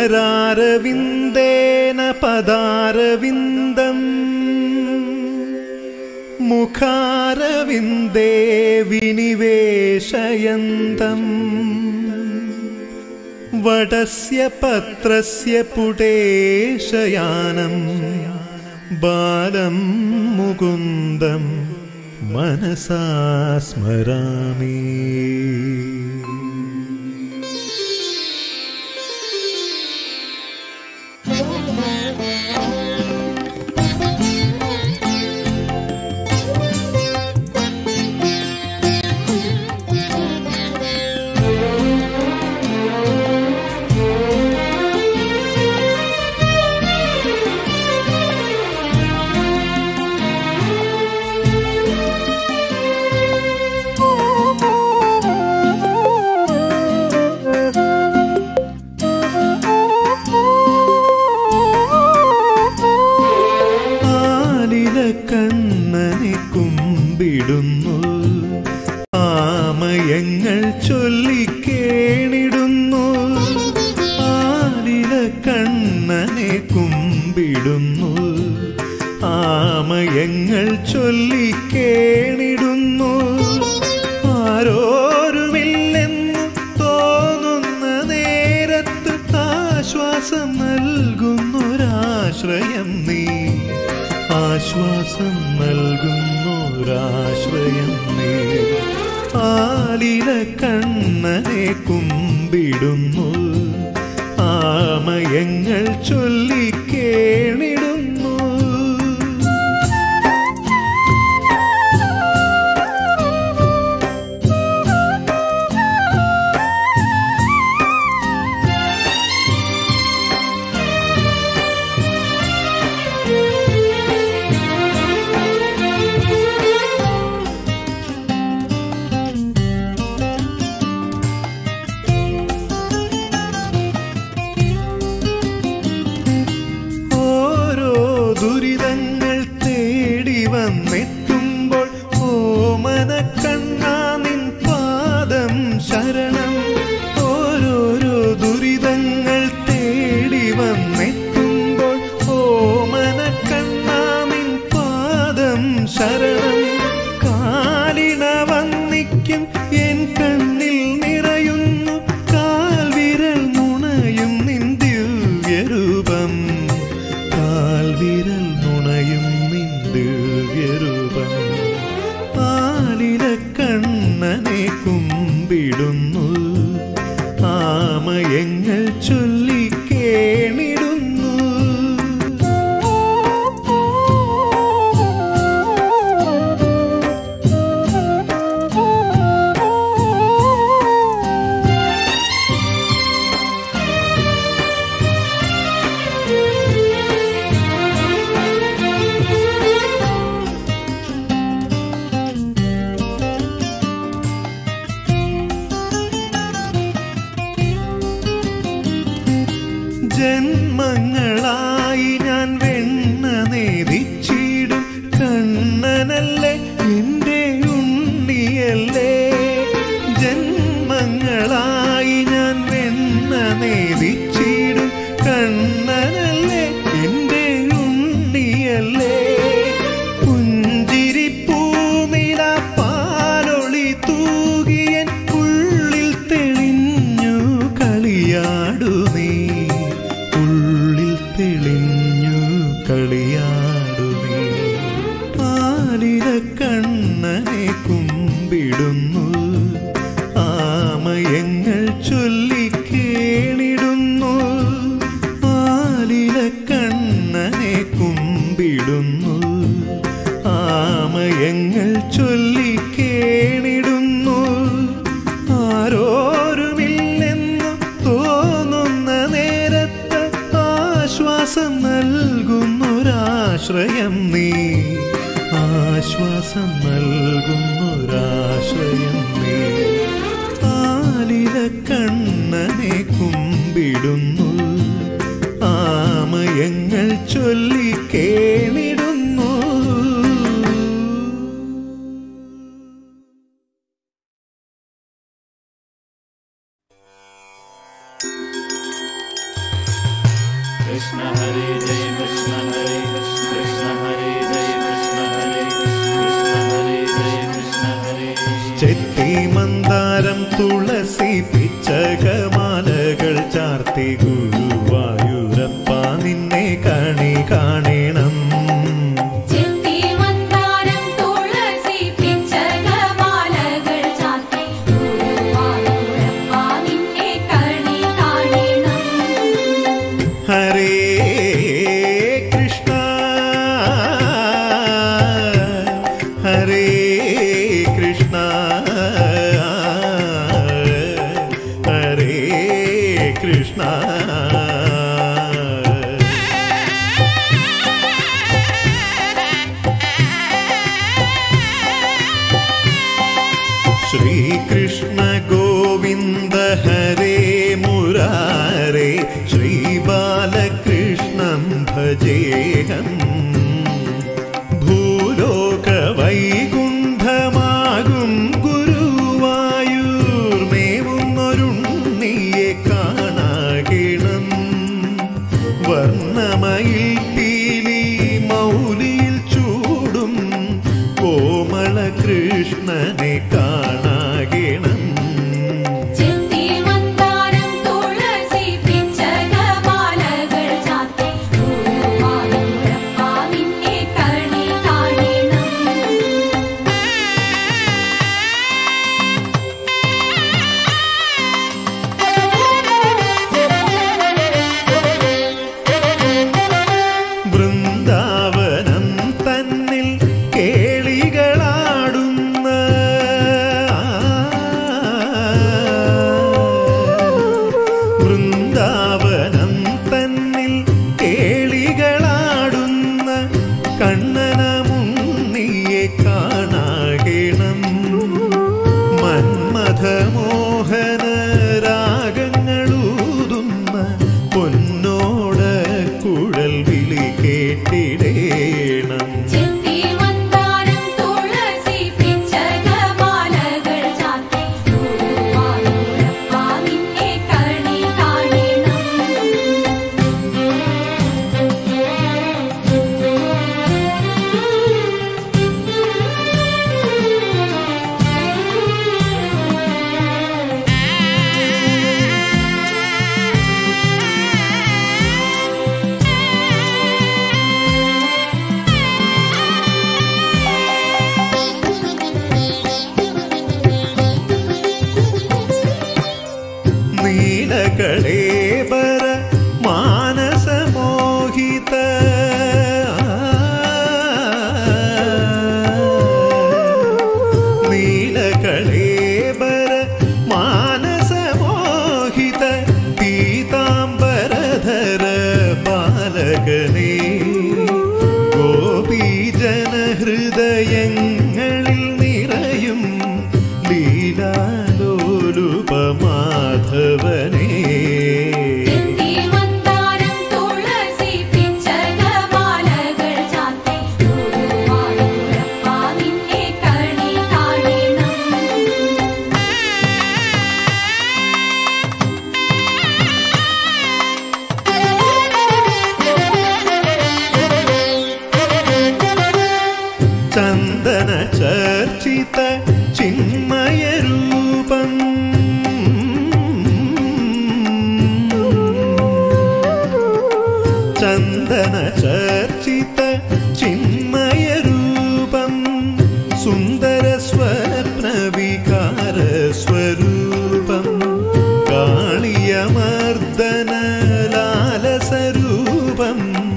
കരാരവിന്ദേന പദാരവിന്ദം മുഖാരവിന്ദേ വിനിവേശയന്തം വടസ്യ പത്രസ്യ പുടേശയാനം ബാലം മുകുന്ദം മനസാ സ്മരാമി ആലില കണ്ണനെ കുമ്പിടുന്നു ആമയങ്ങൾ ചൊല്ലിക്കേണിടുന്നു ആലില കണ്ണനെ കുമ്പിടുന്നു ആമയങ്ങൾ ചൊല്ലിക്കേണിടുന്നു ആരോരുമില്ലെന്ന് തോന്നുന്ന നേരത്ത് ആശ്വാസം നൽകുന്നൊരാശ്രയം നീ ആശ്വാസം നൽകുന്നൊരാശ്രയം നീ ആലില കണ്ണനെ കുമ്പിടുന്നു ആമയങ്ങൾ ചൊല്ലിക്കേണിടുന്നു ഓരോ ദുരിതങ്ങൾ തേടി വന്നെത്തുമ്പോൾ ഓമന കണ്ണാ നിൻ പാദം ശരണം ഓരോരോ ദുരിതങ്ങൾ തേടി വന്നെത്തുമ്പോൾ ഓമന കണ്ണാ നിൻ പാദം ശരണം കാലിണ വന്നിക്കും എൻ കണ്ണിൽ നിറയുന്നു കാൽവിരൽ നുണയും നിൻ ദിവ്യരൂപം കാൽവിരൽ നുണയും നിൻ ദിവ്യരൂപം ആലില കണ്ണനെ കുമ്പിടുന്നു ആമയങ്ങൾ ചൊല്ലിക്കേണിടുന്നു ജന്മങ്ങളായി ഞാൻ വെണ്ണ നേദിച്ചിടും കണ്ണനല്ലേ എൻ്റെ ഉണ്ണിയല്ലേ ജന്മങ്ങളായി ഞാൻ വെണ്ണ നേദിച്ചിടും കണ്ണനല്ലേ എൻ്റെ ഉണ്ണിയല്ലേ പുഞ്ചിരിപ്പൂനില പാലൊളി തൂകിയൻ ഉള്ളിൽ തെളിഞ്ഞു കളിയാടു നീ ഉള്ളിൽ തെളിഞ്ഞു കളിയാടു നീ ആലില കണ്ണനെ കുമ്പിടുന്നു ആമയങ്ങൾ ചൊല്ലിക്കേണിടുന്നു ആലില കണ്ണനെ കുമ്പിടുന്നു ആമയങ്ങൾ ചൊല്ലിക്കേണിടുന്നു ആരോരുമില്ലെന്ന് തോന്നുന്ന നേരത്ത് ആശ്വാസം നൽകുന്നൊരാശ്രയം നീ ആശ്വാസം നൽകുന്നൊരാശ്രയം നീ ആലില കണ്ണനെ കുമ്പിടുന്നു ആമയങ്ങൾ ചൊല്ലിക്കേണിടുന്നു ആ ചെത്തി മന്ദാരം തുളസി പിച്ചകമാലകൾ ചാർത്തി ഗുരുവായൂരപ്പ നിന്നെ കണി കാണണം ചെത്തി മന്ദാരം തുളസി പിച്ചകമാലകൾ ചാർത്തി ഗുരുവായൂരപ്പ നിന്നെ കണി കാണണം ഹരേ കൃഷ്ണ ഹരേ കൃഷ്ണ ഹരേ കൃഷ്ണ ശ്രീകൃഷ്ണ ഗോവിന്ദ ഹരേ മുരാരേ ശ്രീബാലകൃഷ്ണം ഭജേഹം ഭൂലോക വൈകുണ്ഠമാകും ഗുരുവായൂർമേവുന്നൊരുണ്ണിയെ കാണാകിണം വർണ്ണമയിൽ പീലി മൗലിയിൽ ചൂടും കോമള കൃഷ്ണനെ കാണാകിണം ചെത്തി മന്ദാരം തുളസി പിച്ചകമാലകൾ ചാർത്തി ഗുരുവായൂരപ്പ നിന്നെ കണി കാണണം വൃന്ദാവനം തന്നിൽ കേളികളാടുന്ന വൃന്ദാവനം തന്നിൽ കേളികളാടുന്ന കണ്ണനമുണ്ണിയെ കാണാകിണം മന്മഥമോഹന രാഗങ്ങളൂതുന്ന പൊന്നോട കുഴൽ വിളി കേട്ടിടേണം ചെത്തി മന്ദാരം തുളസി പിച്ചകമാലകൾ ചാർത്തി ഗുരുവായൂരപ്പ നിന്നെ കണി കാണണം നീലകളേബര മാനസമോഹിത നീലകളേബര മാനസമോഹിത പീതാംബരധര ബാലകനേ ഗോപീജനഹൃദയങ്ങളിൽ നിറയും ലീലാലോലുപമാധവനേ ചെത്തി മന്ദാരം തുളസി പിച്ചകമാലകൾ ചാർത്തി ഗുരുവായൂരപ്പ നിന്നെ കണി കാണണം ചന്ദന ചർച്ചിത ചിന്മയരൂപം ചന്ദന ചർച്ചിത ചിന്മയരൂപം സുന്ദര സ്വപ്ന വികാര സ്വരൂപം കാളിയമർദ്ദന ലാലസരൂപം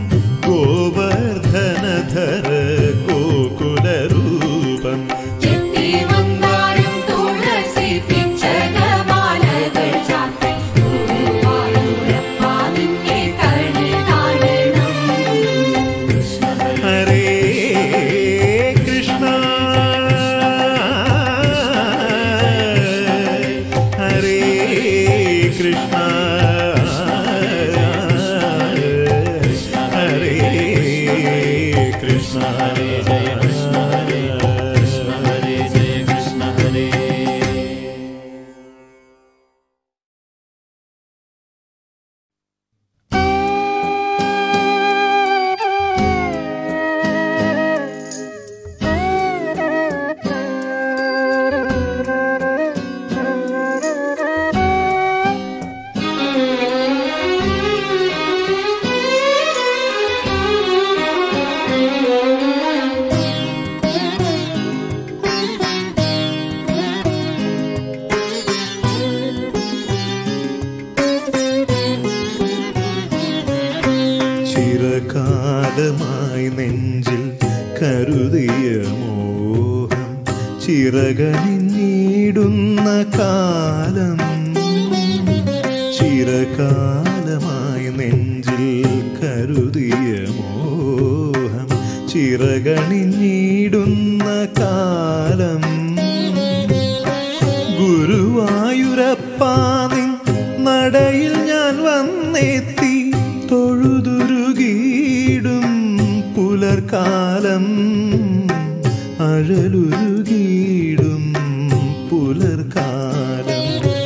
ഗോവർദ്ധനധര ഗോകുലരൂപം ചെത്തി മന്ദാരം തുളസി പിച്ചകമാലകൾ ചാർത്തി ഗുരുവായൂരപ്പ നിന്നെ കണി കാണണം ഹരേ കൃഷ്ണ ഹരേ കൃഷ്ണ ഹരേ കൃഷ്ണ ഹരേ ജയ കൃഷ്ണ ഹരേ കൃഷ്ണ ഹരേ ജയ കൃഷ്ണ ഹരേ ും ചിരകാലമായി നെഞ്ചിൽ കരുതിയ മോഹം ചിറകണിഞ്ഞിടുന്ന കാലം ചിരകാലമായി നെഞ്ചിൽ കരുതിയ മോഹം ചിറകണിഞ്ഞിടുന്ന കാലം ഗുരുവായൂരപ്പാനിൻ നടയിൽ ഞാൻ വന്നെത്തി തൊഴുതുരുകിയിടും പുലർക്കാലം അഴലുരുകിയിടും പുലർക്കാലം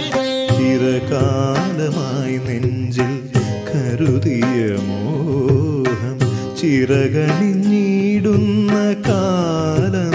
ചിരകാലമായി നെഞ്ചിൽ കരുതിയ മോഹം ചിറകണിഞ്ഞിടുന്ന കാലം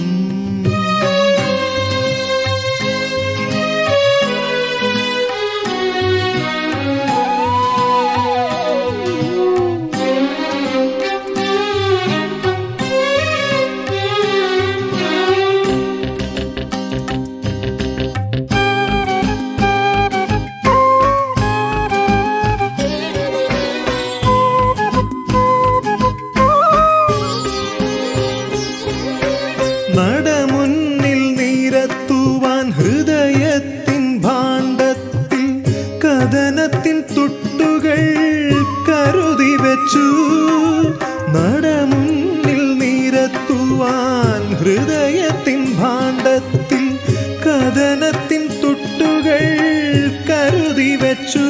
നടമുന്നിൽ നിരത്തുവാൻ ഹൃദയത്തിൻ ഭാണ്ഡത്തിൽ കഥനത്തിൻ തുട്ടുകൾ കരുതി വെച്ചു നടമുന്നിൽ നിരത്തുവാൻ ഹൃദയത്തിൻ ഭാണ്ഡത്തിൽ കഥനത്തിൻ തുട്ടുകൾ കരുതി വെച്ചു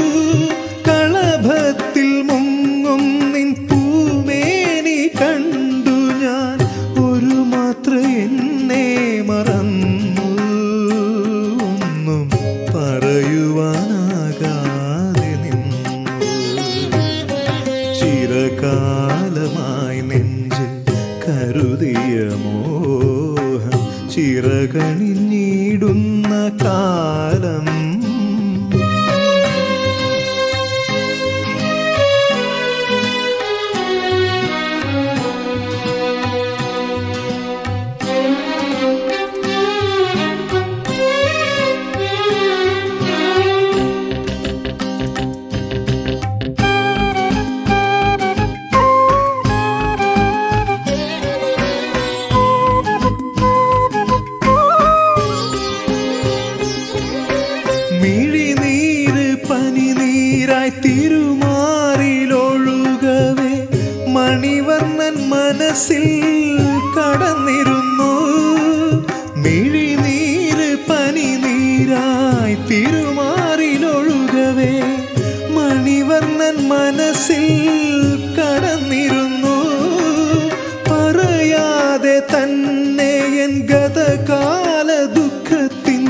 കളഭത്തിൽ മുങ്ങും നിൻ പൂമേനി കണ്ടു ഞാൻ ഒരു മാത്ര എന്നെ മറന്നു ഒന്നും പറയുവാനാകാതെ നിന്നു ചിരകാലമായി നെഞ്ചിൽ കരുതിയ മോഹം ചിറകണിഞ്ഞിടുന്ന കാലം മിഴിനീര് പനിനീരായി തിരുമാറിലൊഴുകവേ മണിവർണ്ണൻ മനസ്സിൽ കടന്നിരുന്നു മിഴിനീര് പനിനീരായി തിരുമാറിലൊഴുകവേ മണിവർണ്ണൻ മനസ്സിൽ കടന്നിരുന്നു പറയാതെ തന്നെ എൻ ഗതകാല ദുഃഖത്തിൻ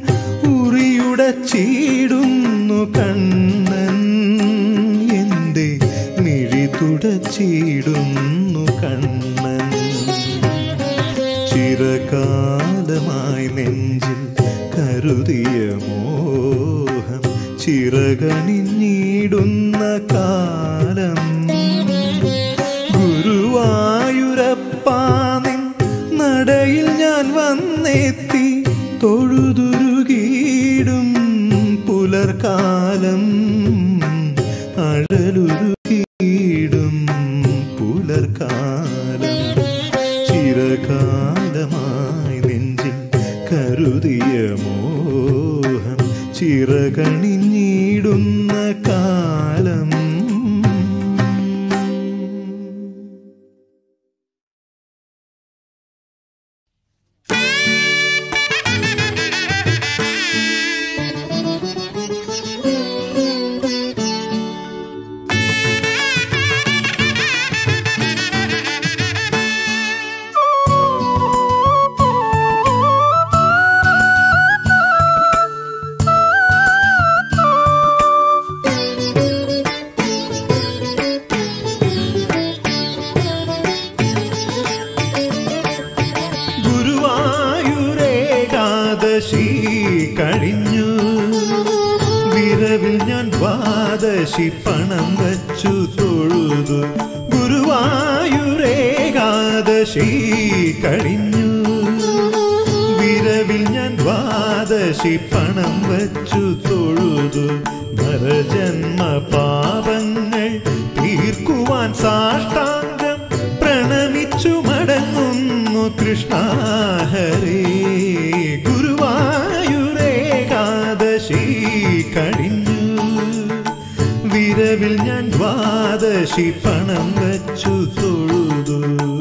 ഉറിയുടച്ചിടുന്നു കണ്ണൻ എൻ്റെ മിഴി തുടച്ചിടുന്നു കണ്ണൻ ചിരകാലമായി നെഞ്ചിൽ കരുതിയ മോഹം ചിറകണിഞ്ഞിടുന്ന കാലം ഗുരുവായൂരപ്പാനിൻ നടയിൽ ഞാൻ വന്നെത്തി തൊഴുതുരുകിയിടും പുലർക്കാലം അഴലുരുകിയിടും പുലർക്കാലം ചിരകാലമായി നെഞ്ചിൽ കരുതിയ മോഹം ചിറകണിഞ്ഞിടുന്ന കാലം ഗുരുവായൂരേകാദശി കഴിഞ്ഞു വിരവിൽ ഞാൻ ദ്വാദശി പണം വച്ചു തൊഴുതു ഗുരുവായൂരേകാദശി കഴിഞ്ഞു വിരവിൽ ഞാൻ ദ്വാദശി പണം വച്ചു തൊഴുതു നരജന്മ പാപങ്ങൾ തീർക്കുവാൻ സാഷ്ടാംഗം പ്രണമിച്ചു മടങ്ങുന്നു കൃഷ്ണ ഹരേ ഗുരുവായൂരേകാദശി കഴിഞ്ഞു വിരവിൽ ഞാൻ ദ്വാദശി പണം വച്ചു തൊഴുതു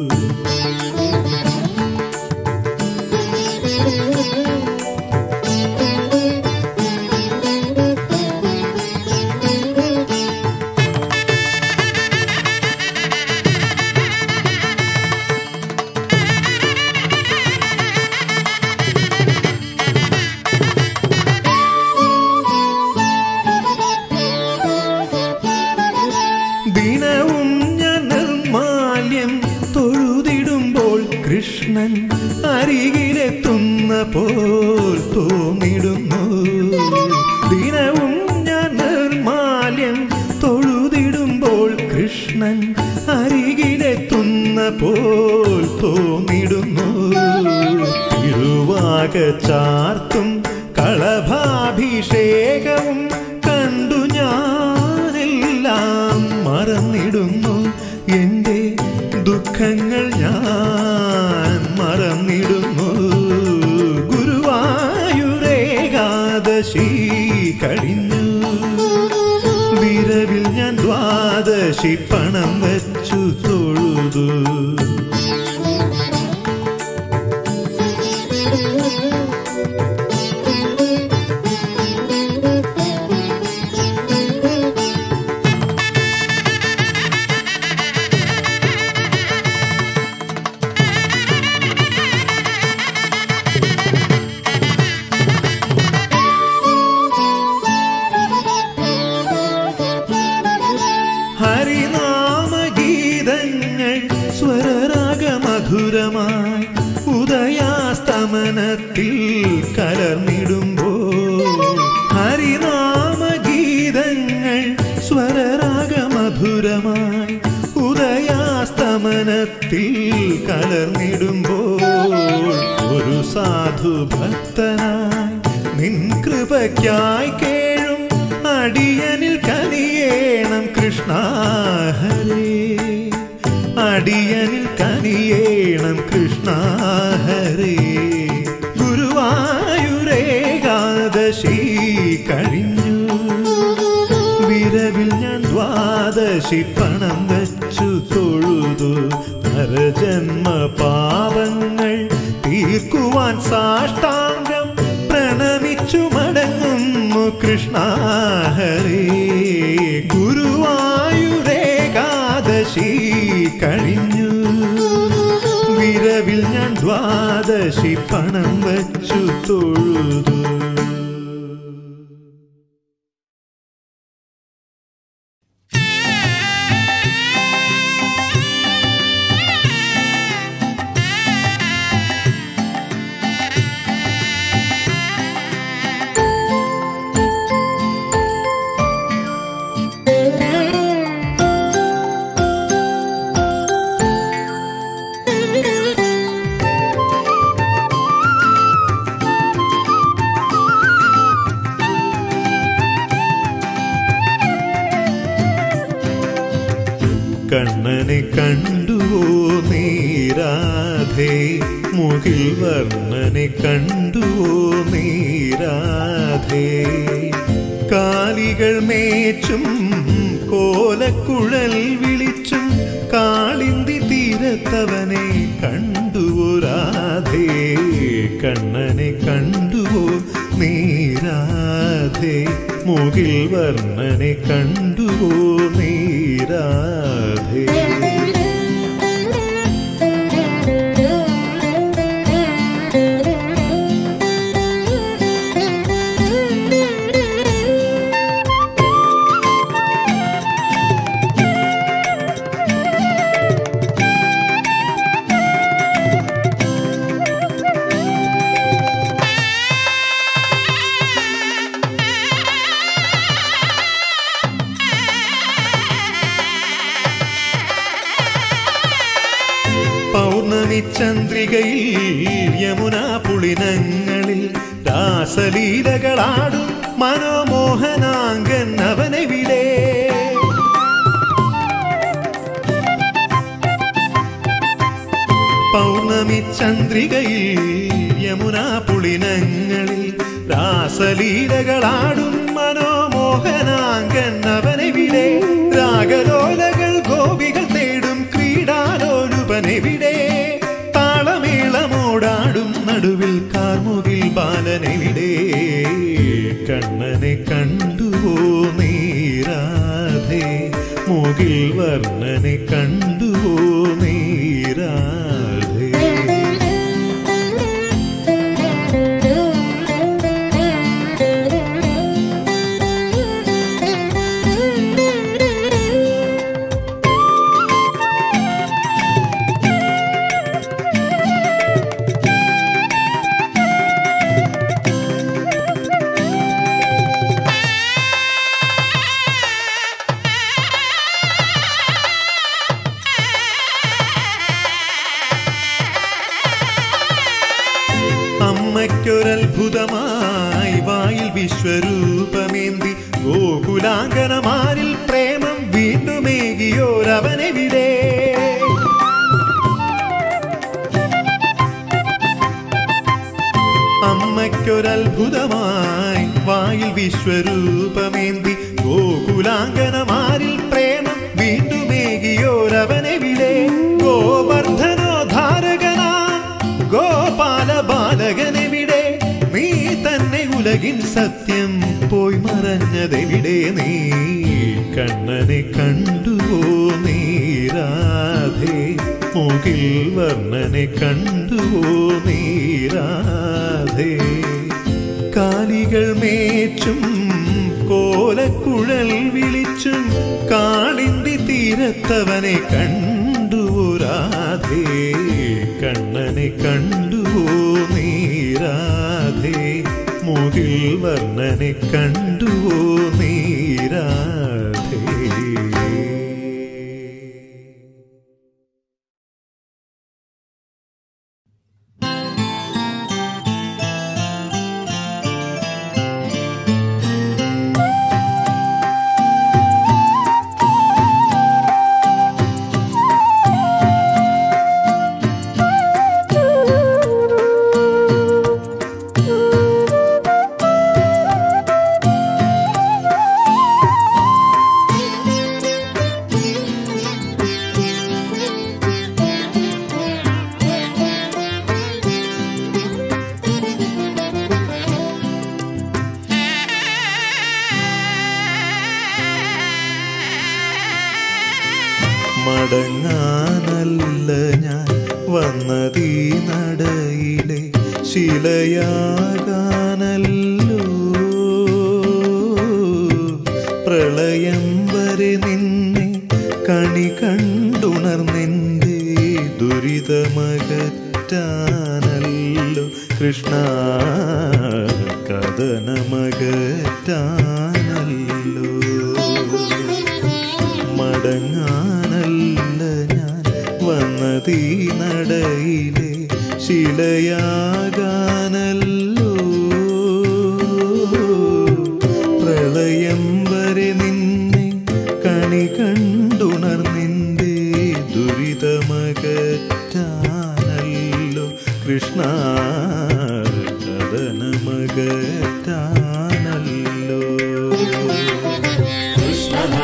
ദിനവും ഞാൻ നിർമാല്യം തൊഴുതിടുമ്പോൾ കൃഷ്ണൻ അരികിലെത്തുന്ന പോൽ തോന്നിടുന്നു ദിനവും ഞാൻ നിർമാല്യം തൊഴുതിടുമ്പോൾ കൃഷ്ണൻ അരികിലെത്തുന്ന പോൽ തോന്നിടുന്നു തിരുവാക ചാർത്തും കളഭാഭിഷേകവും കണ്ടു ഞാനെല്ലാം മറന്നിടുന്നു എൻ്റെ ദുഃഖങ്ങൾ ഞാൻ മറന്നിടുന്നു ഗുരുവായൂരേകാദശി കഴിഞ്ഞു വിരവിൽ ഞാൻ ദ്വാദശി പണം വച്ചു തൊഴുതു ഹരിനാമഗീതങ്ങൾ സ്വരരാഗമധുരമായി ഉദയാസ്തമനത്തിൽ കലർന്നിടുമ്പോൾ ഹരിനാമഗീതങ്ങൾ സ്വരരാഗമധുരമായി ഉദയാസ്തമനത്തിൽ കലർന്നിടുമ്പോൾ ഒരു സാധു ഭക്തനായി നിൻ കൃപയ്ക്കായി കേഴും അടിയനിൽ കനിയേണം കൃഷ്ണ ഹരേ അടിയനിൽ കനിയേണം കൃഷ്ണ ഹരേ ഗുരുവായൂരേകാദശി കഴിഞ്ഞു വിരവിൽ ഞാൻ ദ്വാദശി പണം വച്ചു തൊഴുതു നരജന്മ പാപങ്ങൾ തീർക്കുവാൻ സാഷ്ടാംഗം പ്രണമിച്ചു മടങ്ങുന്നു കൃഷ്ണ ഹരേ ഗുരുവായൂരേകാദശി കഴിഞ്ഞു വിരവിൽ ഞാൻ ദ്വാദശി പണം വച്ചു തൊഴുതു കണ്ണനെ കണ്ടുവോ നീരാധേ മുകിൽ വർണ്ണനെ കണ്ടുവോ നീരാധേ കാലികൾ മേച്ചും കോലക്കുഴൽ വിളിച്ചും കാളിന്തി തീരത്തവനെ കണ്ടുവോ രാധേ കണ്ണനെ കണ്ടുവോ നീരാധേ മുകിൽ വർണ്ണനെ കണ്ടുവോ നീരാധേ പൗർണമി ചന്ദ്രികയിൽ യമുനാ പുളിനങ്ങളിൽ രാസലീലകളാടും മനോമോഹനാങ്കൻ അവനെ വിടേ പൗർണമി ചന്ദ്രികയിൽ യമുനാ പുളിനങ്ങളിൽ രാസലീലകളാടും മനോമോഹനാങ്കൻ അവനെവിടെ രാഗലോലകൾ ഗോപികൾ തേടും ക്രീഡാലോലുപനെവിടെ താളമേളമോടാടും നടുവിൽ കാർമുകിൽ ബാലനെവിടെ കണ്ണനെ കണ്ടുവോ നീരാധേ മുകിൽ വർണ്ണനെ കണ്ടുവോ നീരാധേ അമ്മയ്ക്കൊരത്ഭുതമായി വായിൽ വിശ്വരൂപമേന്തി ഗോകുലാങ്കനമാരിൽ പ്രേമം വീണ്ടുമേകിയോരവനെവിടെ അമ്മയ്ക്കൊരത്ഭുതമായി വായിൽ വിശ്വരൂപമേന്തി ഗോകുലാങ്കനമാരിൽ പ്രേമം വീണ്ടുമേകിയോരവനെവിടെ ഗോവർദ്ധനോ ധാരകനാ ഗോപാല ബാലകനെവിടെ നീ തന്നെ ഉലകിൻ സത്യം പോയി മറഞ്ഞതെവിടെ നീ കണ്ണനെ കണ്ടുവോ നീരാധേ മുകിൽ വർണ്ണനെ കണ്ടുവോ നീരാധേ കാലികൾ മേച്ചും കോലക്കുഴൽ വിളിച്ചും കാളിന്തി തീരത്തവനെ കണ്ടുവോ രാധേ കണ്ണനെ കണ്ടുവോ നീരാധേ മുകിൽ വർണ്ണനെ കണ്ടുവോ നീരാധേ മടങ്ങാനല്ല ഞാൻ വന്നതീ നടയിലെ ശിലയാകാനല്ലോ പ്രളയം വരെ നിന്നെ കണി കണ്ടുണർന്നെൻ്റെ ദുരിതമകറ്റാനല്ലോ കൃഷ്ണ കഥനമകറ്റാനല്ലോ മടങ്ങാനല്ല ഞാൻ വന്നതീ നടയിലെ ശിലയാകാനല്ലോ പ്രളയം വരെ നിന്നെ കണി കണ്ടുണർന്നിൻ്റെ ദുരിതമകറ്റാനല്ലോ കൃഷ്ണ കഥനമകറ്റാനല്ലോ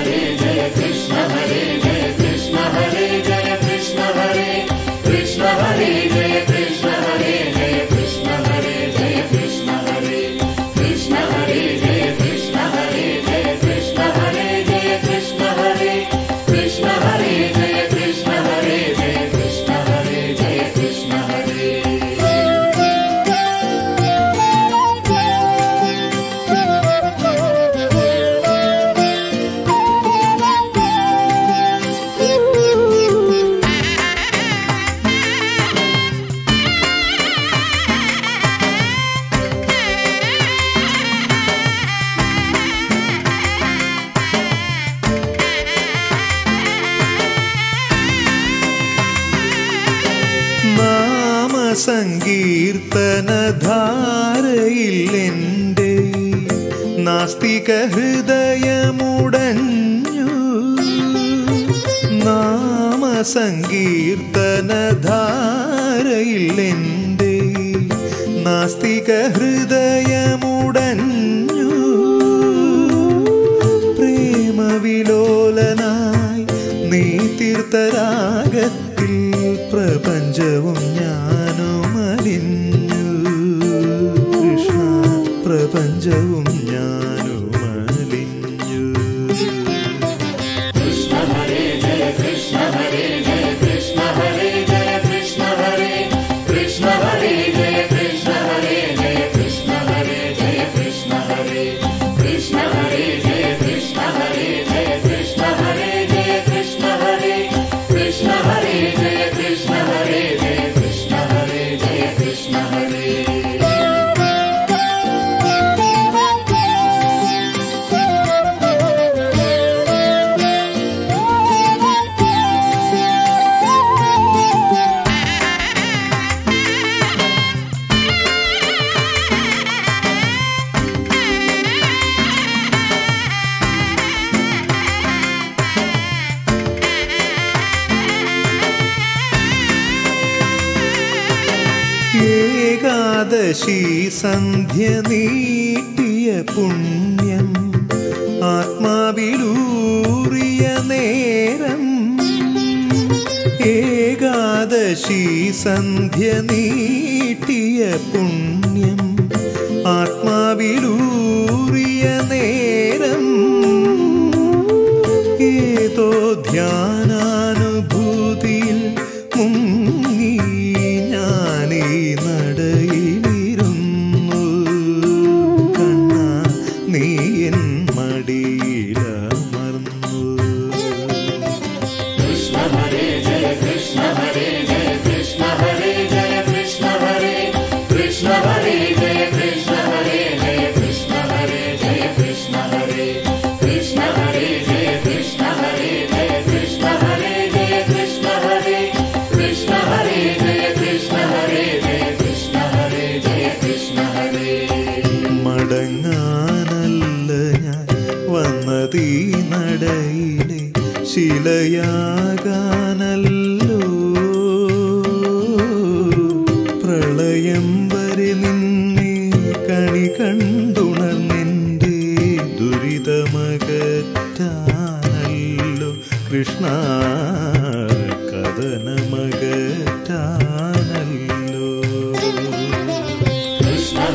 നാമസങ്കീർത്തനധാരയിൽ എൻ്റെ നാസ്തിക ഹൃദയമുടഞ്ഞു നാമസങ്കീർത്തനധാര ധാരയിൽ എൻ്റെ നാസ്തിക ഹൃദയമുടഞ്ഞു പ്രേമവിലോലനായി നീ തീർത്ഥരാഗത്തിൽ പ്രപഞ്ചവും ഞാനും അലിഞ്ഞു കൃഷ്ണ പ്രപഞ്ചവും ഞാനും അലിഞ്ഞു ഏകാദശി സന്ധ്യ നീട്ടിയ പുണ്യം ആത്മാവിലൂറിയ നേരം ഏകാദശി സന്ധ്യ നീട്ടിയ പുണ്യം ആത്മാവിലൂറിയ നേരം ഏതോ ധ്യാനാനുഭൂതിയിൽ മുങ്ങി ഞാനീ നടയിലിരുന്നു കണ്ണ നീ എൻ മടിയിലമർന്നു മടങ്ങാനല്ല ഞാൻ വന്നതീ നടയിലെ ശിലയാകാനല്ലോ പ്രളയം വരെ നിന്നെ കണി കണ്ടുണർന്നെൻ്റെ ദുരിതമകറ്റാനല്ലോ കൃഷ്ണ കഥനമകറ്റാനല്ലോ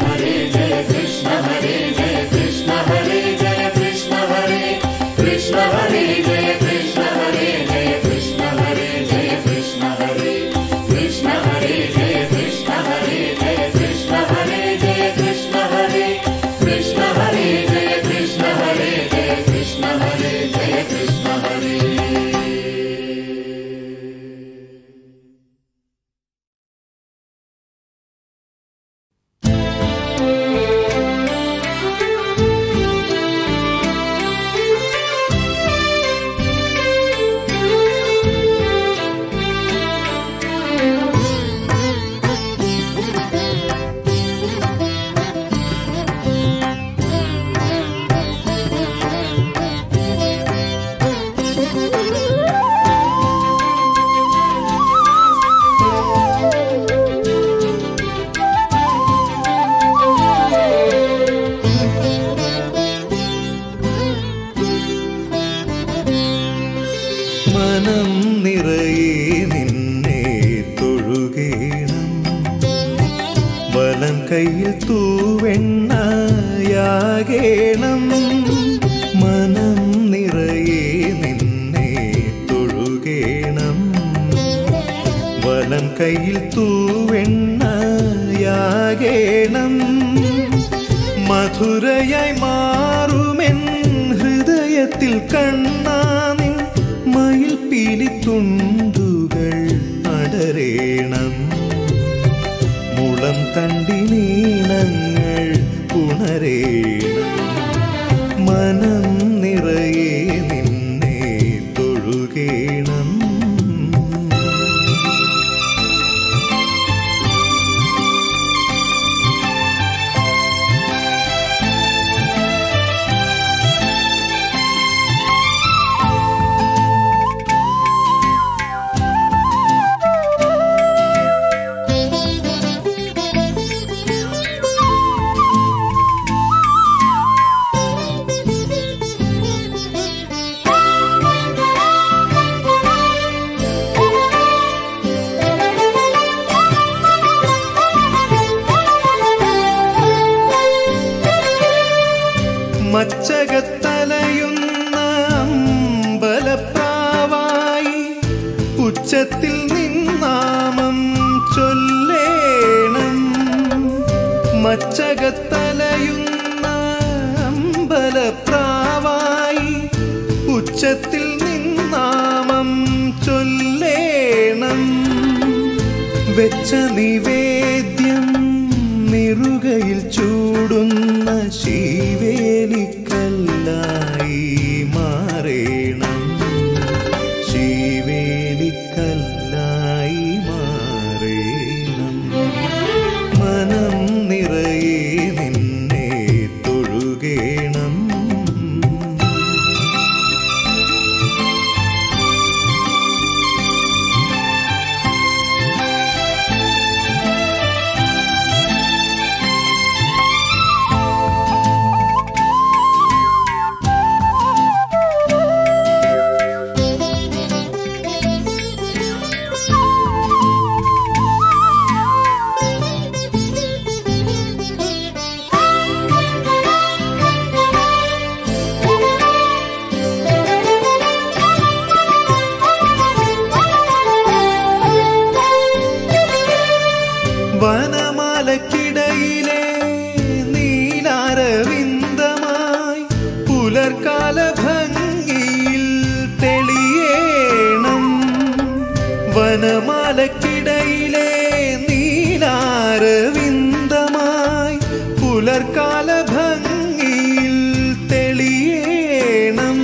മനം നിറയെ നിന്നെ തൊഴുകേണം വലം കയ്യിൽ തൂവെണ്ണയാകേണം മനം നിറയെ നിന്നെ തൊഴുകേണം വലം കയ്യിൽ തൂവെണ്ണയാകേണം മധുരയായി മാറുമെൻ ഹൃദയത്തിൽ കണ്ണാനിൻ മയിൽ പീലിത്തുണ്ടുകൾ അടരേണം മുളം തണ്ടിനീണങ്ങൾ ഉണരേണം മനം നിറയെ നിന്നെ തൊഴുകേണം ഉച്ചത്തിൽ നിന്നാമം ചൊല്ലേണം മച്ചകത്തലയുന്ന അമ്പലപ്രാവായി ഉച്ചത്തിൽ നിന്നാമം ചൊല്ലേണം വെച്ച നിവേദ്യം നിറുകയിൽ ചൂടുന്ന ശീവേലിക്കല്ലായി മാറേണം ശീവേലിക്കല്ലായി മാറേണം മനം നിറയെ നിന്നെ തൊഴുകേണം വനമാലക്കിടയിലെ നീലാരവിന്ദമായി പുലർക്കാല ഭംഗിയിൽ തെളിയേണം വനമാലക്കിടയിലെ നീലാരവിന്ദമായി പുലർക്കാല ഭംഗിയിൽ തെളിയേണം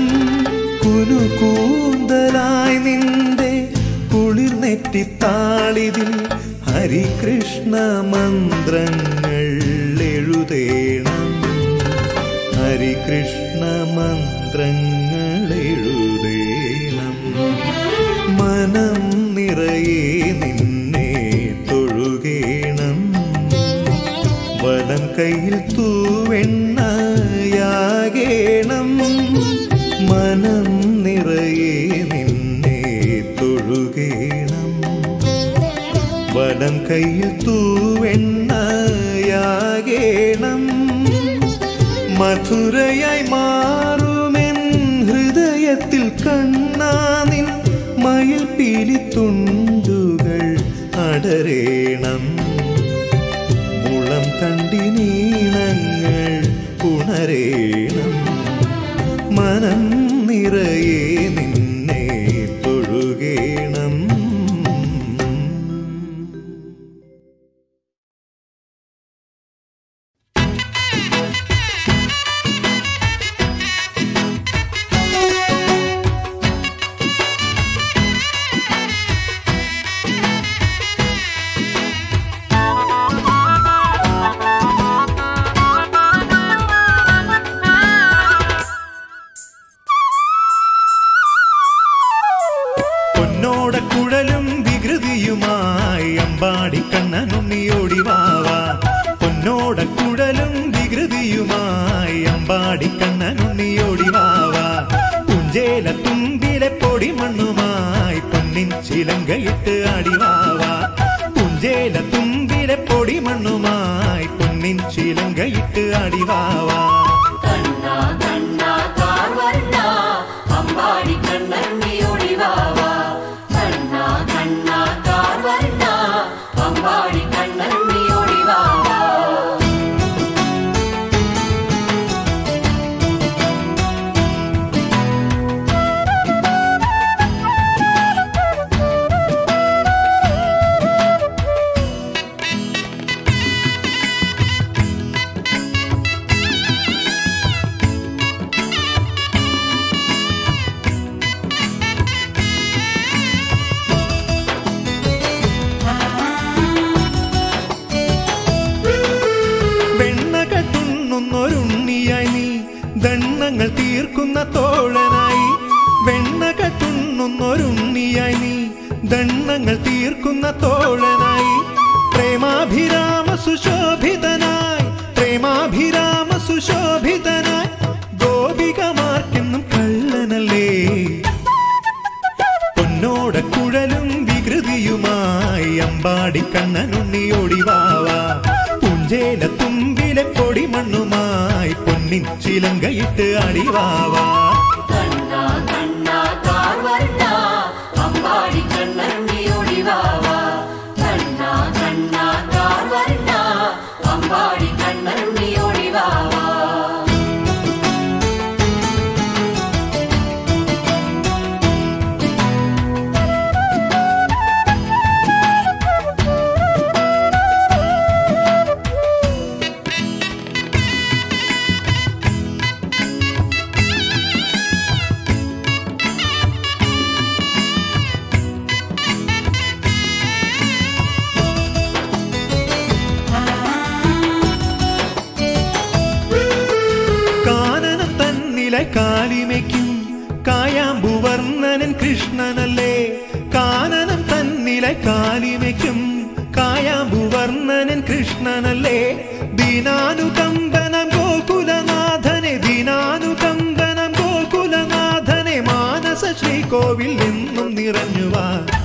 കുനുകൂന്തലായി നിന്റെ കുളിർനെറ്റിത്താളിതിൽ ഹരികൃഷ്ണ മന്ത്രങ്ങൾ എഴുതേണം ഹരികൃഷ്ണ മന്ത്രങ്ങൾ എഴുതേണം മനം നിറയെ നിന്നെ തൊഴുകേണം വലം കയ്യിൽ തൂവെണ്ണയാകേണം മനം നിറയെ നിന്നെ തൊഴുകേണം വലം കയ്യിൽ തൂവെണ്ണയാകേണം മധുരയായി മാറുമെൻ ഹൃദയത്തിൽ കണ്ണാനിൻ മയിൽ പീലിത്തുണ്ടുകൾ അടരേണം മുളം തണ്ടിനീണങ്ങൾ ഉണരേണം മനം നിറയെ നിന്നെ തൊഴുകേണം പൊന്നോടക്കുഴലും വികൃതിയുമായി അമ്പാടി കണ്ണനുണ്ണിയോടി വാവാ പൊന്നോടക്കുഴലും വികൃതിയുമായി അമ്പാടി കണ്ണനുണ്ണിയോടി വാവാ പുഞ്ചേല തുമ്പിലെ പൊടിമണ്ണുമായി പൊന്നിൻ ചിലങ്കയിട്ട് അടിവാവാ പുഞ്ചേല തുമ്പിലെ പൊടിമണ്ണുമായി പൊന്നിൻ ചിലങ്കയിട്ട് അടിവാവാ കണ്ണാ കണ്ണാ കാർവർണ്ണ അമ്പാടി കണ്ണണ്ണി ഒളിവാവാ കണ്ണാ കണ്ണാ കാർവർണ്ണ അമ്പാടി കണ്ണണ്ണി ഒളിവാവാ വെണ്ണ കട്ടുണ്ണുന്നൊരുണ്ണിയായി നീ ദണ്ണങ്ങൾ തീർക്കുന്ന തോഴനായി വെണ്ണ കട്ടുണ്ണുന്നൊരുണ്ണിയായി നീ ദണ്ണങ്ങൾ തീർക്കുന്ന തോഴനായി പ്രേമാഭിരാമ സുശോഭിതനായി പ്രേമാഭിരാമ സുശോഭിതനായി ഗോപികമാർക്കെന്നും കള്ളനല്ലേ പൊന്നോട കുഴലും വികൃതിയുമായി അമ്പാടി കണ്ണനുണ്ണിയോടി വാവാ പുഞ്ചേല തുമ്പിലെ പൊടിമണ്ണുമായി പൊന്നിൻ ചിലങ്കയിട്ട് അടിവാവാ കണ്ണാ കണ്ണാ കാർവർണ്ണ അമ്പാടി കണ്ണരുണ്ണി ഒളിവാവാ കണ്ണാ കണ്ണാ കാർവർണ്ണ അമ്പാടി കണ്ണരുണ്ണി ഒളിവാവാ കാനനം തന്നിലെ കാലിമയ്ക്കും കായാമ്പുവർണ്ണനൻ കൃഷ്ണനല്ലേ കാനനം തന്നിലെ കാലിമയ്ക്കും കായാമ്പുവർണ്ണനൻ കൃഷ്ണനല്ലേ ദീനാനുകമ്പനം ഗോകുലനാഥനെ ദീനാനുകമ്പനം ഗോകുലനാഥനെ മാനസ ശ്രീകോവിൽ നിന്നും നിറഞ്ഞുവാ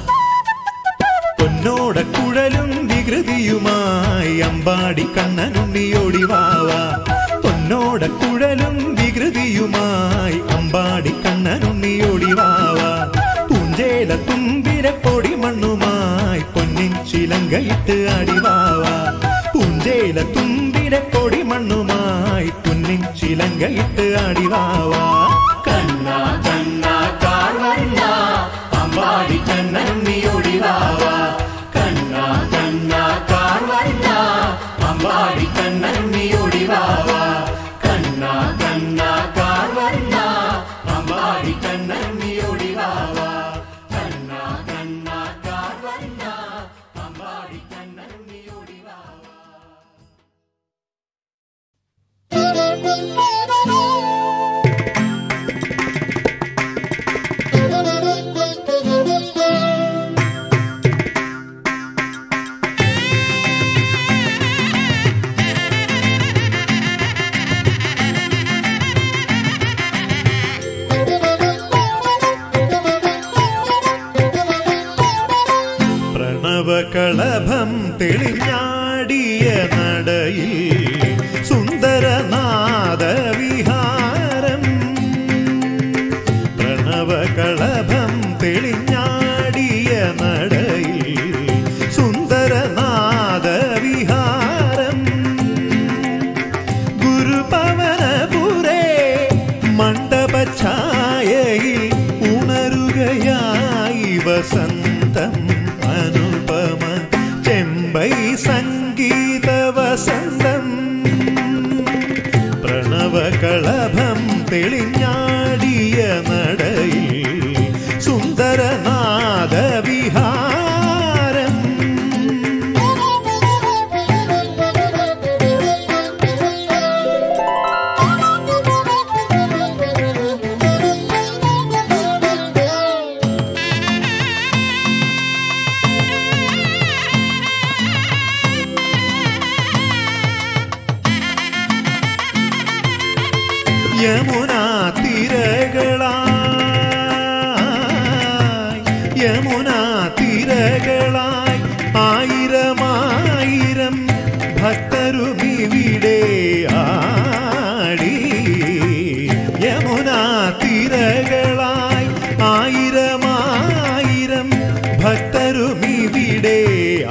പൊന്നോടക്കുഴലും വികൃതിയുമായി അമ്പാടി കണ്ണനുണ്ണിയോടിവാവ പൊന്നോടക്കുഴലും വികൃതിയുമായി അമ്പാടി കണ്ണനുണ്ണിയോടിവാവ പൂഞ്ചേല തുമ്പിര പൊടി മണ്ണുമായി പൊന്നിൻ ചിലങ്കയിട്ട് അടിവാവ പൂഞ്ചേല തുമ്പിര പൊടി മണ്ണുമായി പൊന്നിൻ ചിലങ്കയിട്ട് അടിവാവ കണ്ണാ കണ്ണാ കാർവർണ്ണ അമ്പാടി കണ്ണരുണ്ണി ഒളിവാവാ കണ്ണാ കണ്ണാ കാർവർണ്ണ അമ്പാടി കണ്ണരുണ്ണി ഒളിവാവാ കണ്ണാ കണ്ണാ കാർവർണ്ണ അമ്പാടി കണ്ണരുണ്ണി ഒളിവാവാ കണ്ണാ കണ്ണാ കാർവർണ്ണ അമ്പാടി കണ്ണരുണ്ണി ഒളിവാവാ പ്രണവകളഭം തെളിഞ്ഞാടിയ നടയിൽ സുന്ദരനാദവിഹാരം പ്രണവകളഭം തെളിഞ്ഞാടിയ നടയിൽ സുന്ദരനാദവിഹാരം ഗുരുപവനപുരേ മണ്ഡപഛായയിൽ ഉണരുകയായി വസന്തം അനുപമ ചെമ്പൈ സംഗീത വസന്തം പ്രണവകളഭം തെളിഞ്ഞാടിയ നടയിൽ സുന്ദരനാദവിഹാരം യമുനാ തിരകളായി യമുനാ തിരകളായി ആയിരമായിരം ഭക്തരുമിവിടെ ആടി യമുനാ തിരകളായി ആയിരമായിരം ഭക്തരുമിവിടെ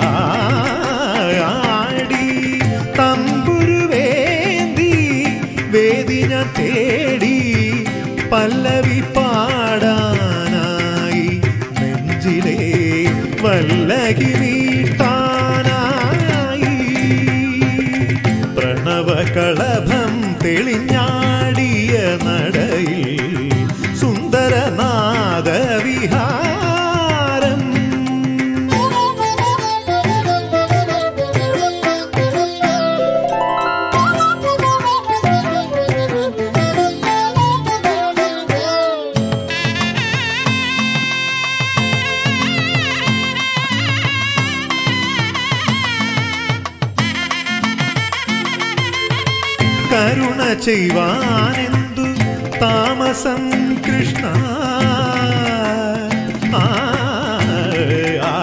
ആടി തമ്പുരുവേന്തി വേദി ഞാൻ തേടി പല്ലവി പാടാനായി നെഞ്ചിലെ വല്ലകി നീട്ടാനായി പ്രണവകളഭം തെളിഞ്ഞാടിയ നടയിൽ സുന്ദരനാദവിഹാരം കരുണ ചെയ്യുവാനെന്തു താമസം കൃഷ്ണ ആ, ആ,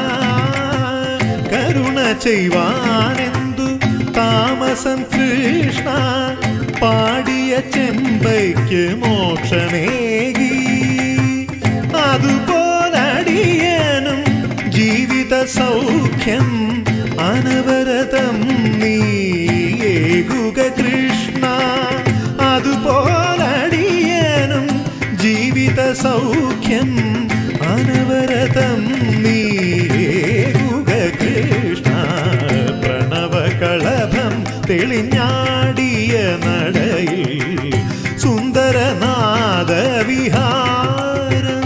കരുണ ചെയ്യുവാനെന്തു താമസം കൃഷ്ണ പാടിയ ചെമ്പയ്ക്ക് മോക്ഷമേകി അതുപോലടിയൻ സൗഖ്യം അനവരതം നീയേകുക കൃഷ്ണ അതുപോലടിയനും ജീവിത സൗഖ്യം അനവരതം നീയേകുക കൃഷ്ണ പ്രണവകളഭം തെളിഞ്ഞാടിയ നടയിൽ സുന്ദരനാദവിഹാരം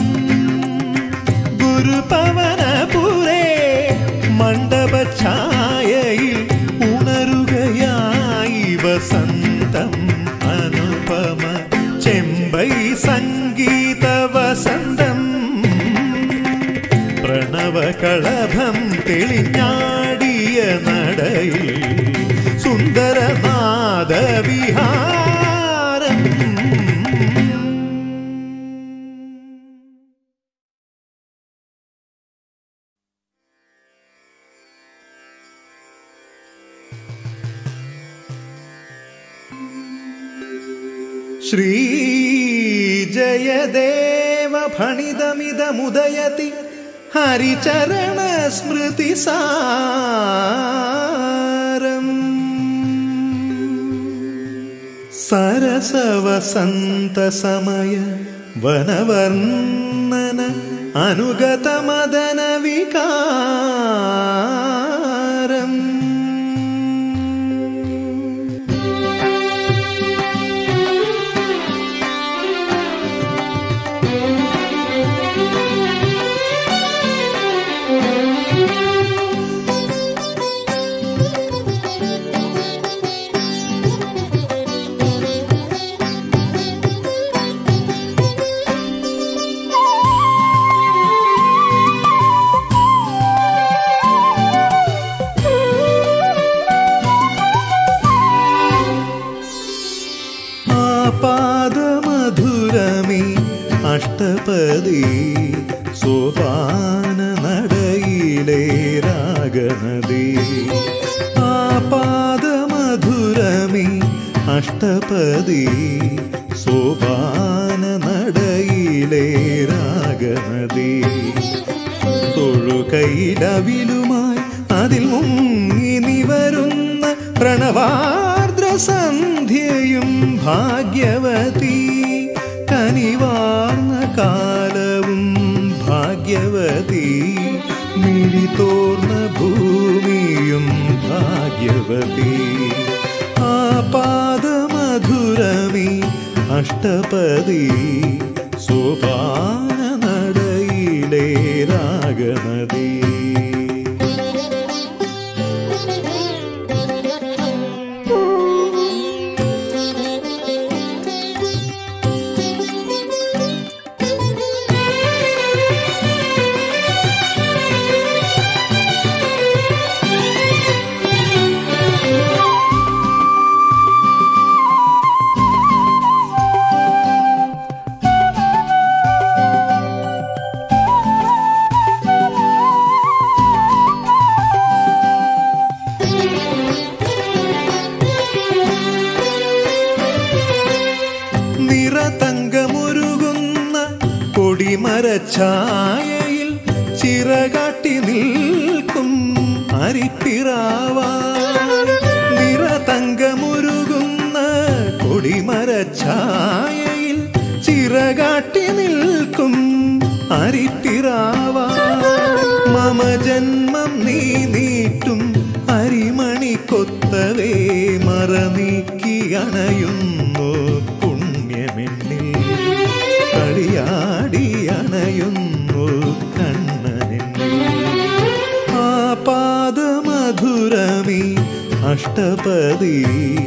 ഗുരുപവനപുരേ മണ്ഡപഛായയിൽ ഉണരുകയായി വസന്തം അനുപമ ചെമ്പൈ സംഗീത വസന്തം പ്രണവകളഭം തെളിഞ്ഞാടിയ നടയിൽ സുന്ദരനാദവിഹാരം श्रीजयदेव फणिदमिदमुदयति हरिचरणस्मृतिसारम् सरसवसन्तसमय वनवर्णन अनुगतमदनविकारम् ആപാദമധുരമി അഷ്ടപദി സോപാന നടയിലെ രാഗനദി ആപാദമധുരമി അഷ്ടപദി സോപാന നടയിലെ രാഗനദി തൊഴുകൈലവിലുമായി അതിൽ മുങ്ങി നിവരുന്ന പ്രണവാർദ്ര സന്ധ്യയും ഭാഗ്യവതി കനിവാർന്ന കാലവും ഭാഗ്യവതി മിഴിതോർന്ന ഭൂമിയും ഭാഗ്യവതി ആപാദമധുരമി അഷ്ടപതി സോപാന നടയിലെ രാഗനദി നിറതങ്കമുരുകുന്ന കൊടിമരഛായയിൽ ചിറകാട്ടി നിൽക്കും അരിപ്പിറാവായി നിറതങ്കമുരുകുന്ന കൊടിമരഛായയിൽ ചിറകാട്ടി നിൽക്കും അരിപ്പിറാവായി മമ ജന്മം നീ നീട്ടും അരിമണി കൊത്തവേ മറനീക്കി അണയുന്നു പുണ്യമെന്നിൽ കളിയാടി അണയുന്നു കണ്ണനെന്നിൽ ആപാദമധുരമി അഷ്ടപതി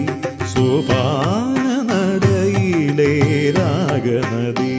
സോപാന നടയിലെ രാഗനദി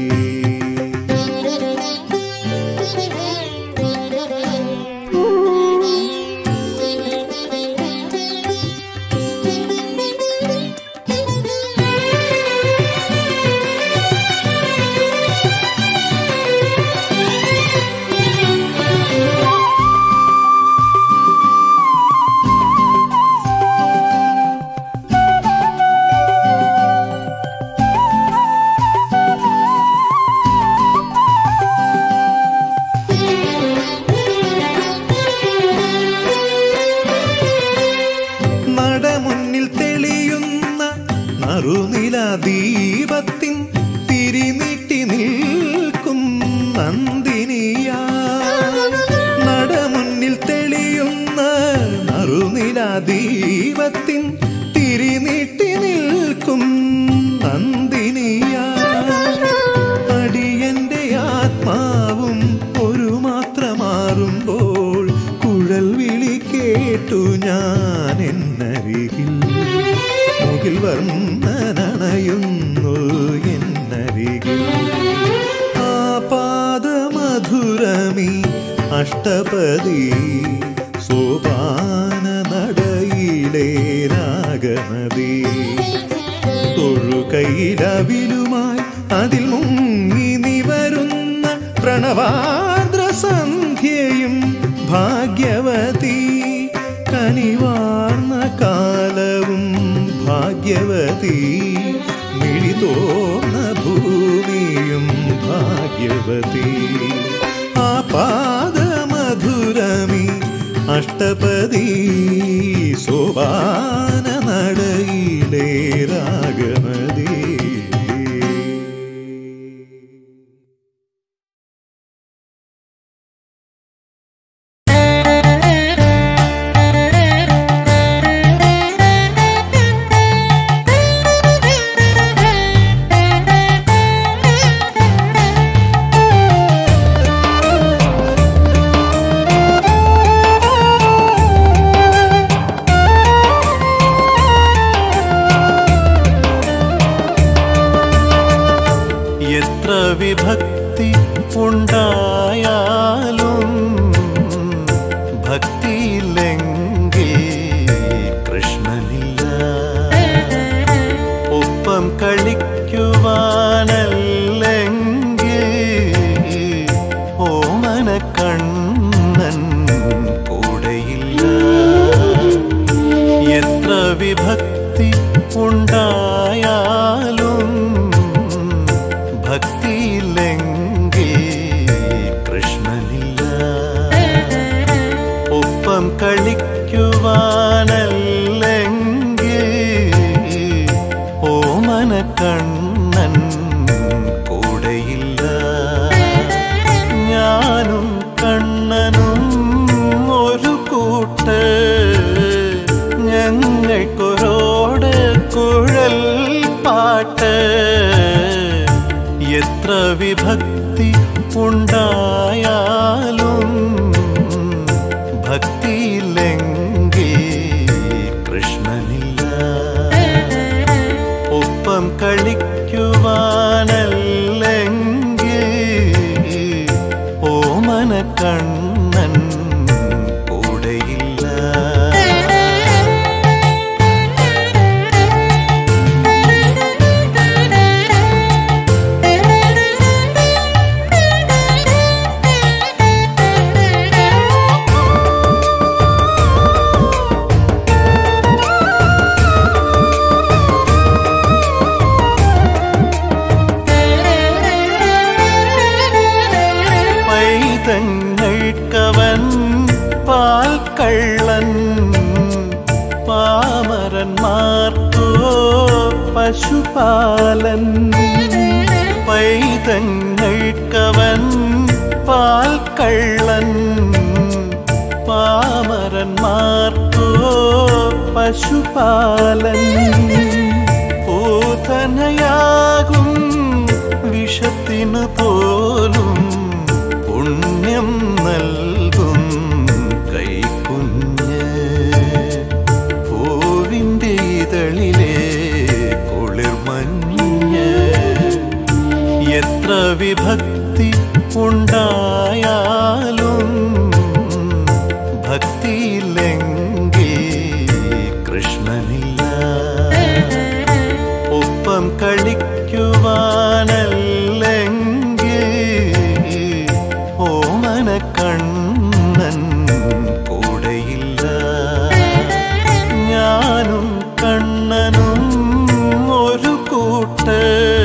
ദീപത്തിൻ തിരിനീട്ടി നിൽക്കും നന്ദിനിയാ നടമുന്നിൽ തെളിയുന്ന നറുനില ദീപത്തിൻ തിരിനീട്ടി നിൽക്കും നന്ദിനിയാ അടിയന്റെ ആത്മാവും ഒരു മാത്രമാറുമ്പോൾ കുഴൽ വിളി കേട്ടു ഞാൻ എന്നരികിൽ മുകിൽ വർണ്ണനണയുന്നു എന്നരികിൽ ആ പാദമധുരമി അഷ്ടപതി സോപാന നടയിലെ രാഗനദി തൊഴുകൈലവിലുമായി അതിൽ മുങ്ങി നിവരുന്ന പ്രണവാർദ്ര സന്ധ്യയും ഭാഗ്യവതി കനിവാർന്ന കാലവും ഭാഗ്യവതി മിഴിതോർന്ന ഭൂമിയും ഭാഗ്യവതി ആ പാദമധുരമി അഷ്ടപതി സോപാന നടയിലെ രാഗമതി എത്ര വിഭക്തി ഉണ്ടായാലും ഭക്തിയില്ലെങ്കിൽ കൃഷ്ണനില്ല ഒപ്പം കളിക്കുവാനല്ലെങ്കിൽ ഓമന കണ്ണൻ കൂടെയില്ല എത്ര വിഭക്തി ഉണ്ടായാലും ഭക്തിയില്ലെങ്കിൽ കൃഷ്ണനില്ല ഒപ്പം കളിക്കുവാനല്ലെങ്കിൽ ഓമന കണ്ണൻ കൂടെയില്ല ഞാനും കണ്ണനും ഒരു കൂട്ട് ഞങ്ങൾക്കൊരോട് കുഴൽ പാട്ട് എത്ര വിഭക്തി ഉണ്ടായാലും ഭക്തിയില്ലെങ്കിൽ കൃഷ്ണനില്ല ഒപ്പം കളിക്കുവാനല്ലെങ്കിൽ ഓമന കണ്ണൻ കൂടെയില്ല പൈതങ്ങൾക്കവൻ പാൽ കള്ളൻ പാമരന്മാർക്കോ പശുപാലൻ പൈതങ്ങൾക്കവൻ പാൽ കള്ളൻ പാമരന്മാർക്കോ പശുപാലൻ പൂതനയാകും വിഷത്തിനു പോലും പുണ്യം നൽകും കൈക്കുഞ്ഞ് പൂവിൻ്റെ ഇതളിലെ കുളിർമഞ്ഞ് എത്ര വിഭക്തി ഉണ്ടായാലും ഭക്തിയില്ലെങ്കിൽ കൃഷ്ണനില്ല ഒപ്പം കളിക്കുവാനല്ലെങ്കിൽ ഓമന കണ്ണൻ കൂടെയില്ല ഞാനും കണ്ണനും ഒരു കൂട്ട്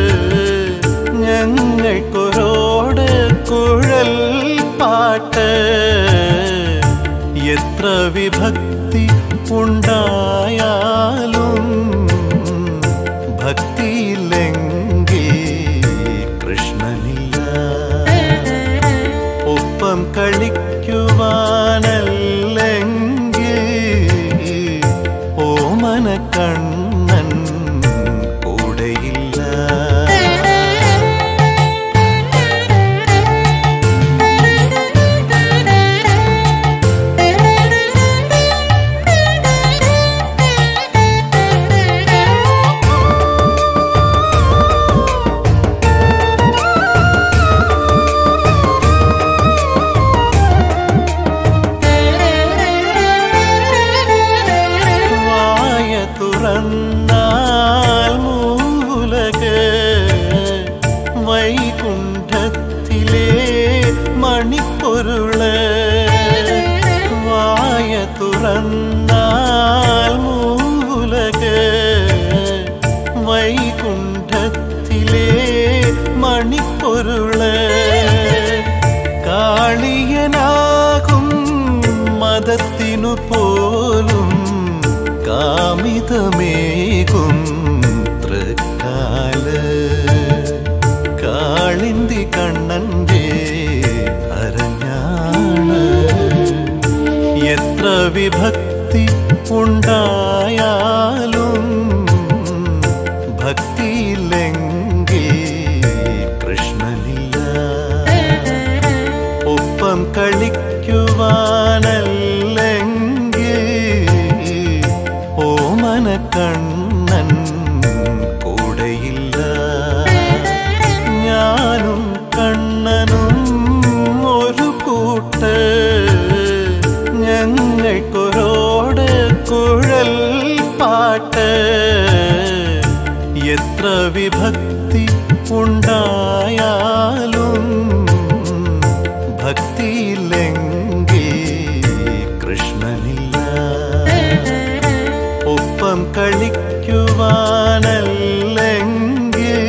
ഞങ്ങൾക്കൊരോട് കുഴൽ പാട്ട് എത്ര വിഭക്തി ഉണ്ടായാലും ഭക്തിയിൽ കളിക്കുവാനല്ലെങ്കിൽ ഓമന കണ്ണൻ കൂടെയില്ല വായ തുറന്നാൽ മൂലക് വൈകുണ്ഠത്തിലെ മണിപ്പൊരുള് വായ തുറന്നാൽ മൂലക് വൈകുണ്ഠത്തിലെ മണിപ്പൊരുള് കാളിയനാകും മതത്തിനു പോലും കാമിതമേകും തൃക്കാല് കാളിന്തി കണ്ണന്റെ അരഞ്ഞാണ് എത്ര വിഭക്തി ഉണ്ടായാലും ഭക്തിയില്ലെങ്കിൽ കൃഷ്ണനില്ല ഒപ്പം കളിക്കുവാനല്ലെങ്കിൽ ഓമന കണ്ണൻ കൂടെയില്ല ഞാനും കണ്ണനും ഒരു കൂട്ട് ഞങ്ങൾക്കൊരോട് കുഴൽ പാട്ട് എത്ര വിഭക്തി ഉണ്ടായാലും ഭക്തിയില്ലെങ്കിൽ കൃഷ്ണനില്ല ഒപ്പം കളിക്കുവാനല്ലെങ്കിൽ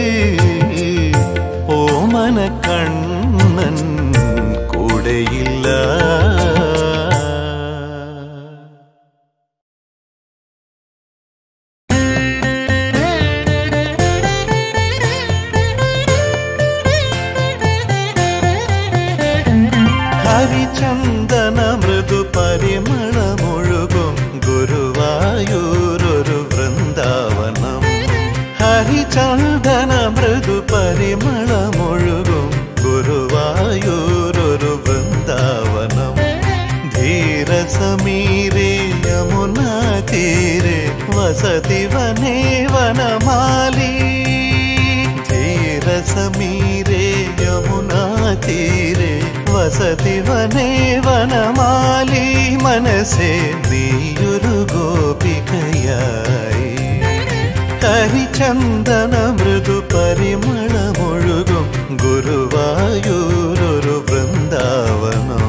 ഓമന കണ്ണൻ കൂടെയില്ല ഹരിചന്ദന മൃദു പരിമളമൊഴുകും ഗുരുവായൂരൊരു വൃന്ദാവനം ഹരിചന്ദന മൃദു പരിമളമൊഴുകും ഗുരുവായൂരൊരു വൃന്ദാവനം ധീരസമീരേ യമുനാ തീരെ വസതി വനേ വനമാലി ധീരസമീരേ യമുനാ തീരെ വസതി വനേ വനമാലി മനസ്സേ നീയൊരു ഗോപികയായി ഹരിചന്ദന മൃദു പരിമളമൊഴുകും ഗുരുവായൂരൊരു വൃന്ദാവനം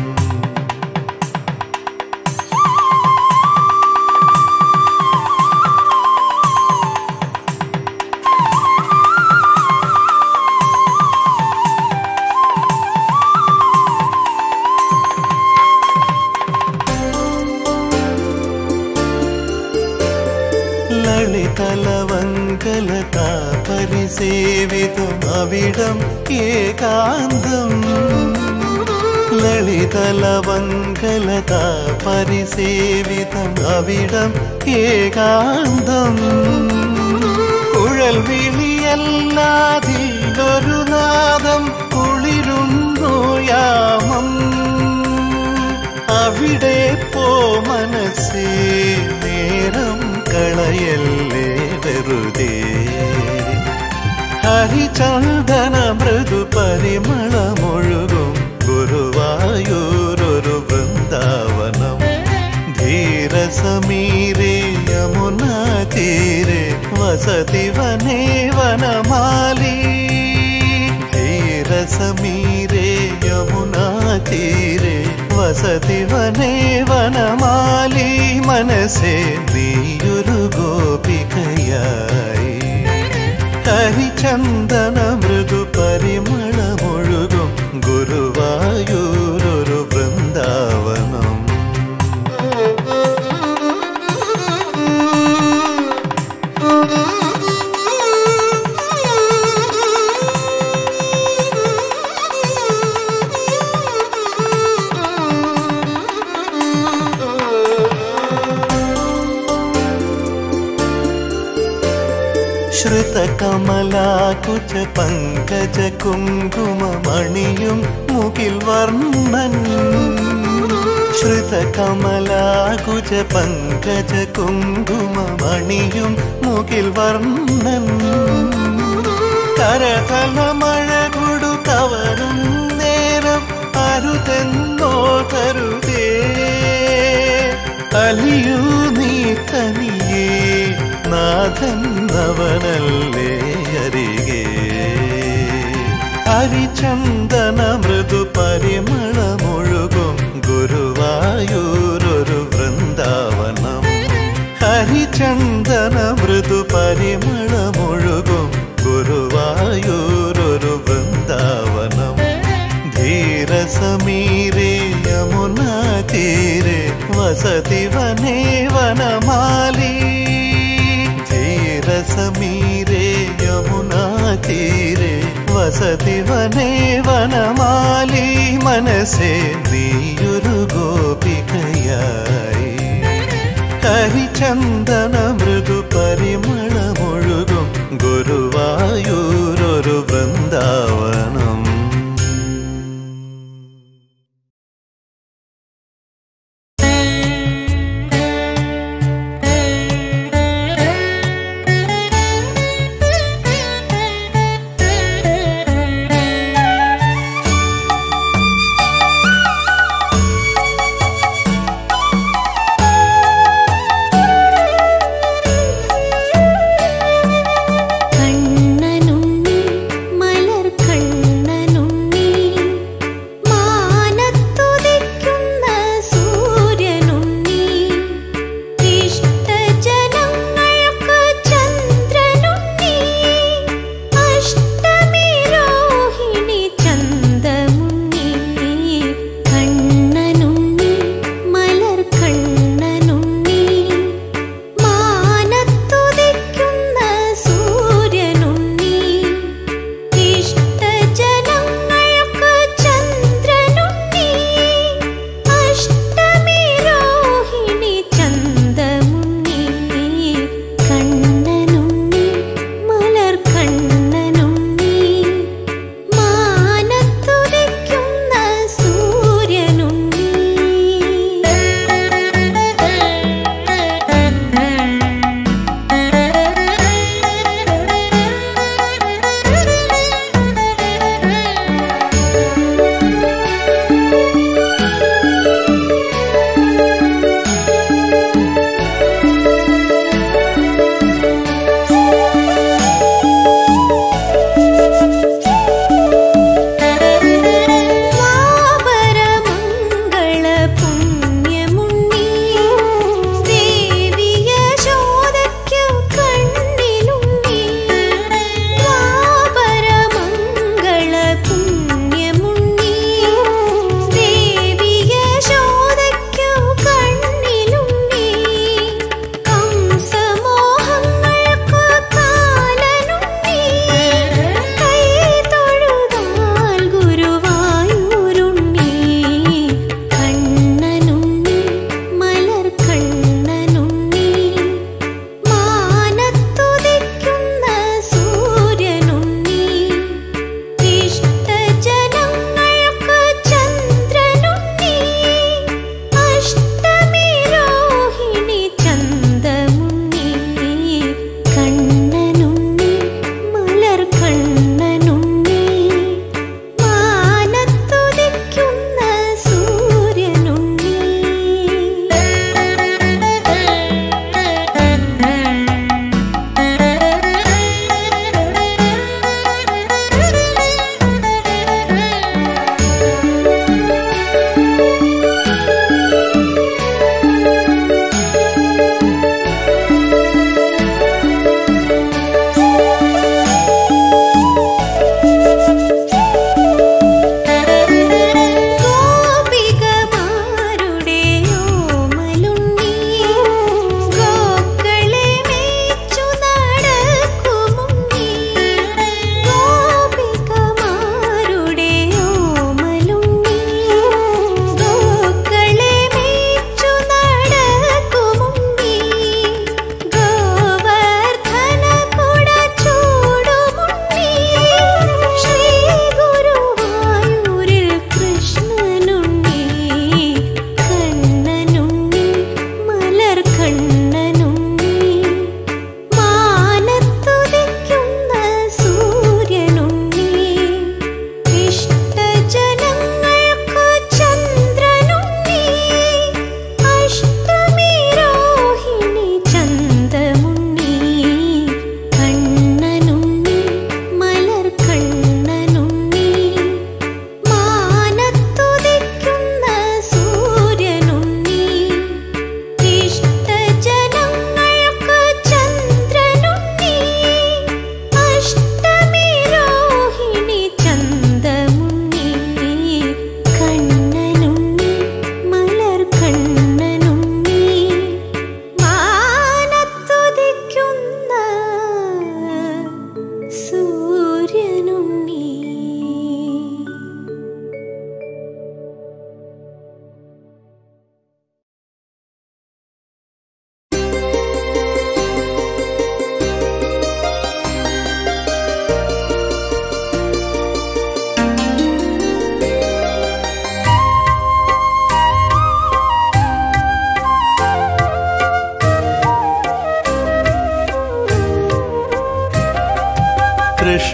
ലളിതലവങ്കലതാ പരിസേവിതം അവിടം ഏകാന്തം ലളിതലവങ്കലതാ പരിസേവിതം അവിടം ഏകാന്തം കുഴൽ വിളിയല്ലാതിലൊരു നാദം കുളിരുന്നു യാമം അവിടെ പോ മനസ്സേ നേരം കളയല്ലേ വെറുതെ ഹരിചന്ദന മൃദു പരിമളമൊഴുകും ഗുരുവായൂരൊരു വൃന്ദാവനം ധീരസമീരേ യമുനാ തീരെ വസതി വനേ വനമാലി ധീരസമീരേ യമുനാ തീരെ വസതി വനേ വനമാലി മനസ്സേ നീയൊരു ഗോപികയായി ഹരിചന്ദന മൃദു പരിമളമൊഴുകും ഗുരുവായൂരൊരു വൃന്ദാവനം ശ്രുതകമലാകുച പങ്കജ കുങ്കുമമണിയും മുകിൽ വർണ്ണൻ ശ്രുതകമലാകുച പങ്കജ കുങ്കുമമണിയും മുകിൽ വർണ്ണൻ കരതലമഴകുടു കവരും നേരം അരുതെന്നോ കരുതേ അലിയൂ നീ തനിയേ നാഥൻ അവനല്ലേ അരികെ ഹരിചന്ദന മൃദു പരിമളമൊഴുകും ഗുരുവായൂരൊരു വൃന്ദാവനം ഹരിചന്ദന മൃദു പരിമളമൊഴുകും ഗുരുവായൂരൊരു വൃന്ദാവനം ധീരസമീരേ യമുനാ തീരെ വസതി വനേ വനമാലി ധീരസമീരേ യമുനാ തീരെ വസതി വനേ വനമാലി മനസ്സേ നീയൊരു ഗോപികയായി ഹരിചന്ദന മൃദു പരിമളമൊഴുകും ഗുരുവായൂരൊരു വൃന്ദാവനം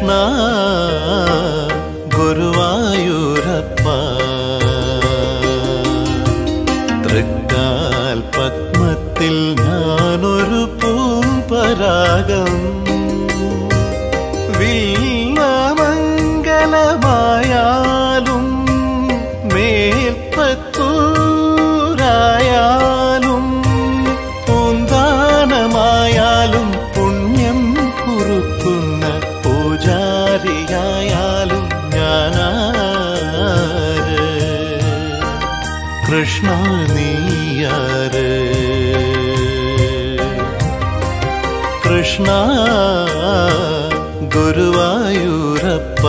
കൃഷ്ണ ഗുരുവായൂരപ്പ തൃക്കാൽ പത്മത്തിൽ ഞാനൊരു പൂമ്പരാഗം വില്ലമംഗലമായാലും മേൽപ്പത്തൂരായാലും പൂന്താനമായാലും പുണ്യം കുറുക്കുന്ന പൂജാരിയായാലും ഞാനാര് കൃഷ്ണ നീയാര് കൃഷ്ണ ഗുരുവായൂരപ്പ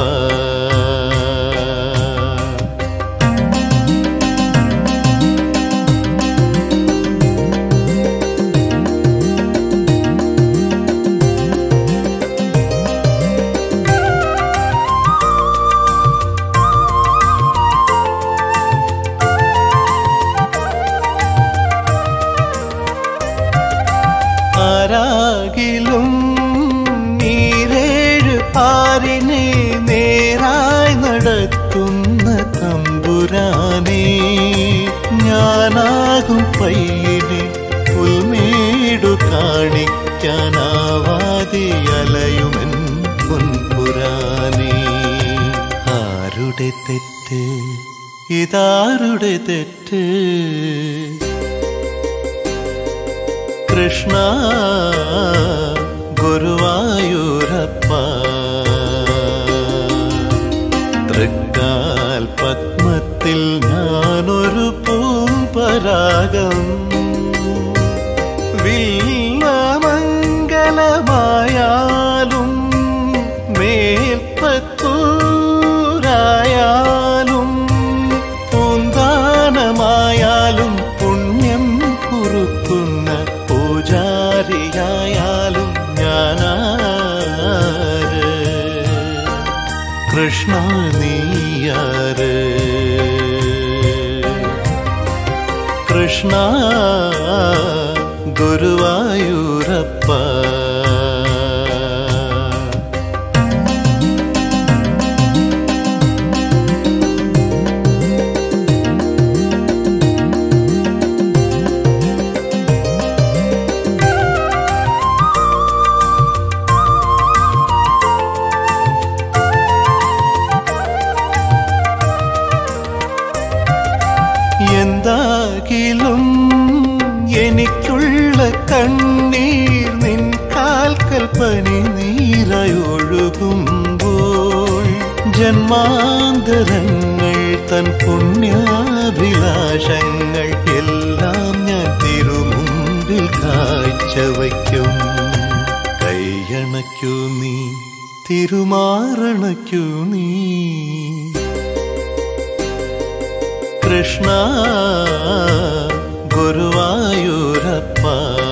ആരാകിലും നീരേഴ് പാരിനെ നേരായി നടത്തുന്ന തമ്പുരാനെ ഞാനാകും പയ്യനെ പുൽമേടു കാണിക്കാനാവാതെ അലയുമെൻ പൊൻപുരാനെ ആരുടെ തെറ്റ് ഇതാരുടെ തെറ്റ് കൃഷ്ണ ഗുരുവായൂരപ്പ തൃക്കാൽ പത്മത്തിൽ ഞാനൊരു പൂമ്പരാഗം വില്ലമംഗലമായാലും മേൽപ്പത്തൂരായാലും പൂന്താനമായാലും പുണ്യം കുറുക്കുന്ന പൂജാരിയായാലും ഞാനാര് കൃഷ്ണ നീയാര് കൃഷ്ണ ഗുരുവായൂരപ്പ എന്താകിലും എനിക്കുള്ള കണ്ണീർ നിൻ കാൽക്കൽ പനി നീരയൊഴുകുമ്പോൾ ജന്മാന്തരങ്ങൾ തൻ പുണ്യാഭിലാഷങ്ങൾ എല്ലാം ഞാൻ തിരുമുമ്പിൽ കാഴ്ചവയ്ക്കും കൈയണയ്ക്കൂ നീ തിരുമാറണയ്ക്കൂ നീ കൃഷ്ണ ഗുരുവായൂരപ്പ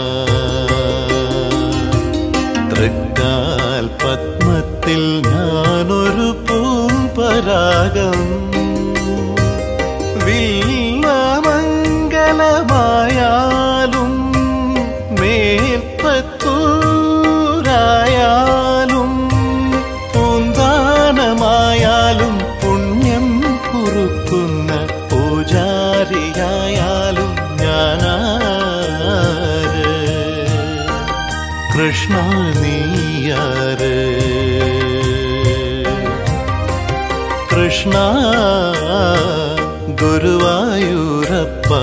തൃക്കാൽ പത്മത്തിൽ ഞാനൊരു പൂമ്പരാഗം വില്ലമംഗലമായാലും മേൽപ്പത്തൂരായാലും പൂന്താനമായാലും പുണ്യം കുറുക്കുന്ന പൂജാരിയായാലും ഞാനാര് കൃഷ്ണ നീയാര് കൃഷ്ണ ഗുരുവായൂരപ്പ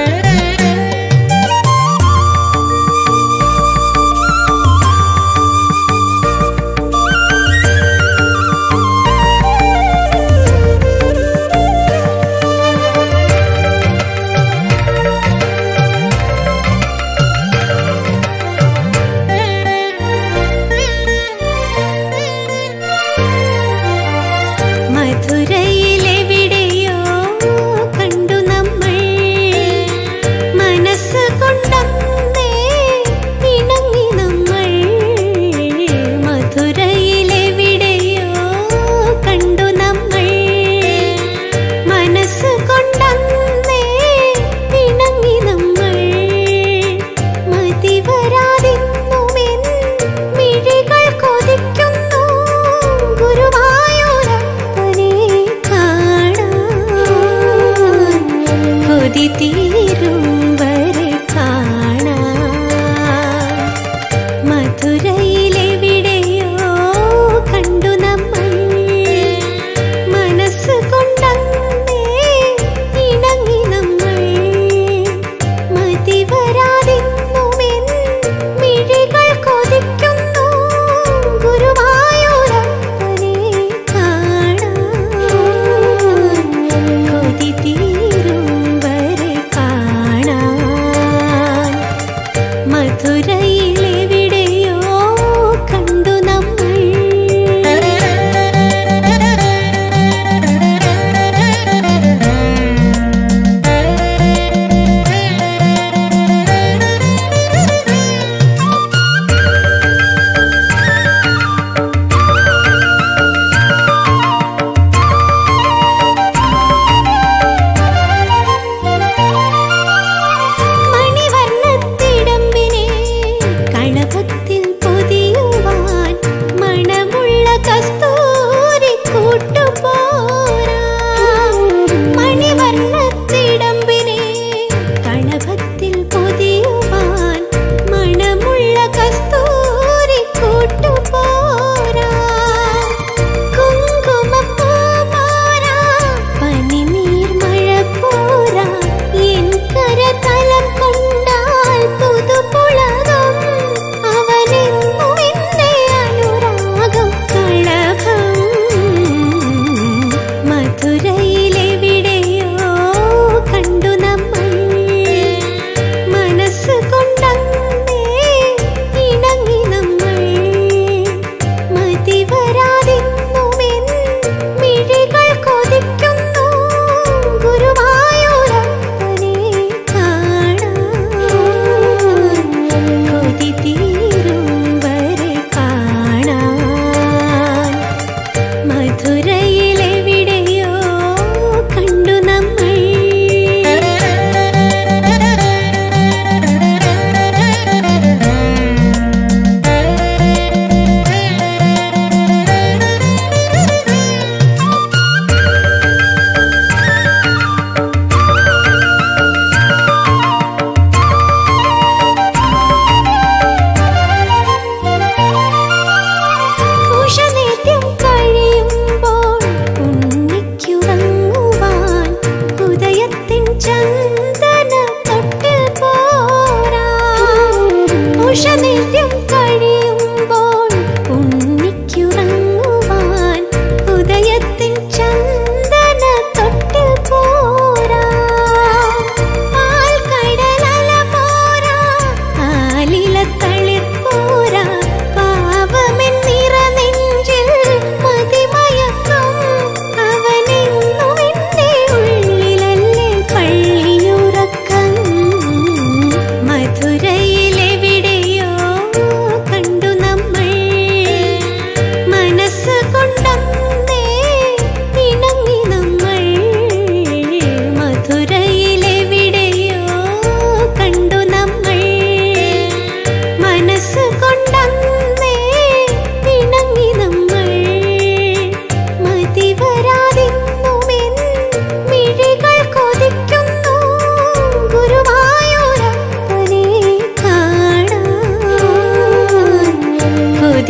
Thank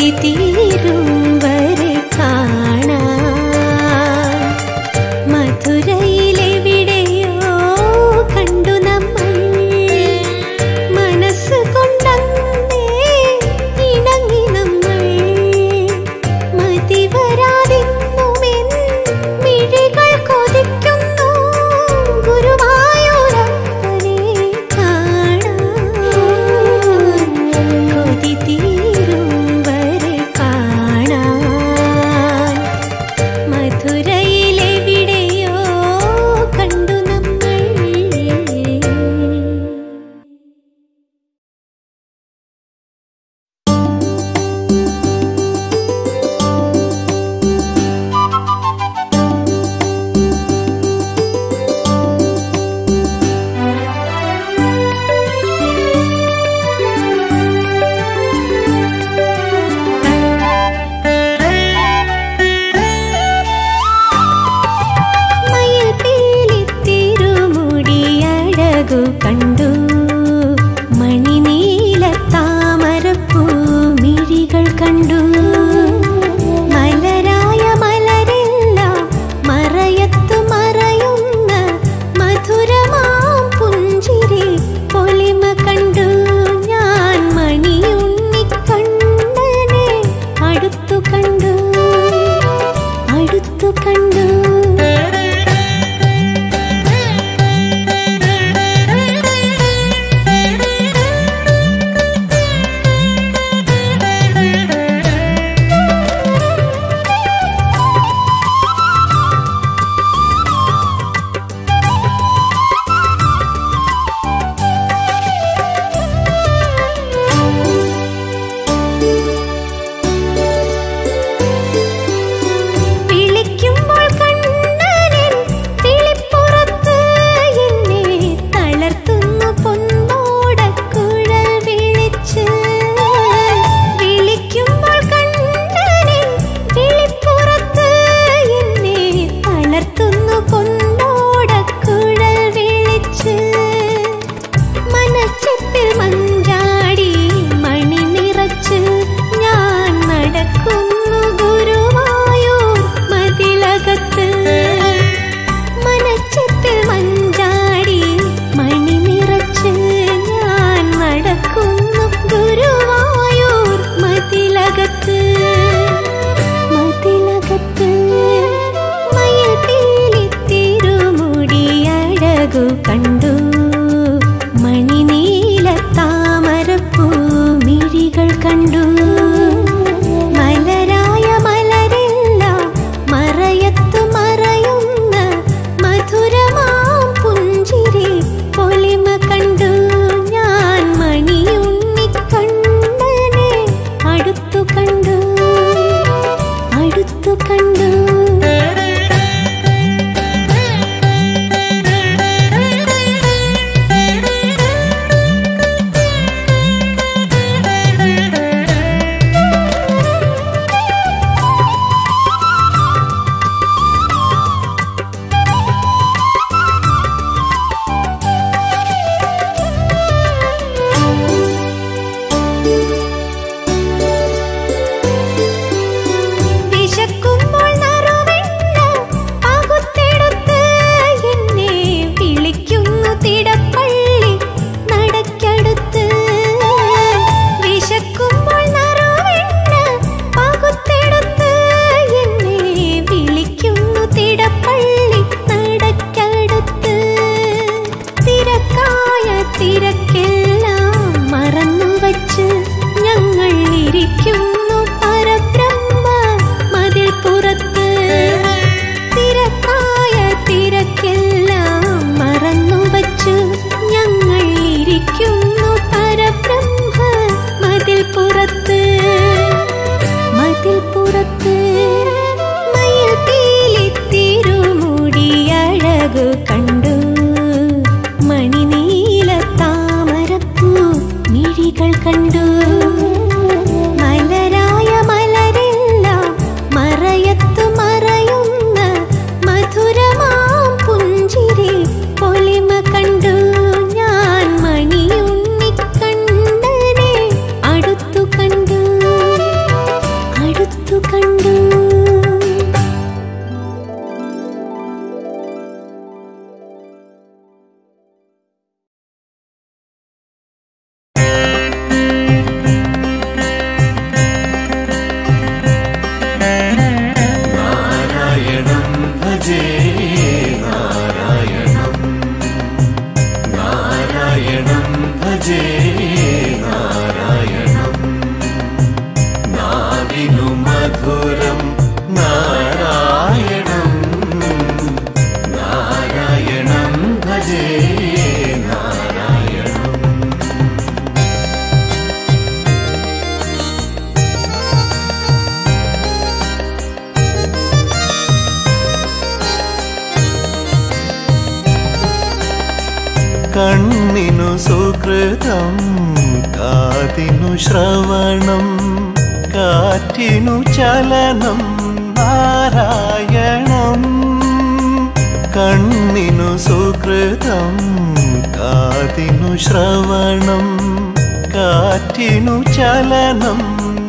കൊതി തീരും വരെ കാണാൻ മധുരയിലെവിടെയോ കണ്ടു നമ്മൾ മനസ്സുകൊണ്ടന്നേ ഇണങ്ങി നമ്മൾ മതിവരാതിന്നുമെൻ മിഴികൾ കൊതിക്കുന്നു ഗുരുവായൂരപ്പനെ കാണാൻ കൊതി തീരും വരെ കാണാൻ മധുരയിലെവിടെയോ കണ്ടു നമ്മൾ മയിൽ പീലിത്തിരുമുടിയഴകു കണ്ടു മണിനീല താമരപ്പൂ മിഴികൾ കണ്ടു മലരായ മലരെല്ലാം മറയത്തു മറയുന്ന മധുരമാം പുഞ്ചിരി പൊലിമ കണ്ടു ഞാൻ മണിയുണ്ണിക്കണ്ണനെ അടുത്തു കണ്ടു അടുത്തു കണ്ടു നാരായണം നാരായണം ഭജേ നാരായണം കണ്ണിനു സുകൃതം കാതിനു ശ്രവണം കാറ്റിനു ചലനം നാരായണം കണ്ണിനു സുകൃതം കാതിനു ശ്രവണം കാറ്റിനു ചലനം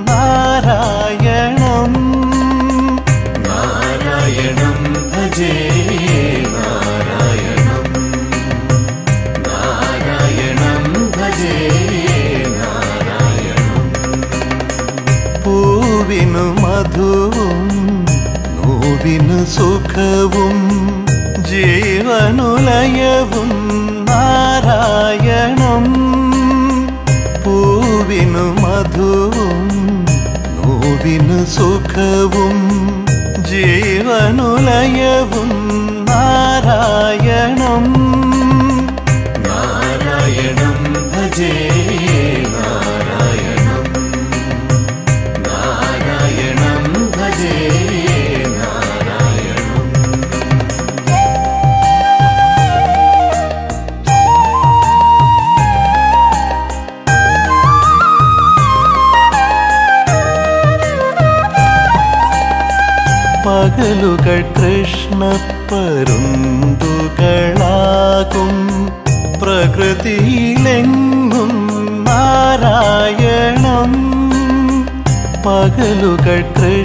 നാരായണം നാരായണം ഭജേ നാരായണം നാരായണം ഭജേ നാരായണം പൂവിനു മധുവും നോവിനു സുഖവും ജീവനുലയവും നാരായണം പൂവിനു മധുവും നോവിനു സുഖവും ജീവനുലയവും നാരായണം നാരായണം ഭജേ നാരായണം നാരായണം ഭജേ നാരായണം പകലുകൾ കൃഷ്ണപ്പരുന്തുകളാകും പ്രകൃതിയിലെങ്ങും നാരായണം പകലുകൾ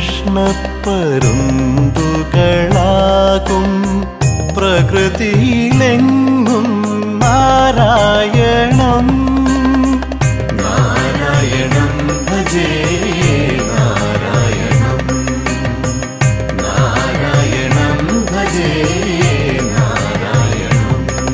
കൃഷ്ണപ്പരുന്തുകളാകും പ്രകൃതിയിലെങ്ങും നാരായണം നാരായണം ഭജേ നാരായണം നാരായണം ഭജേ നാരായണം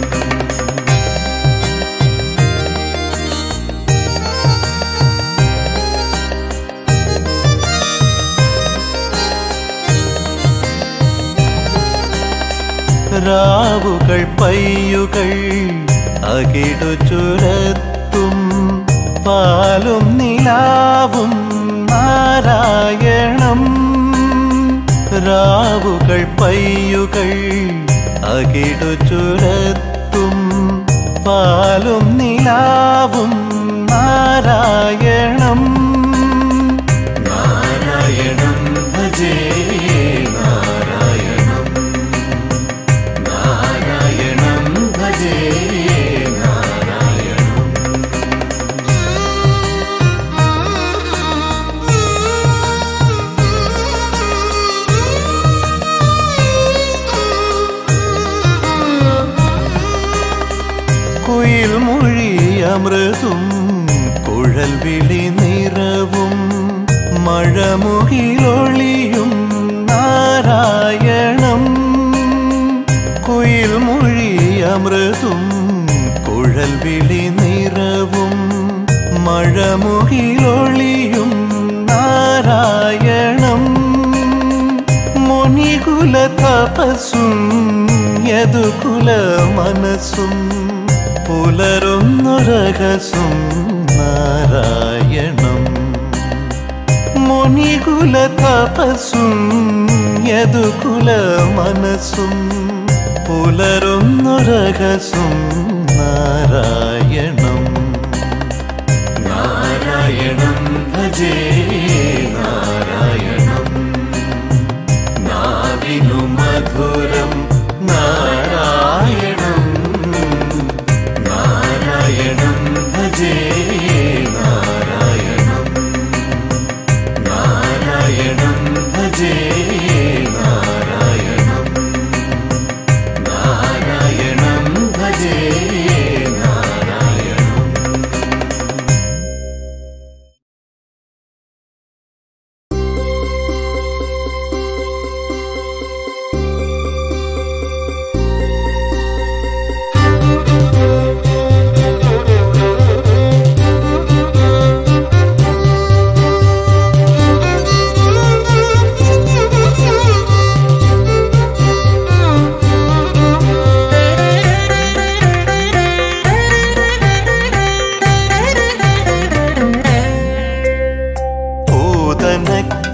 രാവുകൾ പയ്യുകൾ അകിടു ചുരത്തും പാലും നിലാവും നാരായണം രാവുകൾ പയ്യുകൾ അകിടു ചുരത്തും പാലും നിലാവും നാരായണം നാരായണം ഭജേ നാരായണം നാരായണം ഭജേ നാരായണം കുയിൽ മൊഴി അമൃതും കുഴൽ വിളി നിറവും മഴമുകിലൊളിയും നാരായണം കുയിൽ മൊഴി അമൃതും കുഴൽ വിളി നിറവും മഴമുകിലൊളിയും നാരായണം മുനികുല തപസ്സും യദുകുല മനസ്സും പുലരുന്നൊരകസും നാരായണം മുനികുല തപസ്സും യദുകുല മനസ്സും പുലരുന്നൊരകസും നാരായണം നാരായണം ഭജേ നാരായണം നാവിനു മധുരം നാരായണം നാരായണം ഭജേ നാരായണം നാരായണം ഭജേ നാരായണം നാരായണം ഭജേ നാരായണം Thank you.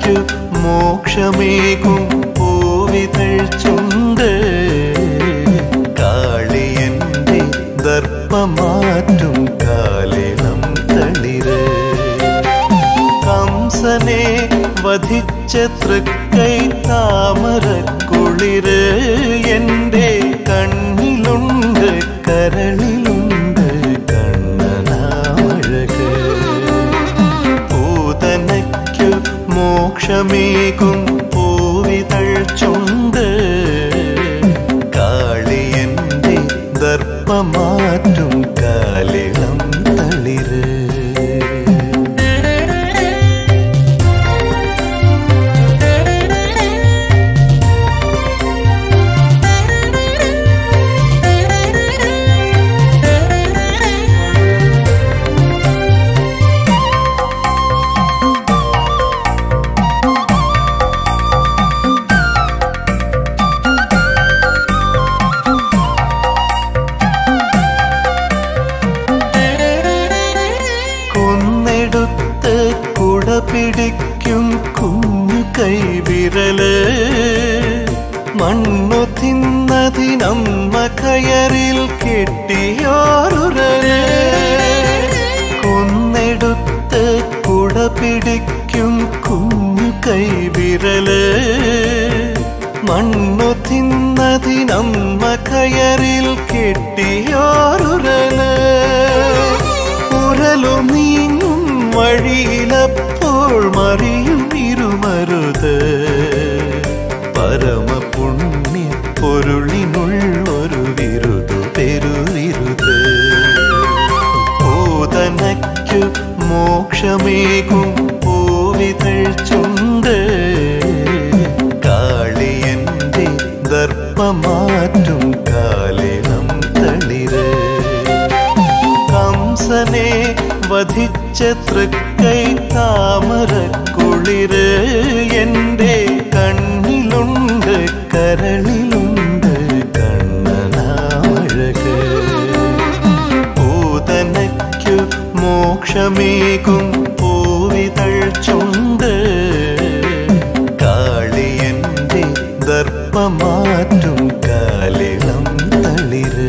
പൂതനയ്ക്കു മോക്ഷമേകും പൂവിതൾ ചുണ്ട് കാളിയന്റെ ദർപ്പമാറ്റും കാലിളം തളിര് കംസനെ വധിച്ച തൃക്കൈ താമരക്കുളിര് എൻ്റെ കണ്ണിലുണ്ട് കരളിലുണ്ട് കണ്ണനാമഴക് പൂതനയ്ക്കു മോക്ഷമേകും പൂവിതൾ ചുണ്ട് കാളിയന്റെ ദർപ്പമാറ്റും കാലിളം തളിര് കൊന്നെടുത്ത് കുട പിടിക്കും കുഞ്ഞു കൈവിരല് മണ്ണു തിന്നതിനമ്മ കയറിൽ കെട്ടിയോരുരല് കൊന്നെടുത്ത് കുട പിടിക്കും കുഞ്ഞു കൈവിരല് മണ്ണു തിന്നതിനമ്മ കയറിൽ കെട്ടിയോരുരല് ഉരലു നീങ്ങും വഴിയിലപ്പോൾ മറിയും ഇരുമരുത് പരമപുണ്യ പൊരുളിനുള്ളൊരു വിരുതു പെരുവിരുത് പൂതനയ്ക്കു മോക്ഷമേകും പൂവിതൾ ചുണ്ട് കാളിയന്റെ ദർപ്പമാറ്റും കാലിളം തളിര് കംസനെ വധിച്ച തൃക്കൈ താമരക്കുളിര് എൻ്റെ കണ്ണിലുണ്ട് കരളിലുണ്ട് കണ്ണനാമഴക് പൂതനയ്ക്കു മോക്ഷമേകും പൂവിതൾ ചുണ്ട് കാളിയന്റെ ദർപ്പമാറ്റും കാലിളം തളിര്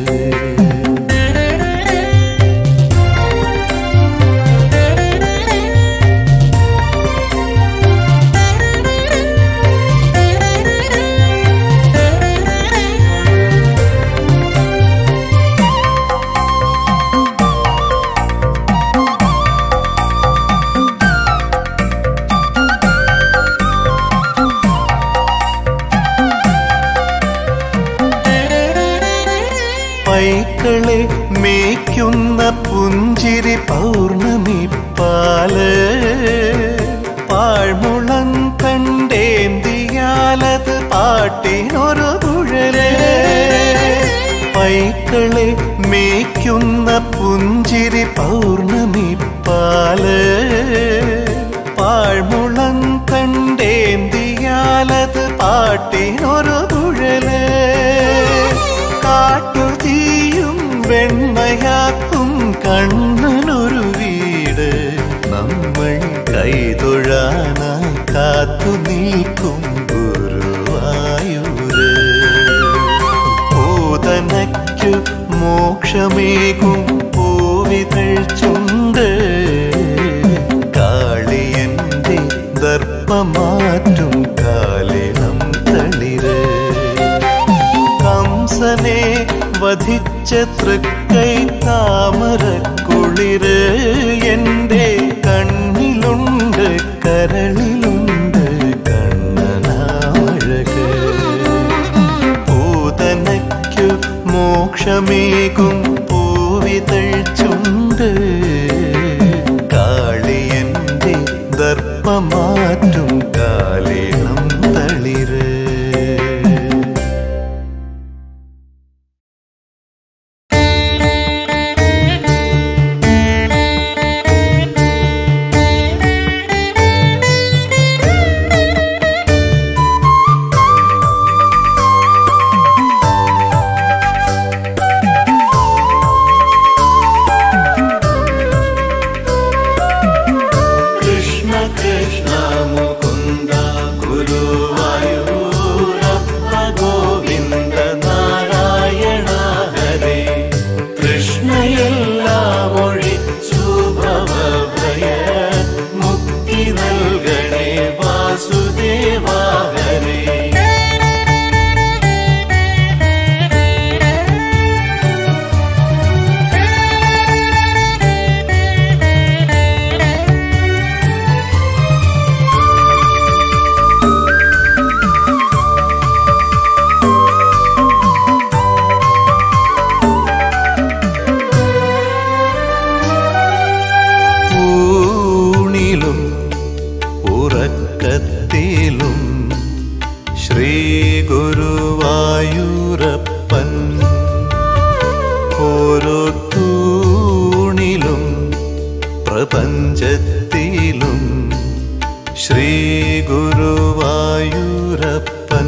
പൈക്കളെ മേയ്ക്കുന്ന പുഞ്ചിരി പൗർണമി പാല് പാഴ്മുളം കണ്ടേന്തിയാലത് പാട്ടിനൊരു കുഴല് പൈക്കളെ മേയ്ക്കുന്ന പുഞ്ചിരി പൗർണമി പാല് പാഴ്മുളം കണ്ടേന്തിയാലത് പാട്ടിനൊരു കുഴല് കാട്ടുതീയും വെണ്മയാക്കും കണ്ണനൊരു വീട് നമ്മൾ കൈതൊഴാനായി കാത്തു നിൽക്കും ഗുരുവായൂര് പൂതനയ്ക്കു മോക്ഷമേകും പൂവിതൾ ചുണ്ട് കാളിയന്റെ ദർപ്പമാറ്റും കാലിളം തളിര് കംസനെ വധിച്ച തൃക്കൈ താമരക്കുളിര് എൻ്റെ കണ്ണിലുണ്ട് കരളിലുണ്ട് കണ്ണനാമഴക് പൂതനയ്ക്കു മോക്ഷമേകും പൂവിതൾ ചുണ്ട് കാളിയന്റെ ദർപ്പമാറ്റും കാലിളം തളിര് ും ഉറക്കത്തിലും ശ്രീ ഗുരുവായൂരപ്പൻ ഓരോ തൂണിലും പ്രപഞ്ചത്തിലും ശ്രീ ഗുരുവായൂരപ്പൻ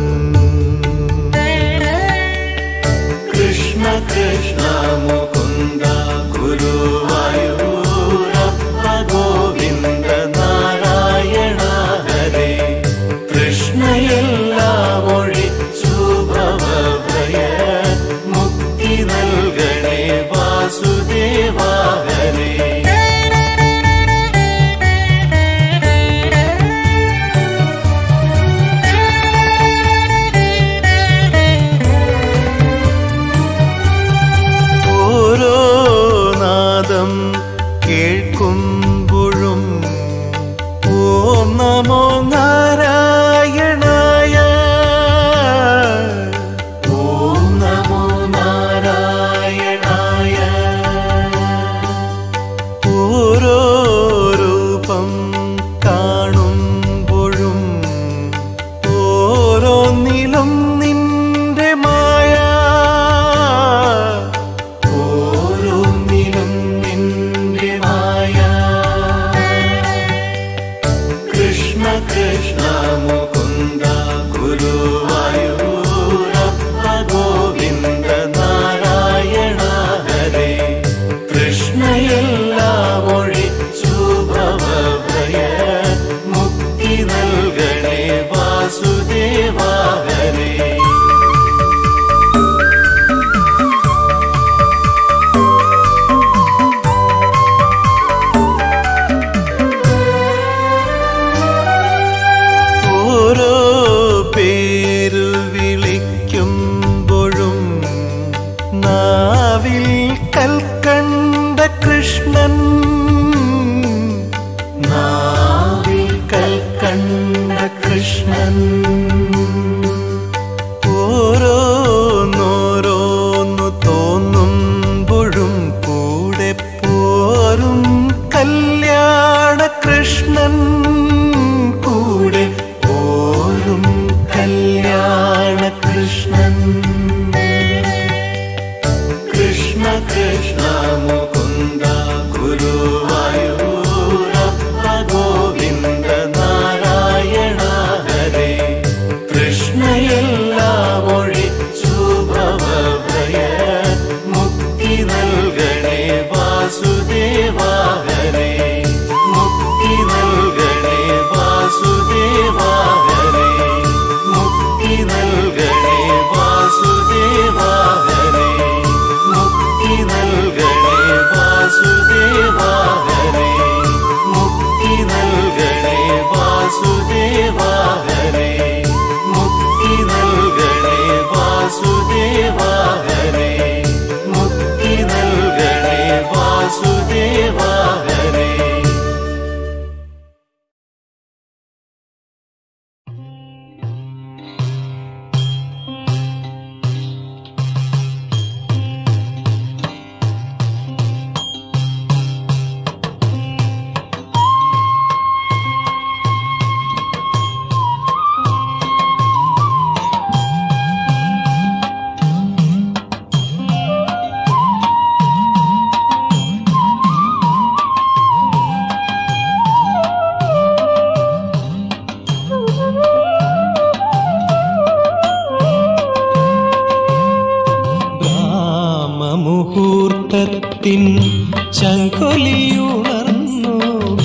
കൃഷ്ണ കൃഷ്ണ മുകുന്ദ ഗുരുവായൂരപ്പ ഗോവിന്ദ നാരായണ ഹരേ കൃഷ്ണയെല്ലാം ഒഴിച്ചു ഭവഭയ മുക്തി നൽകണേ വാസുദേവ ഹരേ ഓരോ നാദം കേൾക്കുമ്പോഴും ഓം നമോ നാരായണായ ഓം നമോ നാരായണായ ഓരോ രൂപം കാണുമ്പോഴും ഓരോന്നിലും നിന്റെ മായ ഓരോന്നിലും നിന്റെ മായ കൃഷ്ണ കൃഷ്ണ മുകുന്ദ ഗുരുവായൂരപ്പ ഗോവിന്ദ നാരായണ ഹരേ കൃഷ്ണയെല്ലാം ഒഴിച്ചു ഭവഭയ മുക്തി നൽകണേ വാസുദേവ ഹരേ ഓരോ പേര് വിളിക്കുമ്പോഴും നാവിൽ കൽക്കണ്ട കൃഷ്ണൻ നാവിൽ കൽക്കണ്ട കൃഷ്ണൻ ഓരോന്നോരോന്നു തോന്നുമ്പോഴും കൂടെ പോരും കല്യാണ കൃഷ്ണൻ കൂടെ പോരും കല്യാണ കൃഷ്ണൻ കൃഷ്ണ കൃഷ്ണ മുകുന്ദ ഗുരുവായൂരപ്പ ഗോവിന്ദ നാരായണ ഹരേ കൃഷ്ണയെല്ലാം ഒഴിച്ചു ഭവഭയ മുക്തി നൽകണേ വാസുദേവ ഹരേ മുക്തി നൽകണേ വാസുദേവ ഹരേ മുക്തി നൽകണേ വാസുദേവ ഹരേ മുക്തി നൽകണേ വാസുദേവ ഹരേ മുക്തി നൽകണേ വാസുദേവ ഹരേ മുക്തി നൽകണേ വാസുദേവ ഹരേ മുക്തി നൽകണേ വാസുദേവ ഹരേ ബ്രാഹ്മമുഹൂർത്തത്തിൻ ശങ്കൊലിയുണർന്നു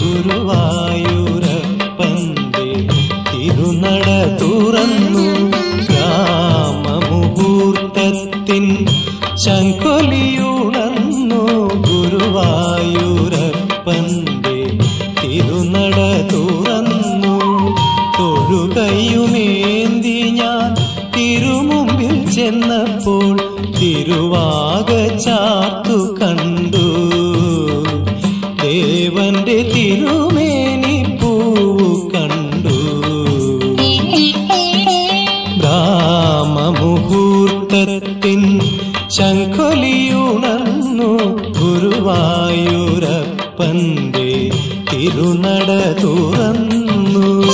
ഗുരുവായൂരപ്പന്റെ തിരുനട തുറന്നു ഗ്രാമമുഹൂർത്തത്തിൻ ശങ്കൊലിയുണർന്നു ഗുരുവായൂരപ്പന്റെ തിരുനട തുറന്നു തൊഴുകയുമേന്തി ഞാൻ തിരുമുമ്പിൽ ചെന്നപ്പോൾ തിരുവാക ചാത്തു കണ്ടു ദേവന്റെ തിരുമേനി പൂവ് കണ്ടു ബ്രാഹ്മമുഹൂർത്തത്തിൻ ശങ്കൊലിയുണർന്നു ഗുരുവായൂരപ്പന്റെ തിരുനട തുറന്നു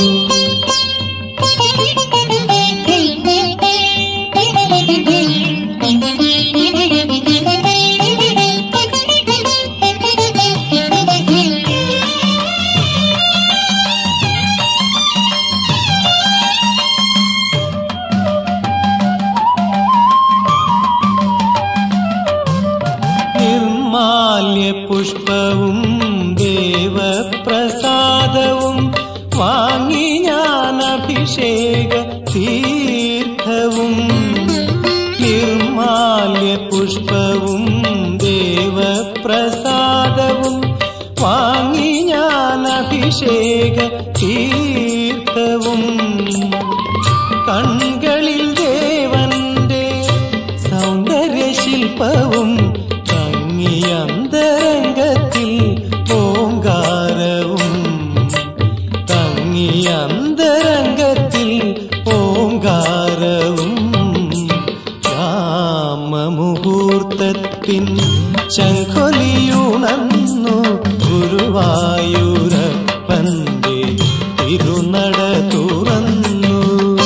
പുഷ്പവും ദേവപ്രസാദവും വാങ്ങി ഞാൻ അഭിഷേക തീർത്ഥവും നിർമാല്യ പുഷ്പവും ദേവപ്രസാദവും വാങ്ങി ഞാൻ അഭിഷേക തീർത്ഥവും കൺകളിൽ ദേവന്റെ സൗന്ദര്യ ശില്പവും തങ്ങിയന്തരംഗത്തിൽ ഓങ്കാരവും തങ്ങിയന്തരംഗത്തിൽ ഓങ്കാരവും രാമമുഹൂർത്തത്തിൻ ശംഖൊലിയുണർന്നു ഗുരുവായൂരപ്പന്റെ തിരുനട തുറന്നു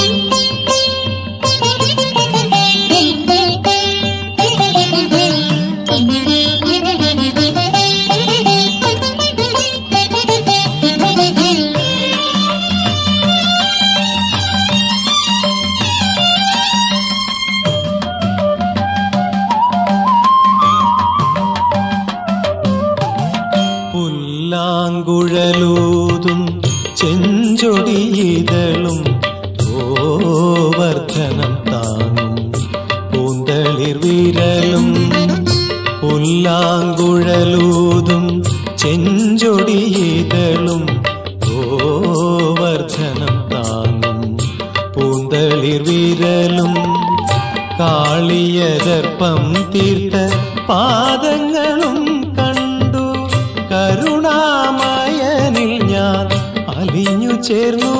പുല്ലാങ്കുഴലൂതും ചെഞ്ചൊടിയിതളും ഗോവർദ്ധനം താങ്ങും പൂന്തളിർ വിരലും പുല്ലാങ്കുഴലൂതും ചെഞ്ചൊടിയിതളും ഗോവർദ്ധനം താങ്ങും പൂന്തളിർ വിരലും കാളിയദർപ്പം തീർത്ത പാദങ്ങളും കണ്ടു കരുണാമയനിൽ ഞാൻ അലിഞ്ഞു ചേർന്നു